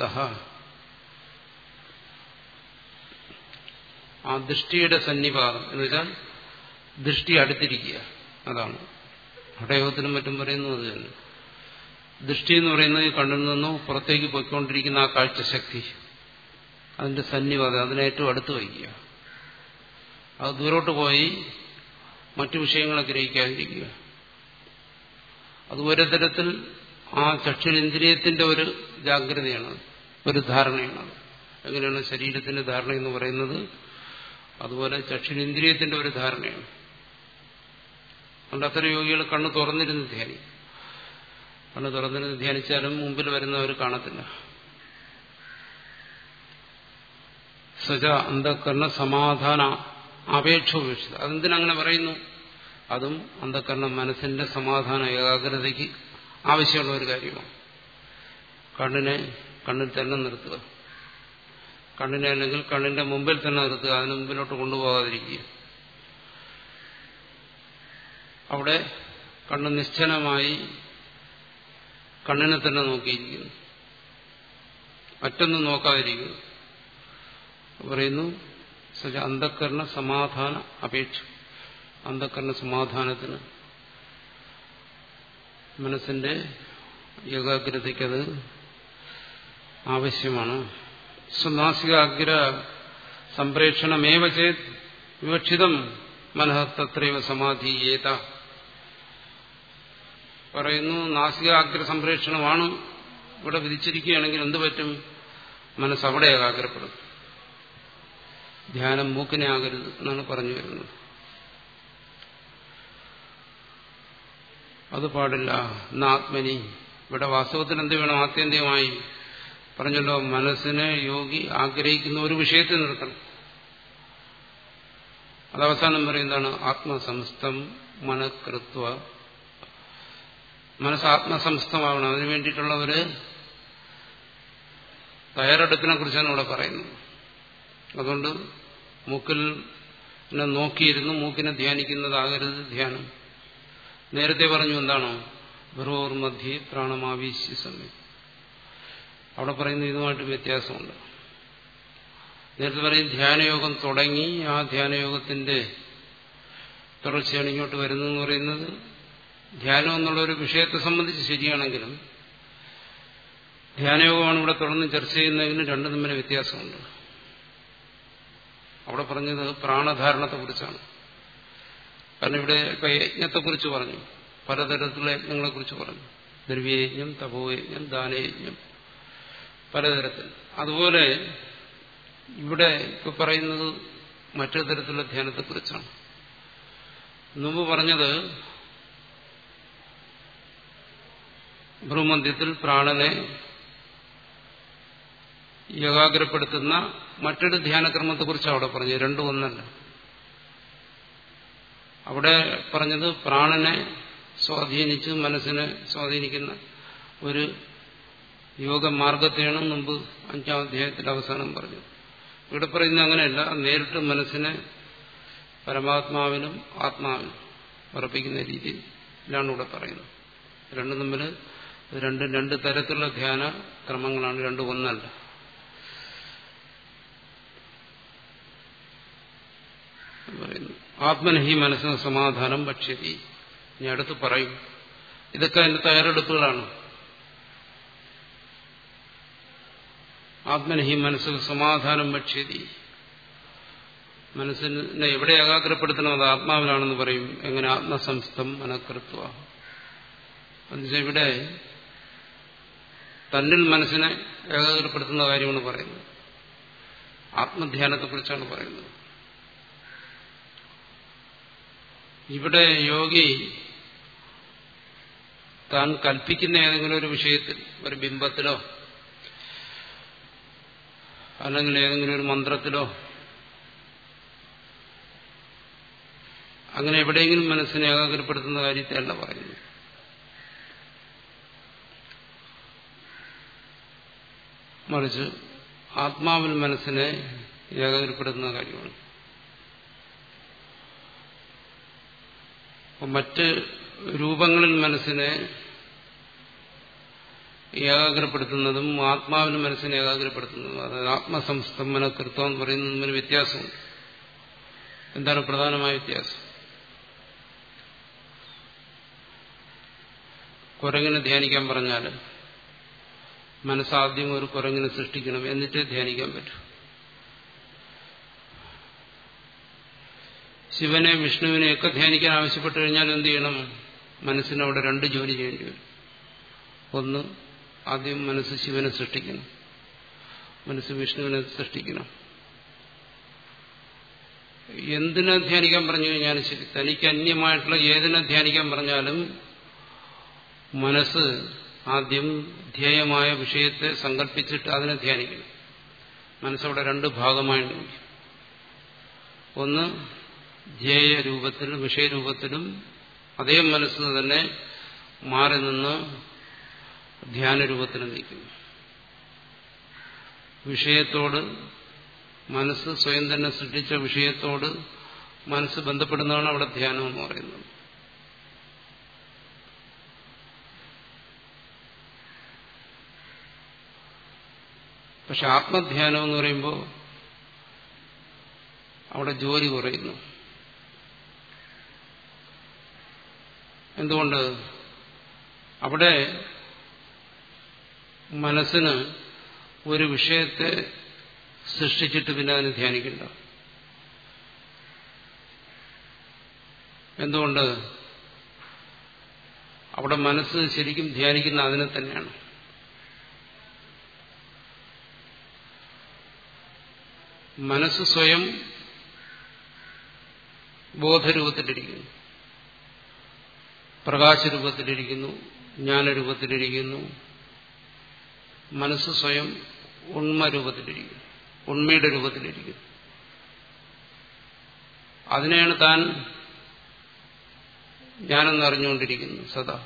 ആ ദൃഷ്ടിയുടെ സന്നിപാതം എന്ന് വെച്ചാൽ ദൃഷ്ടി അടുത്തിരിക്കുക അതാണ് ഹടയോഗത്തിനും മറ്റും പറയുന്നത് അത് തന്നെ ദൃഷ്ടി എന്ന് പറയുന്നത് ഈ കണ്ണിൽ നിന്നും പുറത്തേക്ക് പോയിക്കൊണ്ടിരിക്കുന്ന ആ കാഴ്ചശക്തി അതിന്റെ സന്നിപാതം അതിനെ ഏറ്റവും അടുത്ത് വയ്ക്കുക അത് ദൂരോട്ട് പോയി മറ്റു വിഷയങ്ങളെ ഗ്രഹിക്കാതിരിക്കുക അത് ഒരു തരത്തിൽ ആ ചക്ഷുരേന്ദ്രിയത്തിന്റെ ഒരു ജാഗ്രതയാണ് ഒരു ധാരണയാണ് എങ്ങനെയാണ് ശരീരത്തിന്റെ ധാരണ എന്ന് പറയുന്നത് അതുപോലെ ചക്ഷുരേന്ദ്രിയത്തിന്റെ ഒരു ധാരണയാണ് അതുകൊണ്ട് അത്തരം യോഗികൾ കണ്ണ് തുറന്നിരുന്ന് ധ്യാനിക്കും കണ്ണ് തുറന്നിരുന്ന് ധ്യാനിച്ചാലും മുമ്പിൽ വരുന്നവർ കാണത്തില്ല സജ അന്ധക്കരണ സമാധാന അപേക്ഷ ഉപേക്ഷിത അതെന്തിനങ്ങനെ പറയുന്നു അതും അന്ധക്കരണ മനസ്സിന്റെ സമാധാന ഏകാഗ്രതയ്ക്ക് ആവശ്യമുള്ള ഒരു കാര്യമാണ് കണ്ണിനെ കണ്ണിൽ തന്നെ നിർത്തുക കണ്ണിനെ അല്ലെങ്കിൽ കണ്ണിന്റെ മുമ്പിൽ തന്നെ നിർത്തുക അതിന് മുമ്പിലോട്ട് കൊണ്ടുപോകാതിരിക്കുക അവിടെ കണ്ണ് നിശ്ചലമായി കണ്ണിനെ തന്നെ നോക്കിയിരിക്കുന്നു മറ്റൊന്നും നോക്കാതിരിക്കുന്നു പറയുന്നു സജ അന്ധക്കരണ സമാധാന അപേക്ഷ അന്ധക്കരണ സമാധാനത്തിന് മനസ്സിന്റെ ഏകാഗ്രതയ്ക്കത് ആവശ്യമാണ് സ്വനാസികാഗ്ര സംപ്രേഷണമേവ ചേത് വിവക്ഷിതം മനഃ തത്രൈവ സമാധീയേത പറയുന്നു നാസികാഗ്ര സംപ്രേഷണമാണ് ഇവിടെ വിധിച്ചിരിക്കുകയാണെങ്കിൽ എന്ത് പറ്റും മനസ്സ് അവിടെ ഏകാഗ്രപ്പെടും ധ്യാനം മൂക്കിനെ ആകരുത് എന്നാണ് പറഞ്ഞു വരുന്നത് അത് പാടില്ല ആത്മനി ഇവിടെ വാസ്തവത്തിൽ എന്ത് വേണം ആത്യന്തികമായി പറഞ്ഞല്ലോ മനസ്സിനെ യോഗി ആഗ്രഹിക്കുന്ന ഒരു വിഷയത്തിൽ നിർത്തണം അത് അവസാനം പറയുന്നതാണ് ആത്മസംസ്ഥം മനഃകൃത്വ മനസ്സ് ആത്മസംസ്ഥമാവണം അതിനു വേണ്ടിയിട്ടുള്ള ഒരു തയ്യാറെടുപ്പിനെ കുറിച്ചാണ് ഇവിടെ പറയുന്നത് അതുകൊണ്ട് മൂക്കിൽ നോക്കിയിരുന്നു മൂക്കിനെ ധ്യാനിക്കുന്നതാകരുത് ധ്യാനം നേരത്തെ പറഞ്ഞു എന്താണോ ബൃഹോർ മധ്യേ പ്രാണമാവീശ്യ സമയം അവിടെ പറയുന്ന ഇതുമായിട്ട് വ്യത്യാസമുണ്ട് നേരത്തെ പറയും ധ്യാനയോഗം തുടങ്ങി ആ ധ്യാനയോഗത്തിന്റെ തുടർച്ചയാണ് ഇങ്ങോട്ട് വരുന്നതെന്ന് പറയുന്നത് ധ്യാനം എന്നുള്ള ഒരു വിഷയത്തെ സംബന്ധിച്ച് ശരിയാണെങ്കിലും ധ്യാനയോഗമാണ് ഇവിടെ തുടർന്ന് ചർച്ച ചെയ്യുന്നതിന് രണ്ടും തമ്മിൽ വ്യത്യാസമുണ്ട് അവിടെ പറഞ്ഞത് പ്രാണധാരണത്തെക്കുറിച്ചാണ് കാരണം ഇവിടെ ഇപ്പൊ യജ്ഞത്തെക്കുറിച്ച് പറഞ്ഞു പലതരത്തിലുള്ള യജ്ഞങ്ങളെക്കുറിച്ച് പറഞ്ഞു ദ്രവ്യയജ്ഞം തപോയജ്ഞം ദാനയജ്ഞം പലതരത്തിൽ അതുപോലെ ഇവിടെ ഇപ്പൊ പറയുന്നത് മറ്റൊരു തരത്തിലുള്ള ധ്യാനത്തെക്കുറിച്ചാണ് മുമ്പ് പറഞ്ഞത് ഭ്രൂമന്ത്യത്തിൽ പ്രാണനെ ഏകാഗ്രപ്പെടുത്തുന്ന മറ്റൊരു ധ്യാനക്രമത്തെക്കുറിച്ച് അവിടെ പറഞ്ഞു രണ്ടും ഒന്നല്ല അവിടെ പറഞ്ഞത് പ്രാണനെ സ്വാധീനിച്ച് മനസ്സിനെ സ്വാധീനിക്കുന്ന ഒരു യോഗമാർഗത്തെയാണ് മുമ്പ് അഞ്ചാം അധ്യായത്തിൽ അവസാനം പറഞ്ഞത് ഇവിടെ പറയുന്നത് അങ്ങനെയല്ല നേരിട്ട് മനസ്സിനെ പരമാത്മാവിനും ആത്മാവിനും ഉറപ്പിക്കുന്ന രീതിയിലാണ് ഇവിടെ പറയുന്നത് രണ്ടും തമ്മിൽ രണ്ടും രണ്ട് തരത്തിലുള്ള ധ്യാന ക്രമങ്ങളാണ് രണ്ടും ഒന്നല്ല ആത്മനഹി മനസ്സിന് സമാധാനം ഭക്ഷ്യതി ഇനി അടുത്ത് പറയും ഇതൊക്കെ അതിന്റെ തയ്യാറെടുപ്പുകളാണ് ആത്മനഹി മനസ്സിൽ സമാധാനം ഭക്ഷ്യതി മനസ്സിനെ എവിടെ ഏകാഗ്രപ്പെടുത്തണം അത് ആത്മാവിലാണെന്ന് പറയും എങ്ങനെ ആത്മസംസ്ഥം മനക്കൃത്വ എന്നുവെച്ചാൽ ഇവിടെ തന്നിൽ മനസ്സിനെ ഏകാഗ്രപ്പെടുത്തുന്ന കാര്യമാണ് പറയുന്നത് ആത്മധ്യാനത്തെക്കുറിച്ചാണ് പറയുന്നത് ഇവിടെ യോഗി താൻ കൽപ്പിക്കുന്ന ഏതെങ്കിലും ഒരു വിഷയത്തിൽ ഒരു ബിംബത്തിലോ അല്ലെങ്കിൽ ഏതെങ്കിലും ഒരു മന്ത്രത്തിലോ അങ്ങനെ എവിടെയെങ്കിലും മനസ്സിനെ ഏകാഗ്രപ്പെടുത്തുന്ന കാര്യത്തെയല്ല പറയുന്നത് മറിച്ച് ആത്മാവിൽ മനസ്സിനെ ഏകാഗ്രപ്പെടുത്തുന്ന കാര്യമാണ് മറ്റ് രൂപങ്ങളിൽ മനസ്സിനെ ഏകാഗ്രപ്പെടുത്തുന്നതും ആത്മാവിൽ മനസ്സിനെ ഏകാഗ്രപ്പെടുത്തുന്നതും അതായത് ആത്മസംസ്തംഭനകൃത്വം എന്ന് പറയുന്നതും തമ്മിൽ വ്യത്യാസമുണ്ട് എന്താണ് പ്രധാനമായ വ്യത്യാസം കുരങ്ങിനെ ധ്യാനിക്കാൻ പറഞ്ഞാൽ മനസ്സാദ്യം ഒരു കുരങ്ങിനെ സൃഷ്ടിക്കണം എന്നിട്ട് ധ്യാനിക്കാൻ പറ്റും ശിവനെ വിഷ്ണുവിനെ ഒക്കെ ധ്യാനിക്കാൻ ആവശ്യപ്പെട്ടു കഴിഞ്ഞാൽ എന്ത് ചെയ്യണം മനസ്സിന് അവിടെ രണ്ട് ജോലി ചെയ്യേണ്ടി വരും ഒന്ന് ആദ്യം മനസ്സ് ശിവനെ സൃഷ്ടിക്കണം മനസ്സ് വിഷ്ണുവിനെ സൃഷ്ടിക്കണം എന്തിനെ ധ്യാനിക്കാൻ പറഞ്ഞു കഴിഞ്ഞാലും ശരി തനിക്ക് അന്യമായിട്ടുള്ള ഏതിനെ ധ്യാനിക്കാൻ പറഞ്ഞാലും മനസ്സ് ആദ്യം ധ്യേയമായ വിഷയത്തെ സങ്കല്പിച്ചിട്ട് അതിനെ ധ്യാനിക്കണം മനസ്സവിടെ രണ്ട് ഭാഗമായിട്ട് ഒന്ന് ധ്യേയ രൂപത്തിലും വിഷയരൂപത്തിലും അതേ മനസ്സിന് തന്നെ മാറി നിന്ന് ധ്യാനരൂപത്തിൽ നിൽക്കുന്നു വിഷയത്തോട് മനസ്സ് സ്വയം തന്നെ സൃഷ്ടിച്ച വിഷയത്തോട് മനസ്സ് ബന്ധപ്പെടുന്നതാണ് അവിടെ ധ്യാനം എന്ന് പറയുന്നത് പക്ഷെ ആത്മധ്യാനം എന്ന് പറയുമ്പോൾ അവിടെ ജോലി കുറയുന്നു എന്തുകൊണ്ട് അവിടെ മനസ്സിന് ഒരു വിഷയത്തെ സൃഷ്ടിച്ചിട്ട് പിന്നെ അതിനെ ധ്യാനിക്കണ്ട എന്തുകൊണ്ട് അവിടെ മനസ്സ് ശരിക്കും ധ്യാനിക്കുന്ന അതിനെ തന്നെയാണ് മനസ്സ് സ്വയം ബോധരൂപത്തിലിരിക്കുന്നു പ്രകാശരൂപത്തിലിരിക്കുന്നു ജ്ഞാനരൂപത്തിലിരിക്കുന്നു മനസ്സ് സ്വയം ഉണ്മരൂപത്തിലിരിക്കുന്നു ഉണ്മയുടെ രൂപത്തിലിരിക്കുന്നു അതിനെയാണ് താൻ ഞാനെന്ന് അറിഞ്ഞുകൊണ്ടിരിക്കുന്നു സദാ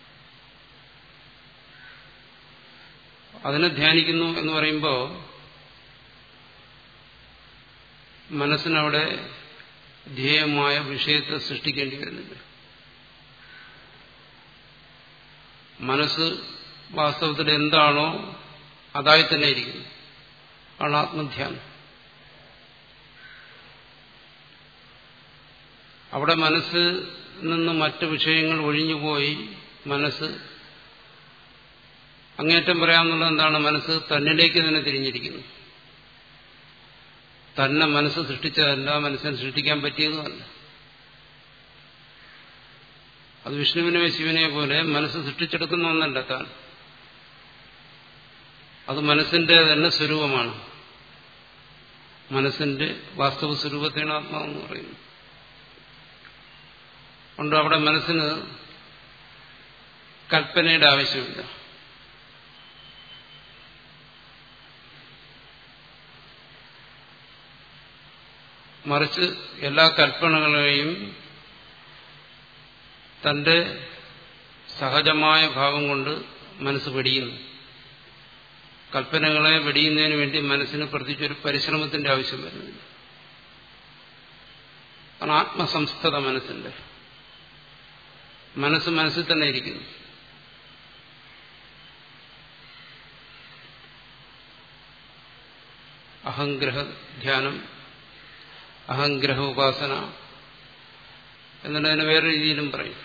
അതിനെ ധ്യാനിക്കുന്നു എന്ന് പറയുമ്പോൾ മനസ്സിനവിടെ ധ്യേയമായ വിഷയത്തെ സൃഷ്ടിക്കേണ്ടി വരുന്നില്ല മനസ്സ് വാസ്തവത്തിൽ എന്താണോ അതായി തന്നെ ഇരിക്കുന്നു ആണ് ആത്മധ്യാനം അവിടെ മനസ്സ് നിന്ന് മറ്റ് വിഷയങ്ങൾ ഒഴിഞ്ഞുപോയി മനസ്സ് അങ്ങേറ്റം പറയാമെന്നുള്ളത് എന്താണ് മനസ്സ് തന്നിലേക്ക് തന്നെ തിരിഞ്ഞിരിക്കുന്നു തന്നെ മനസ്സ് സൃഷ്ടിച്ചതല്ല മനസ്സിനെ സൃഷ്ടിക്കാൻ പറ്റിയതുമല്ല അത് വിഷ്ണുവിനെ ശിവനെ പോലെ മനസ്സ് സൃഷ്ടിച്ചെടുക്കുന്ന ഒന്നല്ല താൻ അത് മനസ്സിന്റെ തന്നെ സ്വരൂപമാണ് മനസ്സിന്റെ വാസ്തവ സ്വരൂപത്തെയാണ് ആത്മാവെന്ന് പറയുന്നത് കൊണ്ട് അവിടെ മനസ്സിന് കൽപ്പനയുടെ ആവശ്യമില്ല മറിച്ച് എല്ലാ കൽപ്പനകളെയും തന്റെ സഹജമായ ഭാവം കൊണ്ട് മനസ്സ് വെടിയുന്നു കൽപ്പനകളെ വെടിയുന്നതിന് വേണ്ടി മനസ്സിന് പ്രത്യേകിച്ചൊരു പരിശ്രമത്തിന്റെ ആവശ്യം വരുന്നില്ല കാരണം ആത്മസംസ്ഥത മനസ്സിന്റെ മനസ്സ് മനസ്സിൽ തന്നെ ഇരിക്കുന്നു അഹംഗ്രഹ ധ്യാനം അഹംഗ്രഹ ഉപാസന എന്നിട്ട് അതിനെ വേറെ രീതിയിലും പറയും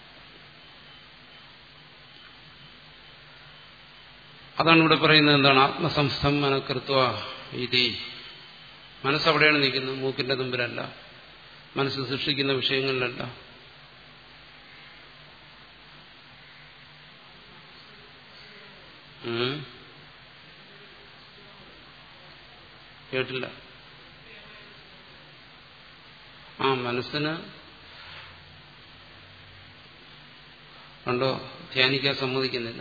അതാണ് ഇവിടെ പറയുന്നത് എന്താണ് ആത്മസംസ്ഥം മനക്കൃത്വ ഇതി മനസ്സവിടെയാണ് നിൽക്കുന്നത് മൂക്കിന്റെ തുമ്പിലല്ല മനസ്സ് സൃഷ്ടിക്കുന്ന വിഷയങ്ങളിലല്ല ഉം. കേട്ടില്ല ആ മനസ്സിന് കണ്ടോ ധ്യാനിക്കാൻ സമ്മതിക്കുന്നില്ല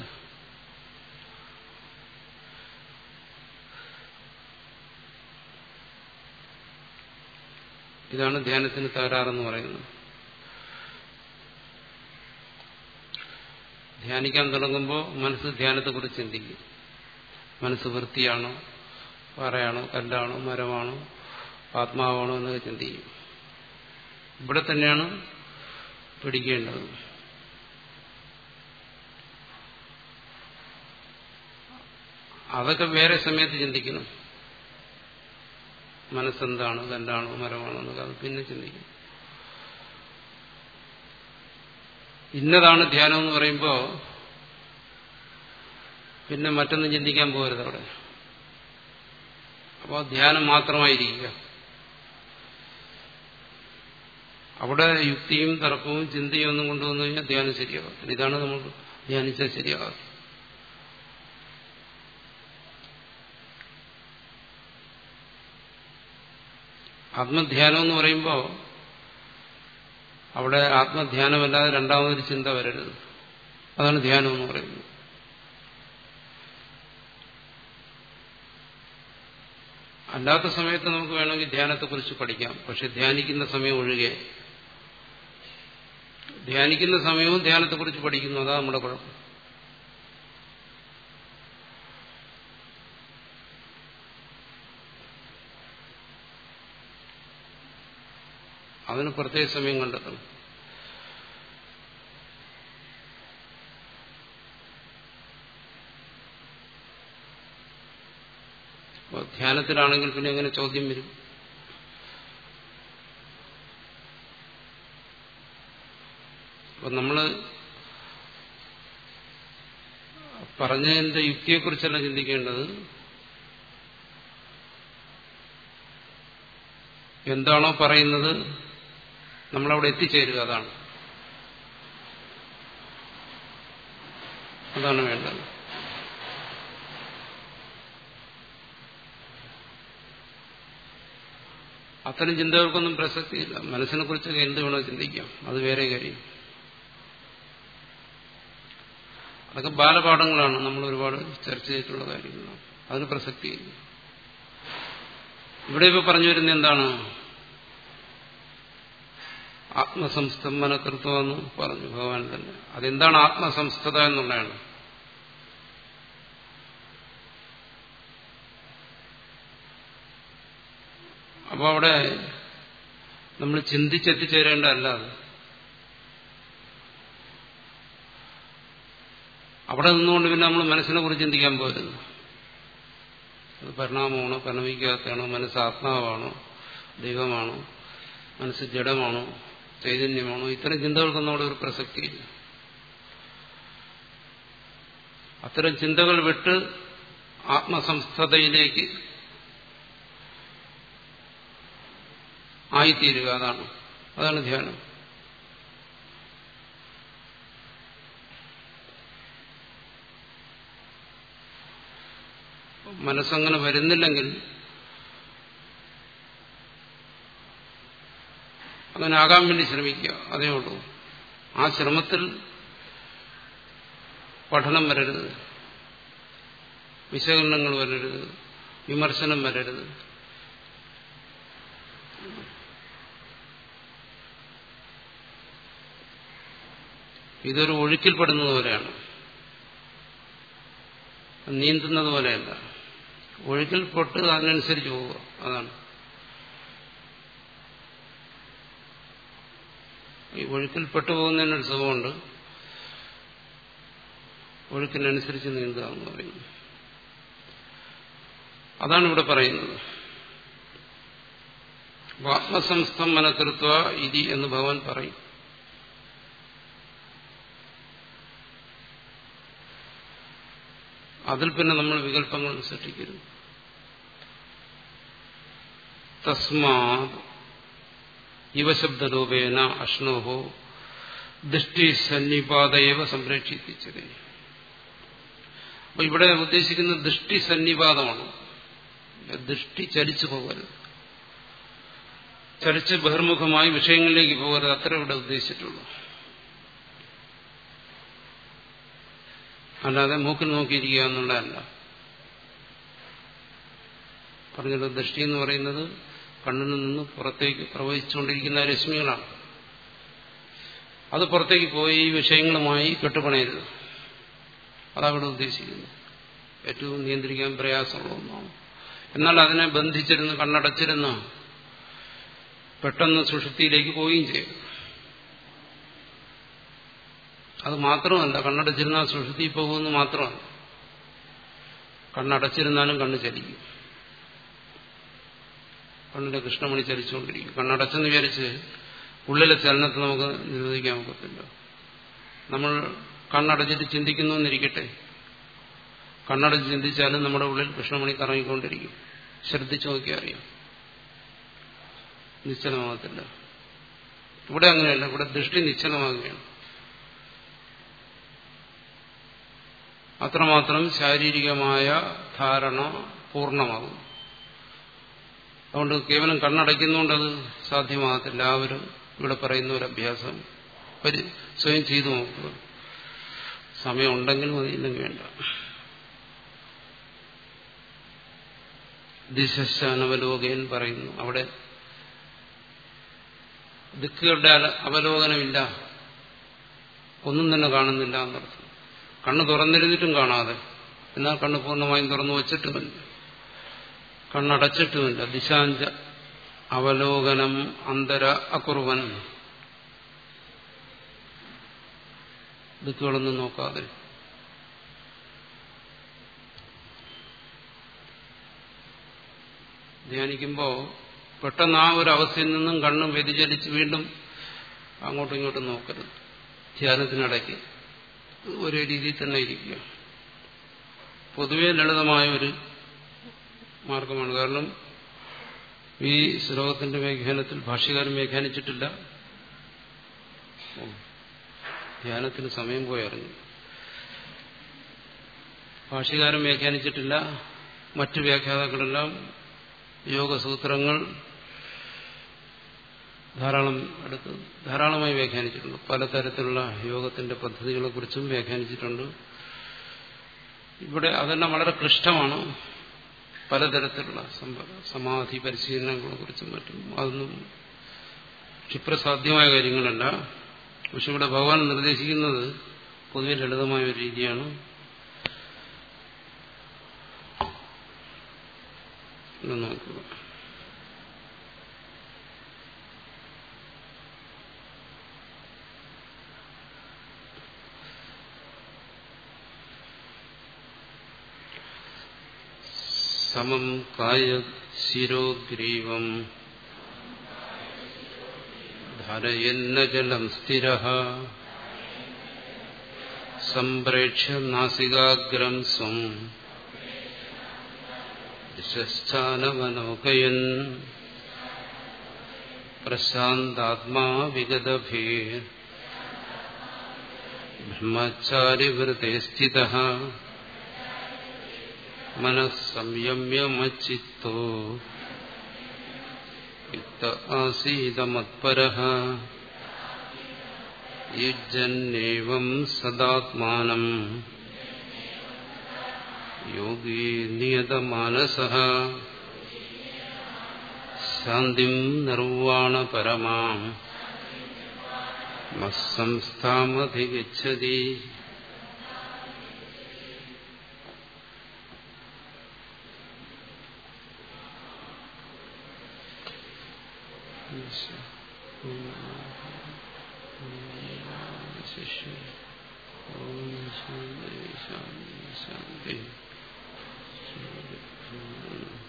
ഇതാണ് ധ്യാനത്തിന് തകരാറെന്ന് പറയുന്നത് ധ്യാനിക്കാൻ തുടങ്ങുമ്പോൾ മനസ്സ് ധ്യാനത്തെക്കുറിച്ച് ചിന്തിക്കും മനസ്സ് വൃത്തിയാണോ പാറയാണോ കല്ലാണോ മരമാണോ ആത്മാവാണോ എന്നൊക്കെ ചിന്തിക്കും ഇവിടെ തന്നെയാണ് പിടിക്കേണ്ടത് അതൊക്കെ വേറെ സമയത്ത് ചിന്തിക്കണം മനസ്സെന്താണ് കല്ലാണോ മരമാണോ എന്നൊക്കെ അത് പിന്നെ ചിന്തിക്കും ഇന്നതാണ് ധ്യാനം എന്ന് പറയുമ്പോൾ പിന്നെ മറ്റൊന്നും ചിന്തിക്കാൻ പോകരുത് അവിടെ അപ്പോൾ ധ്യാനം മാത്രമായിരിക്കുക അവിടെ യുക്തിയും തർക്കവും ചിന്തയും ഒന്നും കൊണ്ടുവന്നു കഴിഞ്ഞാൽ ധ്യാനം ശരിയാകും ഇതാണ് നമ്മൾ ധ്യാനിച്ചാൽ ശരിയാകാം ആത്മധ്യാനം എന്ന് പറയുമ്പോൾ അവിടെ ആത്മധ്യാനമല്ലാതെ രണ്ടാമതൊരു ചിന്ത വരരുത് അതാണ് ധ്യാനം എന്ന് പറയുന്നത് അല്ലാത്ത സമയത്ത് നമുക്ക് വേണമെങ്കിൽ ധ്യാനത്തെക്കുറിച്ച് പഠിക്കാം പക്ഷെ ധ്യാനിക്കുന്ന സമയം ഒഴികെ ധ്യാനിക്കുന്ന സമയവും ധ്യാനത്തെക്കുറിച്ച് പഠിക്കുന്നു അതാ നമ്മുടെ കുഴപ്പം അതിന് പ്രത്യേക സമയം കണ്ടെത്തണം അപ്പോൾ ധ്യാനത്തിലാണെങ്കിൽ പിന്നെ എങ്ങനെ ചോദ്യം വരും അപ്പൊ നമ്മള് പറഞ്ഞതിന്റെ യുക്തിയെക്കുറിച്ചല്ല ചിന്തിക്കേണ്ടത് എന്താണോ പറയുന്നത് നമ്മളവിടെ എത്തിച്ചേരുക അതാണ് അതാണ് വേണ്ടത് അത്തരം ചിന്തകൾക്കൊന്നും പ്രസക്തിയില്ല മനസ്സിനെ കുറിച്ചൊക്കെ എന്ത് വേണോ ചിന്തിക്കാം അത് വേറെ കാര്യം അതൊക്കെ ബാലപാഠങ്ങളാണ് നമ്മൾ ഒരുപാട് ചർച്ച ചെയ്തിട്ടുള്ള കാര്യങ്ങളാണ് അതിന് പ്രസക്തിയില്ല ഇവിടെ ഇപ്പൊ പറഞ്ഞു വരുന്നത് എന്താണ് ആത്മസംസ്തംഭനകൃത്വം എന്ന് പറഞ്ഞു ഭഗവാൻ തന്നെ അതെന്താണ് ആത്മസംസ്ഥത എന്നുള്ളതാണ് അപ്പോൾ അവിടെ നമ്മൾ ചിന്തിച്ചെത്തിച്ചേരേണ്ടതല്ല അത് അവിടെ നിന്നുകൊണ്ട് പിന്നെ നമ്മൾ മനസ്സിനെ കുറിച്ച് ചിന്തിക്കാൻ പോരുന്നു അത് പരിണാമമാണോ പരിണമിക്കാത്തതാണോ മനസ്സ് ആത്മാവാണോ ദൈവമാണോ മനസ്സ് ജഡമാണോ ചൈതന്യമാണോ ഇത്തരം ചിന്തകൾക്കൊന്നും അവിടെ ഒരു പ്രസക്തിയില്ല അത്തരം ചിന്തകൾ വിട്ട് ആത്മസംസ്ഥതയിലേക്ക് ആയിത്തീരുക അതാണ് അതാണ് ധ്യാനം മനസ്സങ്ങനെ വരുന്നില്ലെങ്കിൽ അങ്ങനെ ആകാൻ വേണ്ടി ശ്രമിക്കുക അതേ ഉള്ളൂ ആ ശ്രമത്തിൽ പഠനം വരരുത് വിശകലനങ്ങൾ വരരുത് വിമർശനം വരരുത് ഇതൊരു ഒഴുക്കിൽപ്പെടുന്നത് പോലെയാണ് നീന്തുന്നത് പോലെയല്ല ഒഴുക്കിൽ പൊട്ട് അതിനനുസരിച്ച് പോവുക അതാണ് ഈ ഒഴുക്കിൽ പെട്ടുപോകുന്നതിനൊരു സുഖമുണ്ട് ഒഴുക്കിനനുസരിച്ച് നീന്തുക എന്ന് പറയുന്നു അതാണ് ഇവിടെ പറയുന്നത് ആത്മസംസ്ഥം മനകൃത്വ ഇതി എന്ന് ഭഗവാൻ പറയും അതിൽ പിന്നെ നമ്മൾ വികല്പങ്ങൾ സൃഷ്ടിക്കരുത് തസ്മാ ഇവശബ്ദരൂപേണ അഷ്ണോഹോ ദൃഷ്ടി സന്നിപാതയവ സംരക്ഷിച്ചത് അപ്പൊ ഇവിടെ ഉദ്ദേശിക്കുന്നത് ദൃഷ്ടി സന്നിപാതമാണ് ദൃഷ്ടി ചലിച്ചു പോകരുത് ചലിച്ച് ബഹിർമുഖമായി വിഷയങ്ങളിലേക്ക് പോകരുത് അത്ര ഇവിടെ ഉദ്ദേശിച്ചിട്ടുള്ളൂ അല്ലാതെ മൂക്കിൽ നോക്കിയിരിക്കുക എന്നുള്ളതല്ല പറഞ്ഞത് ദൃഷ്ടി എന്ന് പറയുന്നത് കണ്ണിൽ നിന്ന് പുറത്തേക്ക് പ്രവഹിച്ചുകൊണ്ടിരിക്കുന്ന രശ്മികളാണ് അത് പുറത്തേക്ക് പോയി ഈ വിഷയങ്ങളുമായി കെട്ടുപണയരുത് അതവിടെ ഉദ്ദേശിക്കുന്നു ഏറ്റവും നിയന്ത്രിക്കാൻ പ്രയാസമുള്ള ഒന്നാണ് എന്നാൽ അതിനെ ബന്ധിച്ചിരുന്ന് കണ്ണടച്ചിരുന്ന പെട്ടെന്ന് സുഷുപ്തിയിലേക്ക് പോവുകയും ചെയ്യും അത് മാത്രമല്ല കണ്ണടച്ചിരുന്നാൽ സുഷുപ്തി പോകുമെന്ന് മാത്രമല്ല കണ്ണടച്ചിരുന്നാലും കണ്ണ് ചലിക്കും കണ്ണിന്റെ കൃഷ്ണമണി ചലിച്ചുകൊണ്ടിരിക്കും കണ്ണടച്ചെന്ന് വിചാരിച്ച് ഉള്ളിലെ ചലനത്തെ നമുക്ക് നിരോധിക്കാൻ ഒക്കത്തില്ല നമ്മൾ കണ്ണടച്ചിട്ട് ചിന്തിക്കുന്നു എന്നിരിക്കട്ടെ കണ്ണടച്ച് ചിന്തിച്ചാലും നമ്മുടെ ഉള്ളിൽ കൃഷ്ണമണി കറങ്ങിക്കൊണ്ടിരിക്കും ശ്രദ്ധിച്ചു നോക്കിയാൽ അറിയാം നിശ്ചലമാകത്തില്ല ഇവിടെ അങ്ങനെയല്ല ഇവിടെ ദൃഷ്ടി നിശ്ചലമാകുകയാണ് അത്രമാത്രം ശാരീരികമായ ധാരണ പൂർണ്ണമാകും അതുകൊണ്ട് കേവലം കണ്ണടയ്ക്കുന്നുകൊണ്ട് അത് സാധ്യമാകത്തില്ല എല്ലാവരും ഇവിടെ പറയുന്ന ഒരു അഭ്യാസം സ്വയം ചെയ്തു നോക്കുക സമയം ഉണ്ടെങ്കിൽ മതി ഇല്ലെങ്കിൽ വേണ്ട ദിശാനവലോകയൻ പറയുന്നു അവിടെ ദിക്കുകളുടെ അവലോകനമില്ല ഒന്നും തന്നെ കാണുന്നില്ല എന്നർത്ഥം കണ്ണ് തുറന്നിരുന്നിട്ടും കാണാതെ എന്നാൽ കണ്ണ് പൂർണ്ണമായും തുറന്നു വച്ചിട്ടുമില്ല കണ്ണടച്ചിട്ടുമില്ല ദിശാഞ്ച അവലോകനം അന്തര അകുർവൻ ദിക്കുകളൊന്നും നോക്കാതെ ധ്യാനിക്കുമ്പോൾ പെട്ടെന്ന് ആ ഒരു അവസ്ഥയിൽ നിന്നും കണ്ണും വ്യതിചലിച്ച് വീണ്ടും അങ്ങോട്ടും ഇങ്ങോട്ടും നോക്കരുത് ധ്യാനത്തിനിടയ്ക്ക് ഒരേ രീതിയിൽ തന്നെ ഇരിക്കുക പൊതുവെ ലളിതമായ ഒരു മാർഗമാണ് കാരണം ഈ ശ്ലോകത്തിന്റെ വ്യാഖ്യാനത്തിൽ ഭാഷ്യകാരൻ വ്യാഖ്യാനിച്ചിട്ടില്ല ധ്യാനത്തിന് സമയം പോയി അറിഞ്ഞു ഭാഷ്യകാരൻ വ്യാഖ്യാനിച്ചിട്ടില്ല മറ്റു വ്യാഖ്യാതാക്കളെല്ലാം യോഗസൂത്രങ്ങൾ ധാരാളം എടുത്ത് ധാരാളമായി വ്യാഖ്യാനിച്ചിട്ടുണ്ട് പലതരത്തിലുള്ള യോഗത്തിന്റെ പദ്ധതികളെ കുറിച്ചും വ്യാഖ്യാനിച്ചിട്ടുണ്ട് ഇവിടെ അതെല്ലാം വളരെ ക്ലിഷ്ടമാണ് പലതരത്തിലുള്ള സമാധി പരിശീലനങ്ങളെ കുറിച്ചും മറ്റും അതൊന്നും ക്ഷിപ്രസാധ്യമായ കാര്യങ്ങളല്ല പക്ഷെ ഇവിടെ ഭഗവാൻ നിർദ്ദേശിക്കുന്നത് പൊതുവെ ലളിതമായ ഒരു രീതിയാണ് നോക്കുക സമം കായ ശിരോഗ്രീവം ധാരയന്ന ജലം സ്ഥിര സംപ്രേക്ഷ്യ നാസികാഗ്രം സ്വം ദിശാനവലോകയൻ പ്രശാന്താത്മാ വിഗതഭീർ ബ്രഹ്മചാരിവൃത്തെ സ്ഥിത മനസ്സംയമ്യമച്ചിത്തോ യുക്ത ആസീതമത്പര യുജന്നേവം സദാത്മാനം യോഗീ നിയതമാനസ ശാന്തിം നിർവാണപരമാം മസ്സംസ്ഥാമധിഗച്ഛതി ശാന്തി ശാന്തി ശാന്തി